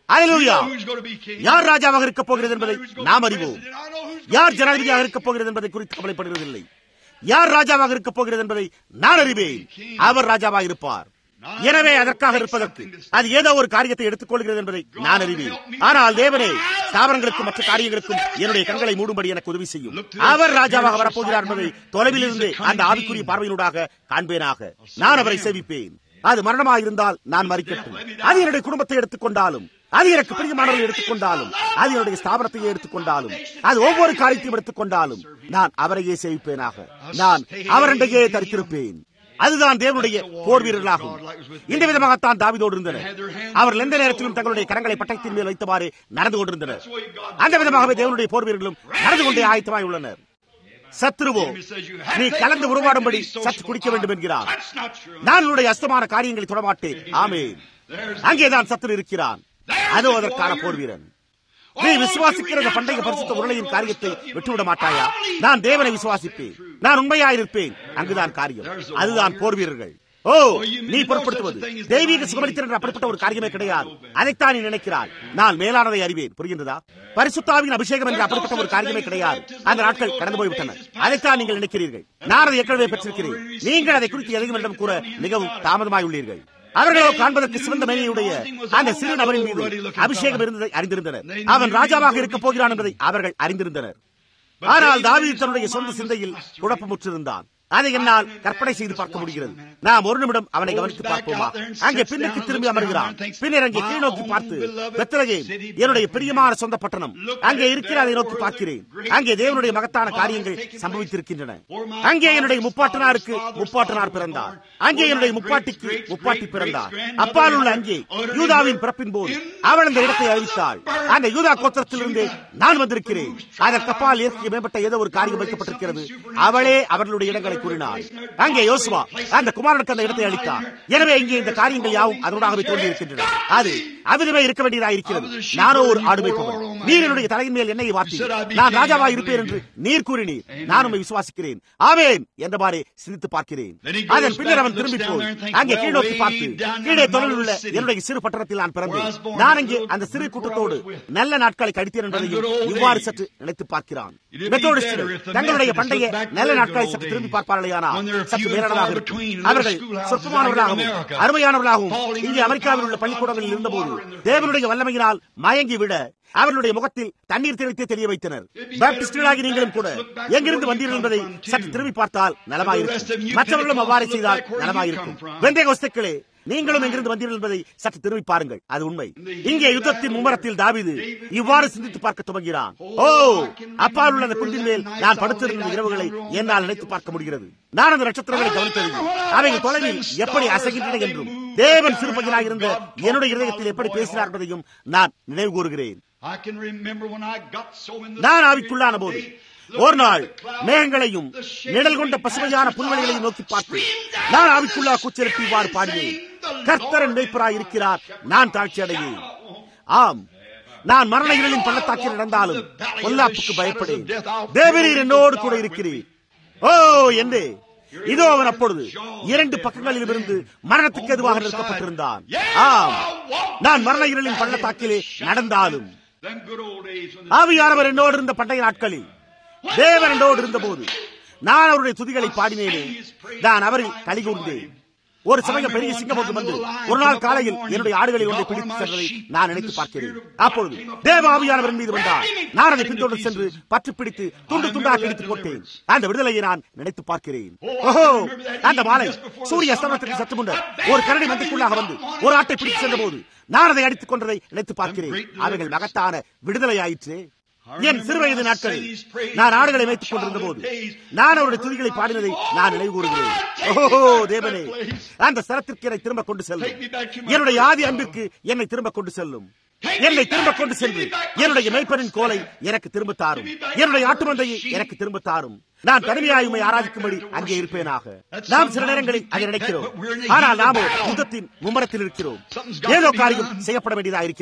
அல்லேலூயா who's going to be king. யார் ராஜாவாக இருக்க போகிறது என்பதை Who's gonna நாம் be அறிவோம் president. I know who's gonna யார் be ஜனாதிபதியாக king. இருக்க போகிறது என்பதை குறித்து கவலைப்படுகிறதில்லை யார் ராஜாவாக இருக்க போகிறது என்பதை நான் அறிவேன் அவர் ராஜாவாக இருப்பார் எனவே அதற்காக இருப்பதற்கு அது ஏதோ ஒரு காரியத்தை எடுத்துக்கொள்கிறது என்பதை நான் அறிவேன் ஆனால் தேவனே ஸ்தாபனங்களுக்கும் மற்ற காரியங்களுக்கும் என்னுடைய கண்களை மூடும்படி எனக்கு உதவி செய்யும் அவர் ராஜாவாக வரப்போகிறார் என்பதை தொலைவில் இருந்து அந்த ஆவிக்குரிய பார்வையினூடாக காண்பேனாக நான் அவரை சேவிப்பேன் அது மரணமாக இருந்தால் நான் மறிக்கட்டும் அது என்னுடைய குடும்பத்தை எடுத்துக்கொண்டாலும் அது எனக்கு பிரியமானவர்கள் எடுத்துக்கொண்டாலும் அது என்னுடைய ஸ்தாபனத்தையே எடுத்துக்கொண்டாலும் அது ஒவ்வொரு காரியத்தையும் எடுத்துக்கொண்டாலும் நான் அவரையே சேவிப்பேனாக நான் அவரண்டையே தரித்திருப்பேன் அதுதான் தேவனுடைய போர் வீரர்களாகும் இந்த விதமாகத்தான் தாவிதோடு இருந்தனர் அவர்கள் எந்த நேரத்திலும் தங்களுடைய கரங்களை பட்டயத்தின் மேல் வைத்தவாறு நடந்து கொண்டிருந்தனர் அந்த விதமாகவே தேவனுடைய போர் வீரர்களும் நடந்து கொண்டே ஆயத்தமாய் உள்ளனர் சத்ருவோ நீ கலந்து உருவாடும்படி சற்று குடிக்க வேண்டும் என்கிறார் That's not true. நான் உன்னுடைய அஸ்தமான காரியங்களை தொடமாட்டேன் ஆமென் அங்கேதான் சத்துரு இருக்கிறான் அதோ அதற்கான போர் வீரன் நீ விசுவாசிக்கிற இந்த பண்டைய பரிசுத்த உருளையின் காரியத்தை விட்டுவிட மாட்டாயா நான் தேவனை விசுவாசிப்பேன் நான் உண்மையாயிருப்பேன் அங்குதான் காரியம் அதுதான் போர் வீரர்கள் ஓ நீ பொருட்படுத்துவது தெய்வீக சுகமளித்தல் என்ற அப்படிப்பட்ட ஒரு காரியமே கிடையாது அதைத்தான் நீ நினைக்கிறாய் நான் மேலானதை அறிவேன் புரிகின்றதா பரிசுத்தாவின் அபிஷேகம் என்ற அப்படிப்பட்ட ஒரு காரியமே கிடையாது அந்த நாட்கள் கடந்து போய்விட்டன அதைத்தான் நீங்கள் நினைக்கிறீர்கள் நான் அதை ஏற்கனவே பெற்றிருக்கிறேன் நீங்கள் அதை குறித்து எதையும் என்னிடம் கூற மிகவும் தாமதமாய் உள்ளீர்கள் அவர்களோ காண்பதற்கு சிறந்த மேனியுடைய அந்த சிறு நபரின் மீது அபிஷேகம் இருந்ததை அறிந்திருந்தனர் அவன் ராஜாவாக இருக்கப் போகிறான் என்பதை அவர்கள் அறிந்திருந்தனர் ஆனால் தாவீது தன்னுடைய சொந்த சிந்தையில் குழப்பமுற்றிருந்தான் அதை என்னால் கற்பனை செய்து பார்க்க முடிகிறது நாம் ஒரு நிமிடம் அவனை கவனித்து பார்ப்போமா அங்கே பின்னுக்கு திரும்பி அமர்கிறான் பின்னர் அங்கே கீழ் நோக்கி பார்த்து வெத்தலகே என்னுடைய பிரியமான சொந்த பட்டணம் அங்கே இருக்கிற அதை நோக்கி பார்க்கிறேன் அங்கே தேவனுடைய மகத்தான காரியங்கள் சம்பவித்திருக்கின்றன அங்கே என்னுடைய முப்பாட்டனாருக்கு முப்பாட்டனார் பிறந்தார் அங்கே என்னுடைய முப்பாட்டிக்கு முப்பாட்டி பிறந்தார் அப்பால் உள்ள அங்கே யூதாவின் பிறப்பின் போது அவள் அந்த இடத்தை அறிவித்தாள் அந்த யூதா கோத்திரத்திலிருந்து நான் வந்திருக்கிறேன் அதற்கு அப்பால் இயற்கை மேம்பட்ட ஏதோ ஒரு காரியம் வைக்கப்பட்டிருக்கிறது அவளே அவர்களுடைய இடங்களை கூறினாள் அங்கே யோசுவா அந்த குமாரனுக்கு அந்த இடத்தை அளித்தார் எனவே இங்கே இந்த காரியங்கள் யாவும் அதனோடாகவே தோன்றி இருக்கின்றன அது அவ்விதமே இருக்க வேண்டியதாக இருக்கிறது நானோ ஒரு ஆடுமை நீர் என்னுடைய தலையின் மேல் என்னை வார்த்தை நான் ராஜாவா இருப்பேன் என்று நீர் கூறினீர் நான் உண்மை விசுவாசிக்கிறேன் ஆவேன் என்றவாறே சிரித்து பார்க்கிறேன் அதன் பின்னர் அவன் திரும்பி போய் அங்கே கீழ் நோக்கி பார்த்து கீழே தொழில் உள்ள என்னுடைய சிறு பட்டணத்தில் நான் பிறந்தேன் நான் அங்கே அந்த சிறு கூட்டத்தோடு நல்ல நாட்களை கழித்தேன் என்பதையும் இவ்வாறு சற்று நினைத்து பார்க்கிறான் மெத்தோடிஸ்டுகள் தங்களுடைய பண்டைய நல்ல நாட்களை சற்று திரும்பி பார்ப்பார்களேயானால் சற்று மேலானதாக இருக்கும் அவர்கள் சொற்பமானவர்களாகவும் அருமையானவர்களாகவும் இங்கே அமெரிக்காவில் உள்ள பள்ளிக்கூடங்களில் இருந்தபோது தேவனுடைய வல்லமையினால் மயங்கி விட அவர்களுடைய முகத்தில் தண்ணீர் தெளித்து தெரிய வைத்தனர் பாப்டிஸ்டுகளாகி நீங்களும் கூட எங்கிருந்து வந்தீர்கள் என்பதை சற்று திரும்பி பார்த்தால் நலமாயிருக்கும் மற்றவர்களும் அவ்வாறு செய்தால் நலமாயிருக்கும் வெந்தய வஸ்துக்களே நீங்களும் எங்கிருந்து வந்தீர்கள் என்பதை சற்று திரும்பி பாருங்கள் அது உண்மை இங்கே யுத்தத்தின் மும்மரத்தில் தாவிது இவ்வாறு சிந்தித்து பார்க்க துவங்கிறான் ஓ அப்பால் உள்ள அந்த குன்றின் மேல் நான் படுத்திருந்த இரவுகளை என்னால் நினைத்து பார்க்க முடிகிறது நான் அந்த நட்சத்திரங்களை கவனித்தது அவைகள் தொலைவில் எப்படி அசைகின்றன என்றும் தேவன் சிறுபையனாக இருந்த என்னுடைய இதயத்தில் எப்படி பேசினார் என்பதையும் நான் நினைவு கூறுகிறேன் I can remember when I got so in the நான் ஆவிக்குள்ளான போது ஒரு நாள் மேகங்களையும் நிழல் கொண்ட பசுமையான புல்வெளிகளையும் நோக்கி பார்த்து நான் ஆவிக்குள்ளா கூச்செலுப்பி இவ்வாறு பாடினேன் கர்த்தரன் மேய்ப்பராய் இருக்கிறார் நான் தாழ்ச்சி அடையேன் ஆம் நான் மரண இருளின் பள்ளத்தாக்கில் நடந்தாலும் பொல்லாப்புக்கு பயப்படேன் தேவரீர் என்னோடு கூட இருக்கிறேன் ஓ என்று இதோ அவன் அப்பொழுது இரண்டு பக்கங்களிலும் இருந்து மரணத்துக்கு எதுவாக நிறுத்தப்பட்டிருந்தான் ஆம் நான் மரண இருளின் பள்ளத்தாக்கிலே நடந்தாலும் them good old days when ஆவியானவர் என்னோடு இருந்த பண்டைய நாட்களில் தேவன் என்னோடு இருந்த போது நான் அவருடைய துதிகளை பாடினேனே நான் அவரில் களி கூர்ந்தேன் ஒரு சமயம் பெரிய சிங்கம் ஒன்று வந்து ஒரு நாள் காலையில் என்னுடைய ஆடுகளை ஒன்றை பிடித்து சென்றதை நான் நினைத்து பார்க்கிறேன் அப்பொழுது தேவ ஆவியானவர் மீது வந்தார் நான் அதை பின்தொடர்ந்து சென்று பற்றி பிடித்து துண்டு துண்டாக கிழித்து போட்டேன் அந்த விடுதலையை நான் நினைத்து பார்க்கிறேன் ஓஹோ அந்த மாலை சூரிய அஸ்தமனத்துக்கு சற்று முன்னர் ஒரு கரடி மந்திக்குள்ளாக வந்து ஒரு ஆட்டை பிடித்து சென்ற போது நான் அதை அடித்துக் கொண்டதை நினைத்து பார்க்கிறேன் அவைகள் மகத்தான விடுதலை ஆயிற்று என் சிறுவயது நாட்களில் நான் ஆடுகளை வைத்துக் கொண்டிருந்த போது நான் அவருடைய துதிகளை பாடினதை நான் நினைவு கூறுகிறேன் ஓஹோ தேவனே அந்த ஸ்தலத்திற்கு என்னை திரும்ப கொண்டு செல்லும் என்னுடைய ஆதி அன்பிற்கு என்னை திரும்ப கொண்டு செல்லும் என்னை திரும்ப கொண்டு சென்று என்னுடைய மெய்ப்பனின் கோலை எனக்கு திரும்ப தாரும் என்னுடைய ஆட்டுமந்தையை எனக்கு திரும்ப தாரும் நான் தனிமையாய் உண்மை ஆராதிக்கும்படி அங்கே இருப்பேனாக நாம் சில நேரங்களில் அதை நினைக்கிறோம் ஆனால் நாமோ யுத்தத்தின் மும்மரத்தில் இருக்கிறோம் ஏதோ காரியம் செய்யப்பட வேண்டியதாக இருக்கிறது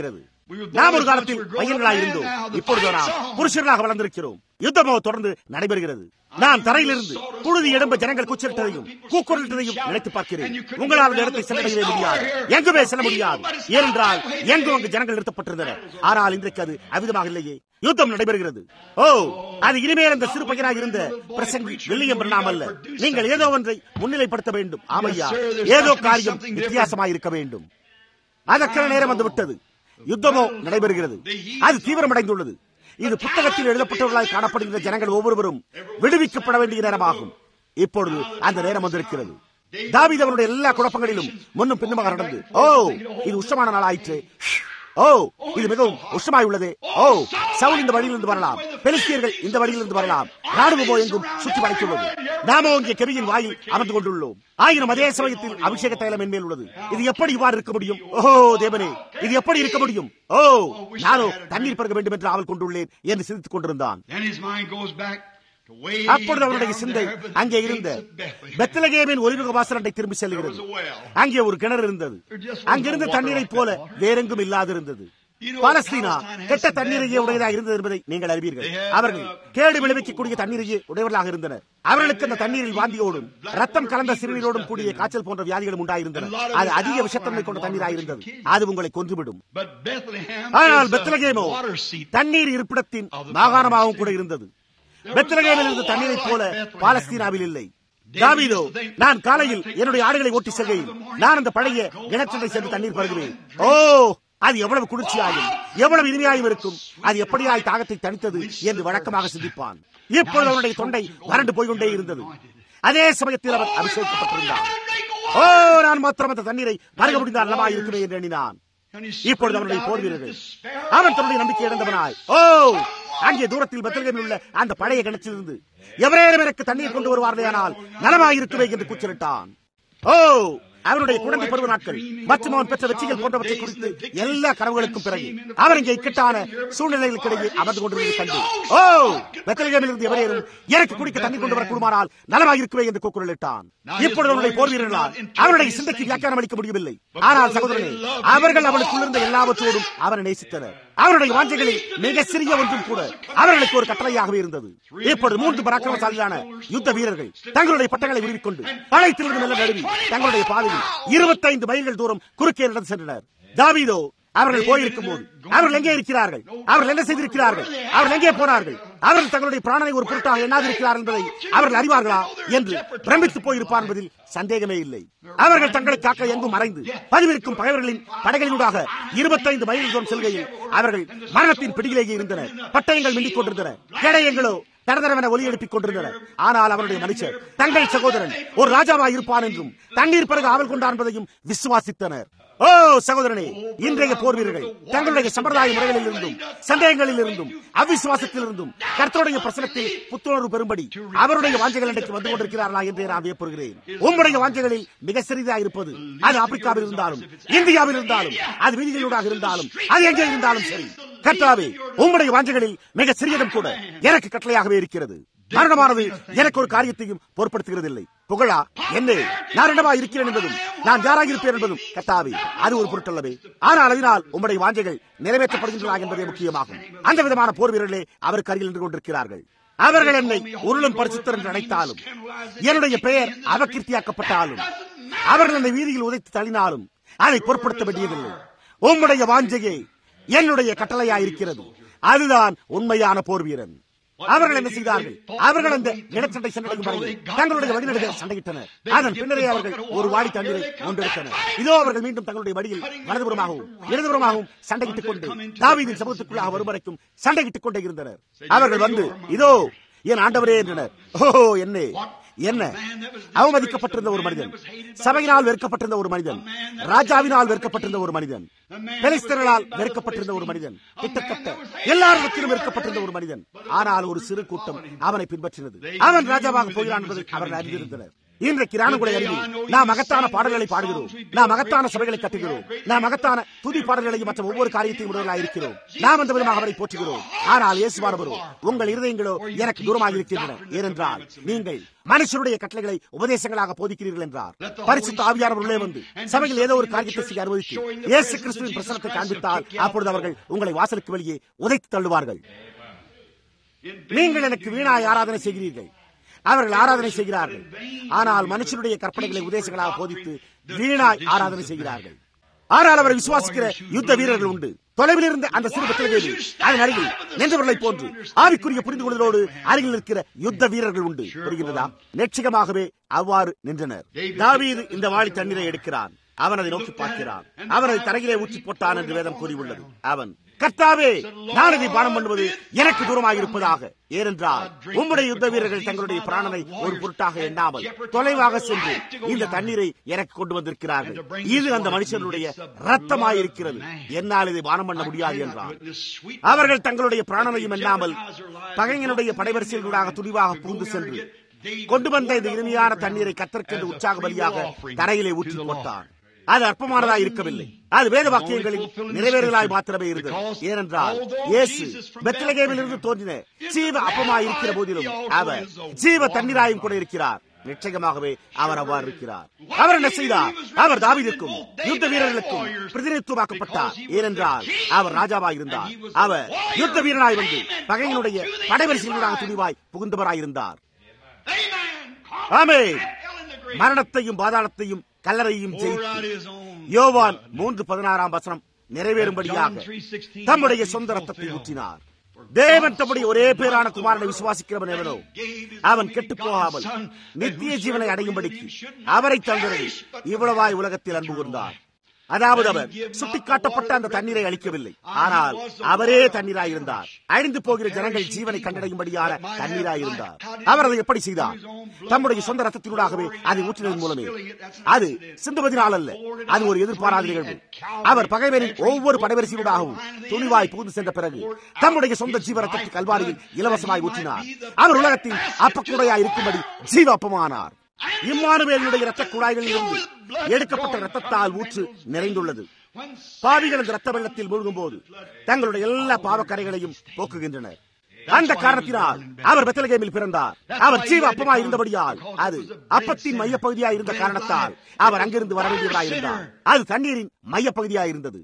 நாம் ஒரு காலத்தில் பையன்களாய் இருந்தோம் இப்பொழுது நாம் புருஷர்களாக வளர்ந்திருக்கிறோம் யுத்தமோ தொடர்ந்து நடைபெறுகிறது நான் தரையிலிருந்து புழுதி இடம்ப ஜனங்கள் கூச்சலிட்டதையும் கூக்குரலிட்டதையும் நினைத்து பார்க்கிறேன் உங்களால் அந்த இடத்தை சென்றடையவே முடியாது எங்குமே செல்ல முடியாது ஏனென்றால் எங்கும் அங்கு ஜனங்கள் நிறுத்தப்பட்டிருந்தனர் ஆனால் இன்றைக்கு அது அவிதமாக இல்லையே யுத்தம் நடைபெறுகிறது ஓ அது இனிமேல் அந்த சிறு பையனாக இருந்த பிரசங்கி வில்லியம் பிரணாம் அல்ல நீங்கள் ஏதோ ஒன்றை முன்னிலைப்படுத்த வேண்டும் ஆமையா ஏதோ காரியம் வித்தியாசமாக இருக்க வேண்டும் அதற்கான நேரம் வந்து விட்டது யுத்தமோ நடைபெறுகிறது அது தீவிரமடைந்துள்ளது இது புத்தகத்தில் எழுதப்பட்டவர்களாய் காணப்படுகின்ற ஜனங்கள் ஒவ்வொருவரும் விடுவிக்கப்பட வேண்டிய நேரமாகும் இப்பொழுது அந்த நேரம் வந்திருக்கிறது தாவீது அவருடைய எல்லா குழப்பங்களிலும் முன்னும் பின்னுமாக நடந்து ஓ இது உஷ்டமான நாள் ஆயிற்று ஓ இது மிகவும் உஷ்டமாய் உள்ளது ஓ சவுல் இந்த வழியிலிருந்து வரலாம் பெலிஸ்தியர்கள் இந்த வழியிலிருந்து வரலாம் ராணுவமோ எங்கும் சுற்றி வளைத்துள்ளது நாமோ இங்கே கெவியின் வாயில் அமர்ந்து கொண்டுள்ளோம் ஆயிரம் அதே சமயத்தில் அபிஷேக தைலம் என்மேல் உள்ளது இது எப்படி இவ்வாறு இருக்க முடியும் ஓ தேவனே இது எப்படி இருக்க முடியும் ஓ நானோ தண்ணீர் பருக வேண்டும் என்று ஆவல் கொண்டுள்ளேன் என்று சிந்தித்துக் கொண்டிருந்தான் Then his mind goes back to way அப்பொழுது அவருடைய down சிந்தை there by the அங்கே gates இருந்த of Bethlehem. பெத்தலகேமின் ஒலிமுக வாசலண்டை திரும்பி செல்கிறது அங்கே ஒரு கிணறு இருந்தது அங்கிருந்த தண்ணீரைப் போல வேறெங்கும் இல்லாதிருந்தது பாலஸ்தீனா கெட்ட தண்ணீரையே உடையதாக இருந்தது என்பதை நீங்கள் அறிவீர்கள் அவர்கள் கேடு விளைவிக்கக்கூடிய தண்ணீரையே உடையவர்களாக இருந்தனர் அவர்களுக்கு அந்த தண்ணீரில் வாந்தியோடும் ரத்தம் கலந்த சிறுநீரோடும் கூடிய காய்ச்சல் போன்ற வியாதிகளும் உண்டாயிருந்தன அது அதிக விஷத்தன்மை கொண்ட தண்ணீராக இருந்தது அது உங்களை கொன்றுவிடும் But Bethlehem ஆனால் is the பெத்லகேமோ water seat. தண்ணீர் இருப்பிடத்தின் மாகாணமாகவும் கூட இருந்தது பெத்லகேமில் இருந்த தண்ணீரைப் போல பாலஸ்தீனாவில் இல்லை தாவீதோ நான் காலையில் என்னுடைய ஆடுகளை ஓட்டி செல்கையில் நான் அந்த பழைய கிணற்றத்தை சென்று தண்ணீர் பருகுவேன் ஓ அது எவ்வளவு குளிர்ச்சியாயும் எவ்வளவு இனிமையாயும் இருக்கும் அது எப்படியாய் தாகத்தை தணித்தது என்று வழக்கமாக சிந்திப்பான் இப்பொழுது அவனுடைய தொண்டை வறண்டு போய்கொண்டே இருந்தது அதே சமயத்தில் அவர் அபிஷேகிக்கப்பட்டிருந்தார் ஓ நான் மாத்திரம் அந்த தண்ணீரை பருக முடிந்தால் அல்லவா இருக்குமே என்று எண்ணினான் இப்பொழுது அவனுடைய போர் வீரர்கள் அவன் தன்னுடைய நம்பிக்கை இழந்தவனாய் ஓ அங்கே தூரத்தில் பெத்தலகமில் உள்ள அந்த பழைய கிணற்றிலிருந்து எவரேனும் எனக்கு தண்ணீர் கொண்டு வருவார்களேயானால் நலமாயிருக்குமே என்று கூச்சலிட்டான் ஓ அவருடைய குழந்தை பருவ நாட்கள் மற்றும் அவன் பெற்ற வெற்றிகள் போன்றவற்றை குறித்து எல்லா கனவுகளுக்கும் பிறகு அவன் இங்கே இக்கட்டான சூழ்நிலைகளுக்கிடையே அமர்ந்து கொண்டிருந்தது கண்டு ஓ பெத்தலகமில் இருந்து எவரேனும் எனக்கு குடிக்க தண்ணீர் கொண்டு வர கூடுமானால் நலமாயிருக்குமே என்று கூக்குரலிட்டான் இப்பொழுது அவனுடைய போர் வீரர்களால் அவருடைய சிந்தைக்கு வியாக்கியானம் அளிக்க முடியவில்லை ஆனால் சகோதரனே அவர்கள் அவளுக்குள் இருந்த எல்லாவற்றோடும் அவனை நேசித்தனர் அவருடைய வாஞ்சைகளில் மிக சிறிய ஒன்றும் கூட அவர்களுக்கு ஒரு கட்டளையாகவே இருந்தது இப்பொழுது மூன்று பராக்கிரமசாலியான யுத்த வீரர்கள் தங்களுடைய பட்டங்களை உருவிக்கொண்டு பழையத்திலிருந்து மெல்ல நழுவி தங்களுடைய பாதையில் இருபத்தைந்து மைல்கள் தூரம் குறுக்கே நடந்து சென்றனர் தாவீதோ அவர்கள் போயிருக்கும் போது அவர்கள் எங்கே இருக்கிறார்கள் அவர்கள் என்ன செய்திருக்கிறார்கள் அவர்கள் எங்கே போனார்கள் அவர்கள் தங்களுடைய பிராணனை ஒரு பொருட்டாக எண்ணாதிருக்கிறார் என்பதை அவர்கள் அறிவார்களா என்று பிரமித்து போயிருப்பார் என்பதில் சந்தேகமே இல்லை அவர்கள் தங்களை காக்க எங்கும் மறைந்து பதிவிருக்கும் பகைவர்களின் படைகளினூடாக இருபத்தைந்து மைல் தூரம் செல்கையில் அவர்கள் மரணத்தின் பிடியிலேயே இருந்தனர் பட்டயங்கள் மிண்டிக் கொண்டிருந்தன கேடயங்களோ தரதரவென ஒலி எழுப்பிக் கொண்டிருந்தனர் ஆனால் அவருடைய மனுஷர் தங்கள் சகோதரன் ஒரு ராஜாவாய் இருப்பான் என்றும் தண்ணீர் பிறகு ஆவல் கொண்டான் என்பதையும் விசுவாசித்தனர் ஓ சகோதரனே இன்றைய போர் வீரர்கள் தங்களுடைய சம்பிரதாய முறைகளில் இருந்தும் சந்தேகங்களில் இருந்தும் அவிசுவாசத்தில் இருந்தும் கர்த்தருடைய பிரசனத்தில் புத்துணர்வு பெறும்படி அவருடைய வாஞ்சைகள் இன்றைக்கு வந்து கொண்டிருக்கிறார்களா என்று நான் வியப்புகிறேன் உங்களுடைய வாஞ்சைகளில் மிக சிறிதா இருப்பது அது ஆப்பிரிக்காவில் இருந்தாலும் இந்தியாவில் இருந்தாலும் அது வீதிகளூடாக இருந்தாலும் அது எங்கே இருந்தாலும் சரி கர்த்தாவே உங்களுடைய வாஞ்சைகளில் மிக சிறியதும் கூட எனக்கு கட்டளையாகவே இருக்கிறது மரணமானது எனக்கு ஒரு காரியத்தையும் பொருட்படுத்துகிறதில்லை புகழா என்ன நான் என்னவா இருக்கிறேன் என்பதும் நான் யாராக இருப்பேன் என்பதும் கத்தாவே அது ஒரு பொருட்டல்லவே ஆனால் அதனால் உம்முடைய வாஞ்சைகள் நிறைவேற்றப்படுகின்றன என்பதே முக்கியமாகும் அந்த விதமான போர் வீரர்களே அவருக்கு அருகில் நின்று கொண்டிருக்கிறார்கள் அவர்கள் என்னை உருளும் பரிசுத்தர் என்று அழைத்தாலும் என்னுடைய பெயர் அவகீர்த்தியாக்கப்பட்டாலும் அவர்கள் என்னை வீதியில் உதைத்து தள்ளினாலும் அதை பொருட்படுத்த வேண்டியதில்லை உம்முடைய வாஞ்சையே என்னுடைய கட்டளையாயிருக்கிறது அதுதான் உண்மையான போர் வீரன் அவர்கள் என்ன செய்தார்கள் அவர்கள் அந்த இடச்சண்டை சண்டைக்கும் வரையில் தங்களுடைய வழிநடுக சண்டையிட்டனர் அதன் பின்னரே அவர்கள் ஒரு வாடி தண்ணீரை கொண்டிருத்தனர் இதோ அவர்கள் மீண்டும் தங்களுடைய வழியில் வலதுபுறமாகவும் இடதுபுறமாகவும் சண்டையிட்டுக் கொண்டு தாவீதின் சமூகத்துக்குள்ளாக வரும் வரைக்கும் சண்டையிட்டுக் கொண்டே இருந்தனர் அவர்கள் வந்து இதோ என் ஆண்டவரே என்றனர் ஓ என்ன என்ன அவமதிக்கப்பட்டிருந்த ஒரு மனிதன் சபையினால் வெறுக்கப்பட்டிருந்த ஒரு மனிதன் ராஜாவினால் வெறுக்கப்பட்டிருந்த ஒரு மனிதன் பெலிஸ்தர்களால் வெறுக்கப்பட்டிருந்த ஒரு மனிதன் கிட்டத்தட்ட எல்லாரிடத்திலும் வெறுக்கப்பட்டிருந்த ஒரு மனிதன் ஆனால் ஒரு சிறு கூட்டம் அவனை பின்பற்றினது அவன் ராஜாவாக போகிறான் என்பதை அவர்கள் அறிந்திருந்தனர் இன்றைக்கு நானும் கூட அறிவி நாம் மகத்தான பாடல்களை பாடுகிறோம் நாம் மகத்தான சபைகளை கட்டுகிறோம் நாம் மகத்தான துதி பாடல்களையும் மற்ற ஒவ்வொரு காரியத்தையும் உடலாக இருக்கிறோம் நாம் அந்த விதமாக அவரை போற்றுகிறோம் ஆனால் இயேசுவானவரோ உங்கள் இருதயங்களோ எனக்கு தூரமாக இருக்கின்றன ஏனென்றால் நீங்கள் மனுஷருடைய கட்டளைகளை உபதேசங்களாக போதிக்கிறீர்கள் என்றார் பரிசுத்த ஆவியானவர் உள்ளே வந்து சபையில் ஏதோ ஒரு காரியத்தை செய்ய அனுமதித்து இயேசு கிறிஸ்துவின் பிரசனத்தை காண்பித்தால் அப்பொழுது அவர்கள் உங்களை வாசலுக்கு வெளியே உதைத்து தள்ளுவார்கள் நீங்கள் எனக்கு வீணாய் ஆராதனை செய்கிறீர்கள் அவர்கள் ஆராதனை செய்கிறார்கள் ஆனால் மனுஷனுடைய கற்பனைகளை உபதேசங்களாக போதித்து வீணாய் ஆராதனை செய்கிறார்கள் ஆனால் அவரை விசுவாசிக்கிற யுத்த வீரர்கள் உண்டு தொலைவில் இருந்த அந்த சிறு பத்திரிகையில் அதன் அருகில் நின்றவர்களை போன்று ஆவிக்குரிய புரிந்து கொள்வதோடு அருகில் இருக்கிற யுத்த வீரர்கள் உண்டு புரிகிறதா நிச்சயமாகவே அவ்வாறு நின்றனர் தாவீது இந்த வாளி தண்ணீரை எடுக்கிறான் அவன் அதை நோக்கி பார்க்கிறான் அவன் அதை தரையிலே ஊற்றி போட்டான் என்று வேதம் கூறியுள்ளது அவன் கர்த்தாவே நான் இதை பானம் பண்ணுவது எனக்கு தூரமாக இருப்பதாக ஏனென்றால் உம்முடைய யுத்த வீரர்கள் தங்களுடைய பிராணனை ஒரு பொருட்டாக எண்ணாமல் தொலைவாக சென்று இந்த தண்ணீரை எனக்கு கொண்டு வந்திருக்கிறார்கள் இது அந்த மனுஷனுடைய ரத்தமாயிருக்கிறது என்னால் இதை பானம் பண்ண முடியாது என்றார் அவர்கள் தங்களுடைய பிராணனையும் எண்ணாமல் பகைஞனுடைய படைவரிசைகளூடாக துணிவாக புகுந்து சென்று கொண்டு வந்த இந்த இனிமையான தண்ணீரை கத்தற்கென்று உற்சாக பலியாக தரையிலே ஊற்றி போட்டான் அது அற்பமானதா இருக்கவில்லை அது வேத வாக்கியங்களில் நிறைவேறுதலாய் மாத்திரமே இருந்தது ஏனென்றால் இயேசு பெத்தலகேமில் இருந்து தோன்றின ஜீவ அப்பமாய் இருக்கிற போதிலும் அவர் ஜீவ தண்ணீராயும் கூட இருக்கிறார் நிச்சயமாகவே அவர் அவ்வாறு இருக்கிறார் அவர் என்ன செய்தார் அவர் தாவிதிற்கும் யுத்த வீரர்களுக்கும் பிரதிநிதித்துவமாக்கப்பட்டார் ஏனென்றால் அவர் ராஜாவாய் இருந்தார் அவர் யுத்த வீரனாய் வந்து பகையினுடைய படைவரிசைகளுடாக துணிவாய் புகுந்தவராயிருந்தார் ஆமே மரணத்தையும் பாதாளத்தையும் கல்லறையும் ஜெயித்து யோவான் மூன்று பதினாறாம் வசனம் நிறைவேறும்படியாக தம்முடைய சொந்த ரத்தத்தை ஊற்றினார் தேவன் தம்முடைய ஒரே பேரான குமாரனை விசுவாசிக்கிறவன் எவனோ அவன் கெட்டு போகாமல் நித்திய ஜீவனை அடையும்படிக்கு அவரை தந்தரது இவ்வளவாய் உலகத்தில் அன்பு கூர்ந்தார் அதாவது அவர் சுட்டிக்காட்டப்பட்ட அந்த தண்ணீரை அளிக்கவில்லை ஆனால் அவரே தண்ணீராய் இருந்தார் அழிந்து போகிற ஜனங்கள் ஜீவனை கண்டடையும்படியான தண்ணீராய் இருந்தார் அவர் அதை எப்படி செய்தார் தம்முடைய சொந்த ரத்தத்தினூடாகவே அதை ஊற்றினதன் மூலமே அது சிந்துவதினால் அல்ல அது ஒரு எதிர்பாராத நிகழ்வு அவர் பகைவரின் ஒவ்வொரு படைவரிசையூடாகவும் துணிவாய் புகுந்து சென்ற பிறகு தம்முடைய சொந்த ஜீவ ரத்தத்தை கல்வாரியில் இலவசமாய் ஊற்றினார் அவர் உலகத்தில் அப்பக்கூடையாய் இருக்கும்படி ஜீவ அப்பமானார் இம்மானுவேலுடைய ரத்த குழாய்களில் இருந்து எடுக்கப்பட்ட ரத்தத்தால் ஊற்று நிறைந்துள்ளது பாவிகள் இந்த ரத்த வெள்ளத்தில் மூழ்கும் போது தங்களுடைய எல்லா பாவக்கரைகளையும் போக்குகின்றனர் அந்த காரணத்தினால் அவர் பெத்தலகேமில் பிறந்தார் அவர் ஜீவ அப்பமாய் இருந்தபடியால் அது அப்பத்தின் மையப்பகுதியாய் இருந்த காரணத்தால் அவர் அங்கிருந்து வர வேண்டியவராய் இருந்தார் அது தண்ணீரின் மையப்பகுதியாய் இருந்தது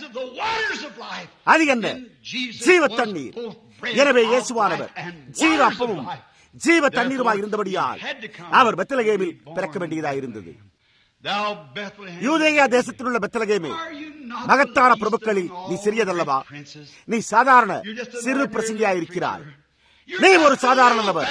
அது என்ன ஜீவ தண்ணீர் எனவே இயேசுவானவர் ஜீவ அப்பமும் ஜீவ தண்ணீருமாய் இருந்தபடியால் அவர் பெத்தலகேமில் பிறக்க வேண்டியதாக இருந்தது யூதேயா தேசத்தில் உள்ள பெத்தலகேமே மகத்தான பிரபுக்களில் நீ சிறியதல்லவா நீ சாதாரண சிறு பிரசங்கியா இருக்கிறார் நீ ஒரு சாதாரண நபர்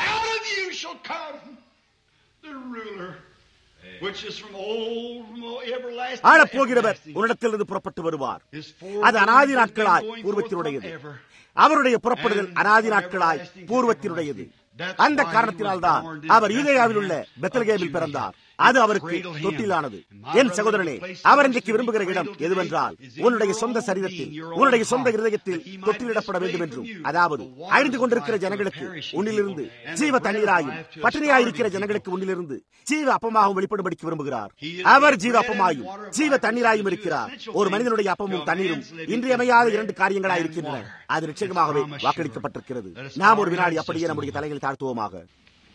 ஆளப்போகிறவர் உன்னிடத்திலிருந்து புறப்பட்டு வருவார் அது அனாதி நாட்களாய் பூர்வத்தினுடையது அவருடைய புறப்படுதல் அனாதி நாட்களாய் பூர்வத்தினுடையது அந்த காரணத்தினால்தான் அவர் யூதேயாவில் உள்ள பெத்தலகேமில் பிறந்தார் அது அவருக்கு தொட்டிலானது என் சகோதரனே அவர் இன்றைக்கு விரும்புகிற இடம் எதுவென்றால் உன்னுடைய சொந்த சரீரத்தில் உன்னுடைய சொந்த இருதயத்தில் தொட்டிலிடப்பட வேண்டும் என்றும் அதாவது அழிந்து கொண்டிருக்கிற ஜனங்களுக்கு உன்னிலிருந்து ஜீவ தண்ணீராயும் பட்டினியாயிருக்கிற ஜனங்களுக்கு உன்னிலிருந்து ஜீவ அப்பமாகவும் வெளிப்படும்படிக்கு விரும்புகிறார் அவர் ஜீவ அப்பமாயும் ஜீவ தண்ணீராயும் இருக்கிறார் ஒரு மனிதனுடைய அப்பமும் தண்ணீரும் இன்றியமையாத இரண்டு காரியங்களாய் இருக்கின்றன அது நிச்சயமாகவே வாக்களிக்கப்பட்டிருக்கிறது நாம் ஒரு வினாடி அப்படியே நம்முடைய தலைகளை தாழ்த்துவோமாக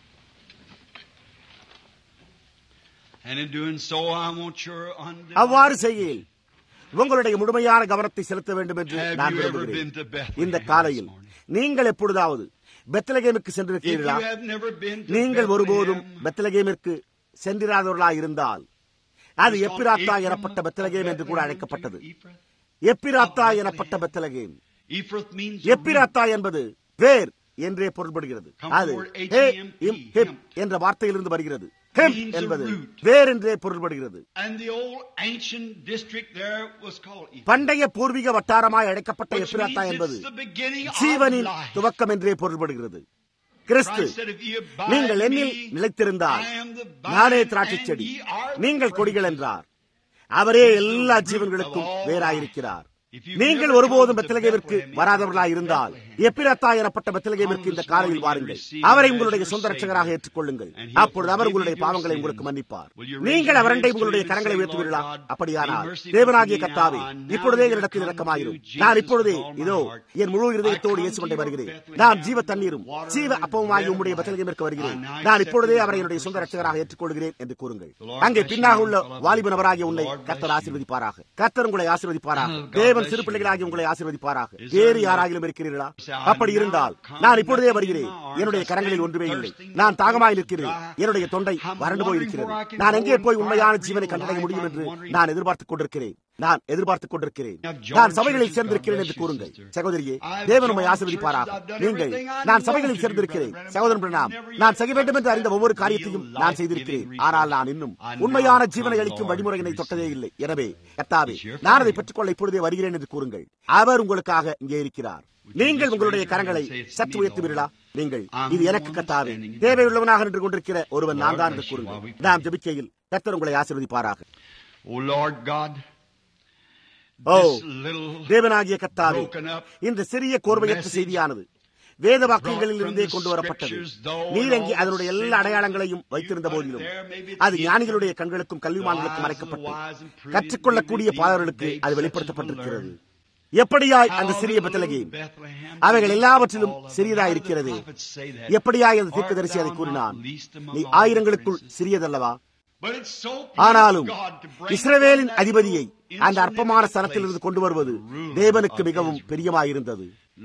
அவ்வாறு செய்கையில் உங்களுடைய முழுமையான கவனத்தை செலுத்த வேண்டும் என்று நான் விரும்புகிறேன் இந்த காலையில் நீங்கள் எப்பொழுதாவது பெத்தலகேமுக்கு சென்றிருக்கிறீர்களா நீங்கள் ஒருபோதும் பெத்தலகேமிற்கு சென்றிராதவர்களா இருந்தால் அது எப்பிராத்தா எனப்பட்ட பெத்தலகேம் என்று கூட அழைக்கப்பட்டது எப்பிராத்தா எனப்பட்ட பெத்தலகேம் எப்பிராத்தா என்பது வேர் என்றே பொருள்படுகிறது அது என்ற வார்த்தையிலிருந்து வருகிறது என்பது வேர் என்றே பொருள்படுகிறது பண்டைய பூர்வீக வட்டாரமாய் அழைக்கப்பட்ட எப்பிராத்தா என்பது ஜீவனின் துவக்கம் என்றே பொருள்படுகிறது கிறிஸ்து நீங்கள் என்னில் நிலைத்திருந்தால் நானே திராட்சை செடி நீங்கள் கொடிகள் என்றார் அவரே எல்லா ஜீவன்களுக்கும் வேறாயிருக்கிறார் நீங்கள் ஒருபோதும் பெத்தலகேவிற்கு வராதவர்களாய் இருந்தால் எப்பிரத்தா எனப்பட்ட பெத்தலகேமிற்கு இந்த காலையில் வாருங்கள் அவரை உங்களுடைய சொந்த ரட்சகராக ஏற்றுக்கொள்ளுங்கள் அப்பொழுது அவர் உங்களுடைய பாவங்களை உங்களுக்கு மன்னிப்பார் நீங்கள் அவரண்டை உங்களுடைய கரங்களை உயர்த்துவீர்களா அப்படியானால் தேவனாகிய கத்தாவே இப்பொழுதே என்னிடத்தில் இரக்கமாயிரும் நான் இப்பொழுதே இதோ என் முழு இருதயத்தோடு இயேசு கொண்டே வருகிறேன் நான் ஜீவ தண்ணீரும் ஜீவ அப்பவுமாகி உம்முடைய பெத்தலகேமிற்கு வருகிறேன் நான் இப்பொழுதே அவரை என்னுடைய சொந்த ரட்சகராக ஏற்றுக்கொள்கிறேன் என்று கூறுங்கள் அங்கே பின்னாக உள்ள வாலிப நபராகிய உன்னை கர்த்தர் ஆசீர்வதிப்பாராக கர்த்தர் உங்களை ஆசீர்வதிப்பாராக தேவன் சிறு பிள்ளைகளாகி உங்களை ஆசீர்வதிப்பாராக வேறு யாராகிலும் இருக்கிறீர்களா அப்படி இருந்தால் நான் இப்பொழுதே வருகிறேன் என்னுடைய கரங்களில் ஒன்றுமே இல்லை நான் தாகமாய் நிற்கிறேன் என்னுடைய தொண்டை வறண்டு போயிருக்கிறது நான் எங்கே போய் உண்மையான ஜீவனை கண்டடைய முடியும் என்று நான் எதிர்பார்த்துக் கொண்டிருக்கிறேன் நான் எதிர்பார்த்துக் கொண்டிருக்கிறேன் நான் சபைகளில் சேர்ந்திருக்கிறேன் என்று கூறுங்கள் சகோதரியே தேவன் உண்மை ஆசீர்வதிப்பாராக நீங்கள் நான் சபைகளில் சேர்ந்திருக்கிறேன் சகோதரன் பிரணாம் நான் செய்ய வேண்டும் என்று அறிந்த ஒவ்வொரு காரியத்தையும் நான் செய்திருக்கிறேன் ஆனால் நான் இன்னும் உண்மையான ஜீவனை அளிக்கும் வழிமுறையினை தொட்டதே இல்லை எனவே கத்தாவே நான் அதை பெற்றுக்கொள்ள இப்பொழுதே வருகிறேன் என்று கூறுங்கள் அவர் உங்களுக்காக இங்கே இருக்கிறார் நீங்கள் உங்களுடைய கரங்களை சற்று உயர்த்துவீர்களா நீங்கள் இது எனக்கு கத்தாவே தேவையுள்ளவனாக நின்று கொண்டிருக்கிற ஒருவன் நான் தான் என்று கூறுங்கள் நாம் ஜபிக்கையில் கத்தர் உங்களை ஆசீர்வதிப்பாராக Oh Lord God, O this little தேவனாகிய கத்தாவே broken up இந்த சிறிய கோர்வையற்ற செய்தியானது வேத வாக்கியங்களில் இருந்தே கொண்டு வரப்பட்டது நீர் அங்கே அதனுடைய எல்லா அடையாளங்களையும் வைத்திருந்த போதிலும் அது ஞானிகளுடைய கண்களுக்கும் கல்விமான்களுக்கும் மறைக்கப்பட்டு கற்றுக்கொள்ளக்கூடிய பாதவர்களுக்கு அது வெளிப்படுத்தப்பட்டிருக்கிறது எப்படியாய் அந்த சிறிய பெத்தலகே அவைகள் எல்லாவற்றிலும் சிறியதாய் இருக்கிறது எப்படியாய் அந்த தீர்க்கதரிசி அதை கூறினான் நீ ஆயிரங்களுக்குள் சிறியதல்லவா ஆனாலும் இஸ்ரவேலின் அதிபதியை அந்த அற்பமான ஸ்தலத்திலிருந்து கொண்டு வருவது தேவனுக்கு மிகவும் பிரியமாயிருந்தது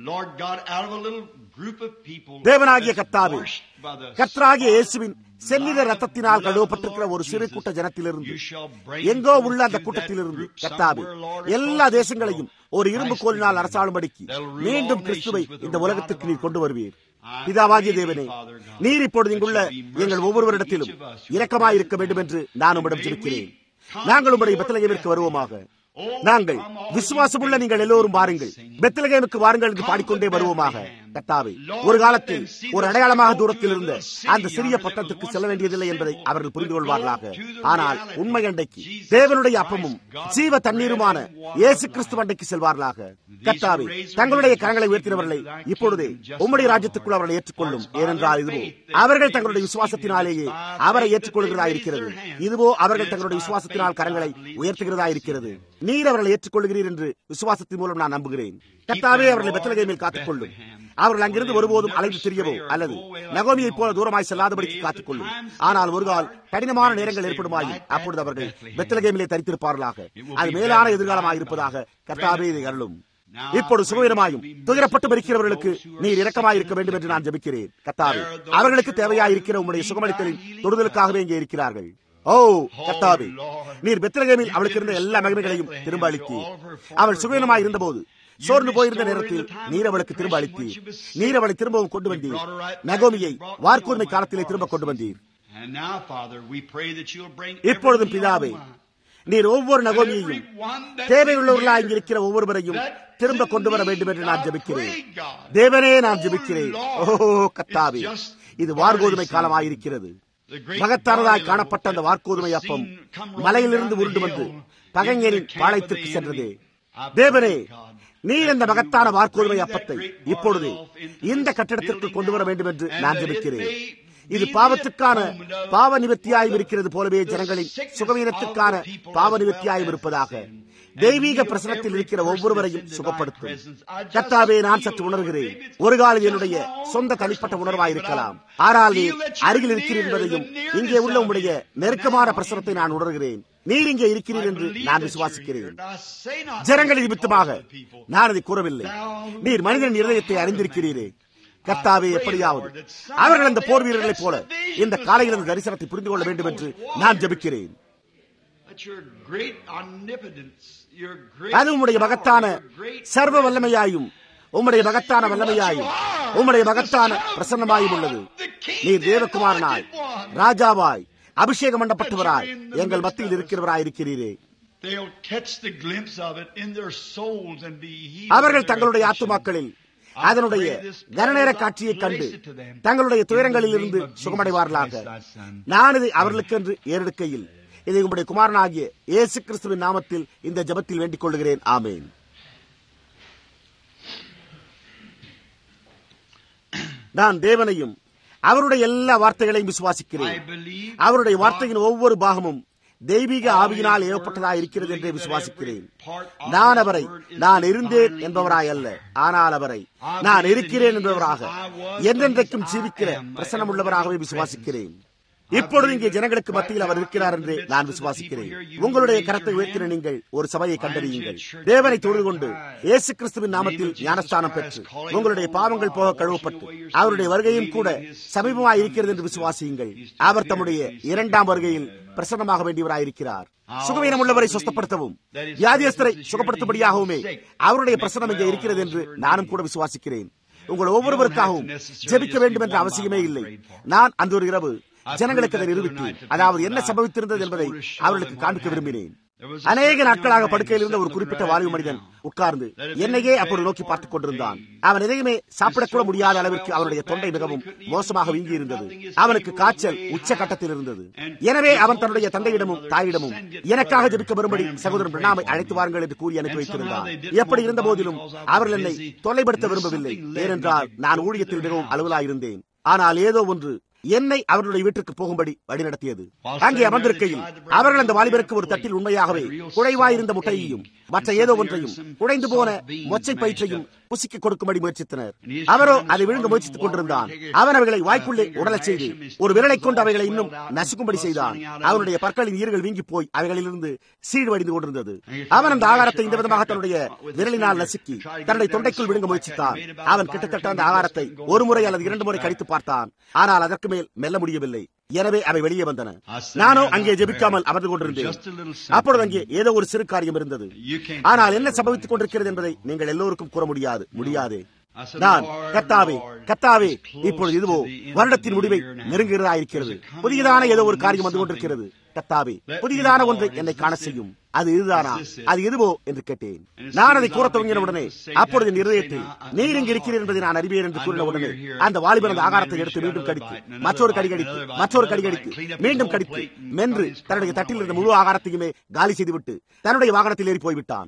தேவனாகிய கத்தாவே கத்ராகிய இயேசுவின் செல்லித ரத்தத்தினால் கழுவப்பட்டிருக்கிற ஒரு சிறு கூட்ட ஜனத்திலிருந்து எங்கோ உள்ள அந்த கூட்டத்திலிருந்து கத்தாவே எல்லா தேசங்களையும் ஒரு இரும்பு கோலினால் அரசாளும்படிக்கு மீண்டும் கிறிஸ்துவை இந்த உலகத்திற்கு நீர் கொண்டு வருவீர் பிதாவாகிய தேவனே நீர் இப்பொழுது இங்குள்ள எங்கள் ஒவ்வொருவரிடத்திலும் இரக்கமாய் இருக்க வேண்டும் என்று நான் உம்மிடம் ஜெபிக்கிறேன் நாங்கள் உம்முடைய பெத்தலகேமிற்கு வருவோமாக நாங்கள் விசுவாசமுள்ள நீங்கள் எல்லோரும் வாருங்கள் பெத்தலகேமுக்கு வாருங்கள் என்று பாடிக்கொண்டே வருவோமாக கத்தாவே ஒரு காலத்தில் ஒரு அடையாளமாக தூரத்தில் இருந்த அந்த சிறிய பட்டத்துக்கு செல்ல வேண்டியதில்லை என்பதை அவர்கள் புரிந்து கொள்வார்களாக ஆனால் உண்மை அண்டைக்கு தேவனுடைய அப்பமும் ஜீவ தண்ணீருமான இயேசு கிறிஸ்து அண்டைக்கு செல்வார்களாக கத்தாவே தங்களுடைய கரங்களை உயர்த்தினவர்களை இப்பொழுதே உம்முடைய ராஜ்யத்துக்குள் அவர்களை ஏற்றுக்கொள்ளும் ஏனென்றால் இதுவோ அவர்கள் தங்களுடைய விசுவாசத்தினாலேயே அவரை ஏற்றுக்கொள்கிறதா இருக்கிறது இதுவோ அவர்கள் தங்களுடைய விசுவாசத்தினால் கரங்களை உயர்த்துகிறதா இருக்கிறது நீர் அவர்களை ஏற்றுக்கொள்கிறீர் என்று விசுவாசத்தின் மூலம் நான் நம்புகிறேன் கத்தாவே அவர்களை பெத்தலகைமையில் காத்துக்கொள்ளும் அவர்கள் அங்கிருந்து ஒருபோதும் அலைந்து திரியவோ அல்லது நகோமியைப் போல தூரமாய் செல்லாதபடிக்கு காத்துக்கொள்ளும் ஆனால் ஒரு கால் கடினமான நேரங்கள் ஏற்படுமாயும் அப்பொழுது அவர்கள் பெத்தலகேமிலே தரித்திருப்பார்களாக அது மேலான எதிர்காலமாக இருப்பதாக கத்தாவே இதை அருளும் இப்பொழுது சுகவீனமாயும் துயரப்பட்டு மறிக்கிறவர்களுக்கு நீர் இரக்கமாய் இருக்க வேண்டும் என்று நான் ஜபிக்கிறேன் கத்தாவே அவர்களுக்கு தேவையாயிருக்கிற உங்களுடைய சுகமளித்தலின் தொடுதலுக்காகவே இங்கே இருக்கிறார்கள் ஓ கத்தாவே நீர் பெத்திரகேமில் அவளுக்கு இருந்த எல்லா மகிமைகளையும் திரும்ப அளித்தீர் அவள் சுகவீனமாய் இருந்தபோது சோர்ந்து போயிருந்த நேரத்தில் நீர் அவளுக்கு திரும்ப அளித்தீர் நீர் அவளை திரும்பவும் கொண்டு வந்தீர் நகோமியை வார்க்கூர்மை காலத்திலே திரும்ப கொண்டு வந்தீர் இப்பொழுதும் பிதாவே நீர் ஒவ்வொரு நகோமியையும் தேவையுள்ளவர்களா இங்கிருக்கிற ஒவ்வொருவரையும் திரும்ப கொண்டு வர வேண்டும் என்று நான் ஜபிக்கிறேன் தேவனே நான் ஜபிக்கிறேன் ஓ கத்தாவே இது வார்கோதுமை காலமாயிருக்கிறது மகத்தானதாய் காணப்பட்ட அந்த வார்கோதுமை அப்பம் மலையிலிருந்து உருண்டு வந்து பகைஞரின் பாளையத்திற்கு சென்றது தேவனே நீர் இந்த மகத்தான வார்கோதுமை அப்பத்தை இப்பொழுது இந்த கட்டிடத்திற்கு கொண்டு வர வேண்டும் என்று நான் ஜபிக்கிறேன் இது பாவத்துக்கான பாவ நிவர்த்தியாயும் இருக்கிறது போலவே ஜனங்களின் சுகவீனத்துக்கான பாவ நிவர்த்தியாயும் இருப்பதாக தெய்வீக பிரசனத்தில் இருக்கிற ஒவ்வொருவரையும் சுகப்படுத்தும் கத்தாவே நான் சற்று உணர்கிறேன் ஒரு காலம் என்னுடைய சொந்த தனிப்பட்ட உணர்வாயிருக்கலாம் ஆனால் நீ அருகில் இருக்கிறீர் என்பதையும் இங்கே உள்ள உங்களுடைய நெருக்கமான பிரசனத்தை நான் உணர்கிறேன் நீர் இங்கே இருக்கிறீர் என்று நான் விசுவாசிக்கிறேன் ஜனங்களின் நிமித்தமாக நான் அதை கூறவில்லை நீர் மனிதன் இருதயத்தை அறிந்திருக்கிறீரே கர்த்தாவே எப்படியாவது அவர்கள் அந்த போர் வீரர்களைப் போல இந்த காலையில் அந்த தரிசனத்தை புரிந்து கொள்ள வேண்டும் என்று நான் ஜபிக்கிறேன் அது உம்முடைய மகத்தான சர்வ வல்லமையாயும் உம்முடைய மகத்தான வல்லமையாயும் உம்முடைய மகத்தான பிரசன்னமாயும் உள்ளது நீர் தேவகுமாரனாய் ராஜாவாய் அபிஷேகம் பண்ணப்பட்டவராய் எங்கள் மத்தியில் இருக்கிறவராய் இருக்கிறீரே அவர்கள் தங்களுடைய ஆத்துமாக்களில் அதனுடைய கனநேர காட்சியை கண்டு தங்களுடைய துயரங்களில் இருந்து சுகமடைவார்களாக நான் இதை அவர்களுக்கு என்று ஏறெடுக்கையில் இதை உங்களுடைய குமாரனாகிய இயேசு கிறிஸ்துவின் நாமத்தில் இந்த ஜபத்தில் வேண்டிக் கொள்கிறேன் ஆமேன் நான் தேவனையும் அவருடைய எல்லா வார்த்தைகளையும் விசுவாசிக்கிறேன் அவருடைய வார்த்தையின் ஒவ்வொரு பாகமும் தெய்வீக ஆவியினால் ஏற்பட்டதாக இருக்கிறது என்றே விசுவாசிக்கிறேன் நான் அவரை நான் இருந்தேன் என்பவராய் அல்ல ஆனால் அவரை நான் இருக்கிறேன் என்பவராக என்றென்றைக்கும் ஜீவிக்கிற பிரசனம் உள்ளவராகவே விசுவாசிக்கிறேன் இப்பொழுது இங்கே ஜனங்களுக்கு மத்தியில் அவர் இருக்கிறார் என்று நான் விசுவாசிக்கிறேன் உங்களுடைய கரத்தை உயர்த்தின நீங்கள் ஒரு சபையை கண்டறியுங்கள் தேவனை தொழுது கொண்டு இயேசு கிறிஸ்துவின் நாமத்தில் ஞானஸ்தானம் பெற்று உங்களுடைய பாவங்கள் போக கழுவப்பட்டு அவருடைய வருகையும் கூட சமீபமாக இருக்கிறது என்று விசுவாசியுங்கள் அவர் தம்முடைய இரண்டாம் வருகையில் பிரசன்னமாக வேண்டியவராயிருக்கிறார் சுகவீனம் உள்ளவரை சுஸ்தப்படுத்தவும் வியாதியஸ்தரை சுகப்படுத்தும்படியாகவுமே அவருடைய பிரசனம் இங்கே இருக்கிறது என்று நானும் கூட விசுவாசிக்கிறேன் உங்கள் ஒவ்வொருவருக்காகவும் ஜெபிக்க வேண்டும் என்ற அவசியமே இல்லை நான் அந்த ஒரு இரவு ஜனங்களுக்கு அதை நிரூபித்தேன் அதாவது என்ன சம்பவித்திருந்தது என்பதை அவர்களுக்கு காண்பிக்க விரும்பினேன் அநேக நாட்களாக படுக்கையில் இருந்த ஒரு குறிப்பிட்ட வாலிப மனிதன் உட்கார்ந்து என்னையே அப்பொழுது நோக்கி பார்த்துக் கொண்டிருந்தான் அவன் எதையுமே சாப்பிடக்கூட முடியாத அளவிற்கு அவனுடைய தொண்டை மிகவும் மோசமாக வீங்கி இருந்தது அவனுக்கு காய்ச்சல் உச்ச கட்டத்தில் இருந்தது எனவே அவன் தன்னுடைய தந்தையிடமும் தாயிடமும் எனக்காக ஜெபிக்க வரும்படி சகோதரன் பிரணாமை அழைத்து வாருங்கள் என்று கூறி அனுப்பி வைத்திருந்தான் எப்படி இருந்த போதிலும் அவர்கள் என்னை தொலைப்படுத்த விரும்பவில்லை ஏனென்றால் நான் ஊழியத்தில் மிகவும் அலுவலாயிருந்தேன் ஆனால் ஏதோ ஒன்று என்னை அவர்களுடைய வீட்டிற்கு போகும்படி வழிநடத்தியது அங்கே அமர்ந்திருக்கையில் அவர்கள் அந்த வாலிபருக்கு ஒரு தட்டில் உண்மையாகவே குறைவாயிருந்த முட்டையையும் மற்ற ஏதோ ஒன்றையும் குறைந்து போன மொச்சை பயிற்றையும் புசிக்க கொடுக்கும்படி முயற்சித்தனர் அவரோ அதை விழுங்க முயற்சித்துக் கொண்டிருந்தான் அவன் அவைகளை வாய்க்குள்ளே உடலச் செய்து ஒரு விரலை கொண்டு அவைகளை இன்னும் நசுக்கும்படி செய்தான் அவனுடைய பற்களின் ஈர்கள் வீங்கி போய் அவைகளிலிருந்து சீடு வடிந்து கொண்டிருந்தது அவன் அந்த ஆகாரத்தை இந்த விதமாக தன்னுடைய விரலினால் நசுக்கி தன்னுடைய தொண்டைக்குள் விழுங்க முயற்சித்தான் அவன் கிட்டத்தட்ட அந்த ஆகாரத்தை ஒரு முறை அல்லது இரண்டு முறை கடித்து பார்த்தான் ஆனால் அதற்கு மேல் மெல்ல முடியவில்லை எனவே அவை வெளியே வந்தன நானோ அங்கே ஜெபிக்காமல் அமர்ந்து கொண்டிருந்தேன் அப்பொழுது அங்கே ஏதோ ஒரு சிறு காரியம் இருந்தது ஆனால் என்ன சம்பவித்துக் கொண்டிருக்கிறது என்பதை நீங்கள் எல்லோருக்கும் கூற முடியாது முடியாது நான் கத்தாவே கத்தாவே இப்பொழுது இதுவோ வருடத்தின் முடிவை நெருங்குகிறதா இருக்கிறது புதியதான ஏதோ ஒரு காரியம் வந்து கொண்டிருக்கிறது கத்தாவே புதியதான ஒன்றை என்னை காண செய்யும் அது இதுதானா அது எதுவோ என்று கேட்டேன் நான் அதை கூற துவங்கின உடனே அப்பொழுது என் இருதயத்தில் நீர் இங்கு இருக்கிறீர் என்பதை நான் அறிவேன் என்று கூறின உடனே அந்த வாலிபர் அந்த ஆகாரத்தை எடுத்து மீண்டும் கடித்து மற்றொரு கடி கடித்து மற்றொரு கடி கடித்து மீண்டும் கடித்து மென்று தன்னுடைய தட்டில் இருந்த முழு ஆகாரத்தையுமே காலி செய்துவிட்டு தன்னுடைய வாகனத்தில் ஏறி போய்விட்டான்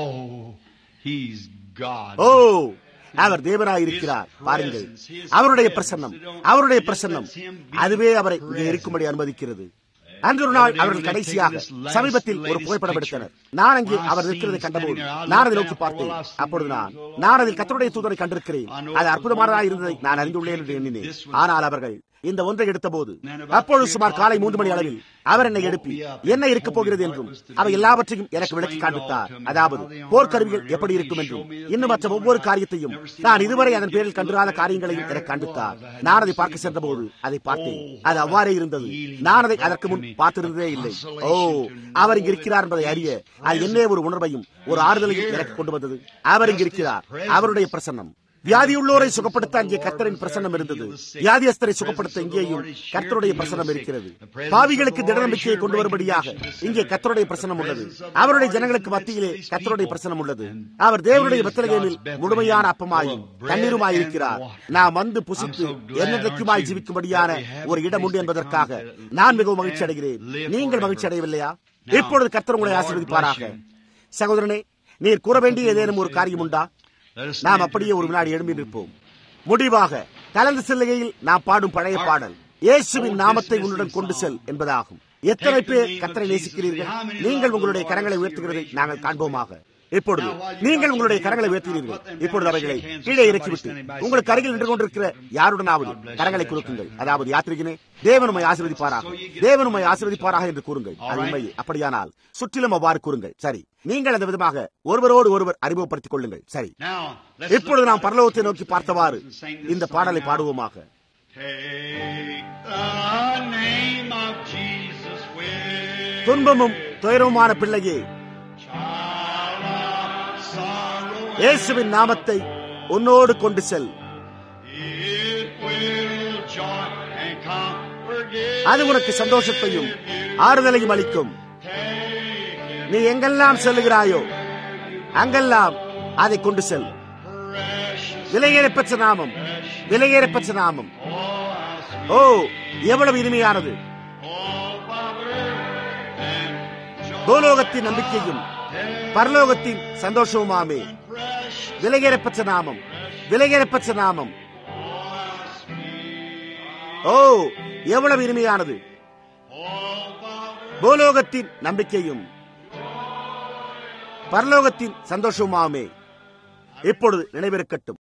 ஓ அவர் தேவனாய் இருக்கிறார் பாருங்கள் அவருடைய பிரசன்னம் அவருடைய பிரசன்னம் அதுவே அவரை இங்கே இருக்கும்படி அனுமதிக்கிறது அன்று ஒரு நாள் அவர்கள் கடைசியாக சமீபத்தில் ஒரு புகைப்படம் எடுத்தனர் நான் அங்கே அவர் இருக்கிறதை கண்டபோது நான் அதை நோக்கி பார்த்தேன் அப்பொழுது நான் நான் அதில் கத்தருடைய தூதரை கண்டிருக்கிறேன் அது அற்புதமானதாக இருந்ததை நான் அறிந்துள்ளேன் என்று எண்ணினேன் ஆனால் அவர்கள் இந்த ஒன்றை எடுத்தபோது அப்பொழுது சுமார் காலை மூன்று மணி அளவில் அவர் என்னை எழுப்பி என்ன இருக்க போகிறது என்றும் அவை எல்லாவற்றையும் எனக்கு விளக்கி காண்பித்தார் அதாவது போர்க்கருவிகள் எப்படி இருக்கும் என்றும் இன்னும் மற்ற ஒவ்வொரு காரியத்தையும் நான் இதுவரை அதன் பேரில் கண்டுராத காரியங்களையும் எனக்கு காண்பித்தார் நான் அதை பார்க்க சென்றபோது அதை பார்த்தேன் அது அவ்வாறே இருந்தது நான் அதை அதற்கு முன் பார்த்திருந்ததே இல்லை ஓ அவர் இங்கு இருக்கிறார் என்பதை அறிய அது என்னே ஒரு உணர்வையும் ஒரு ஆறுதலையும் எனக்கு கொண்டு வந்தது அவர் இங்கு இருக்கிறார் அவருடைய பிரசன்னம் வியாதியுள்ளோரை சுகப்படுத்த அங்கே கர்த்தரின் பிரசன்னம் இருந்தது வியாதியஸ்தரை சுகப்படுத்த இங்கேயும் கர்த்தருடைய பிரசன்னம் இருக்கிறது பாவிகளுக்கு திட நம்பிக்கையை கொண்டு வரும்படியாக இங்கே கர்த்தருடைய பிரசன்னம் உள்ளது அவருடைய ஜனங்களுக்கு மத்தியிலே கர்த்தருடைய பிரசன்னம் உள்ளது அவர் தேவனுடைய பத்திரகையில் முழுமையான அப்பமாயும் தண்ணீருமாய் இருக்கிறார் நாம் வந்து புசித்து என்னென்றைக்குமாய் ஜீவிக்கும்படியான ஒரு இடம் உண்டு என்பதற்காக நான் மிகவும் மகிழ்ச்சி அடைகிறேன் நீங்கள் மகிழ்ச்சி அடையவில்லையா இப்பொழுது கர்த்தர் உங்களை ஆசீர்வதிப்பாராக சகோதரனே நீர் கூற வேண்டிய ஏதேனும் ஒரு காரியம் உண்டா நாம் அப்படியே ஒரு வினாடி எழும்பி நிற்போம் முடிவாக கலந்து செல்லுகையில் நாம் பாடும் பழைய பாடல் இயேசுவின் நாமத்தை உன்னுடன் கொண்டு செல் என்பதாகும் எத்தனை பேர் கத்தரை நேசிக்கிறீர்கள் நீங்கள் உங்களுடைய கரங்களை உயர்த்துகிறதை நாங்கள் காண்போமாக இப்பொழுது நீங்கள் உங்களுடைய கரங்களை உயர்த்துகிறீர்கள் இப்பொழுது அவைகளை கீழே இறக்கிவிட்டு உங்களுக்கு அருகில் நின்று கொண்டிருக்கிற யாருடனாவது கரங்களை கொடுக்குங்கள் அதாவது யாத்திரிகனே தேவனுமை ஆசிர்வதிப்பாராக தேவனுமை ஆசிர்வதிப்பாராக என்று கூறுங்கள் அது உண்மையே அப்படியானால் சுற்றிலும் அவ்வாறு கூறுங்கள் சரி நீங்கள் அந்த விதமாக ஒருவரோடு ஒருவர் அறிமுகப்படுத்திக் கொள்ளுங்கள் சரி இப்பொழுது நாம் பரலோகத்தை நோக்கி பார்த்தவாறு இந்த பாடலை பாடுவோமாக துன்பமும் துயரமுமான பிள்ளையே இயேசுவின் நாமத்தை உன்னோடு கொண்டு செல் அது உனக்கு சந்தோஷத்தையும் ஆறுதலையும் அளிக்கும் நீ எங்கெல்லாம் செல்லுகிறாயோ அங்கெல்லாம் அதை கொண்டு செல் விலையேறப்பெற்ற நாமம் விலையேறப்பெற்ற நாமம் ஓ எவ்வளவு இனிமையானது பூலோகத்தின் நம்பிக்கையும் பரலோகத்தின் சந்தோஷமுமாமே விலையேறப்பெற்ற நாமம் விலையேறப்பெற்ற நாமம் ஓ எவ்வளவு இனிமையானது பூலோகத்தின் நம்பிக்கையும் பரலோகத்தின் சந்தோஷமாமே இப்பொழுது நினைவிருக்கட்டும்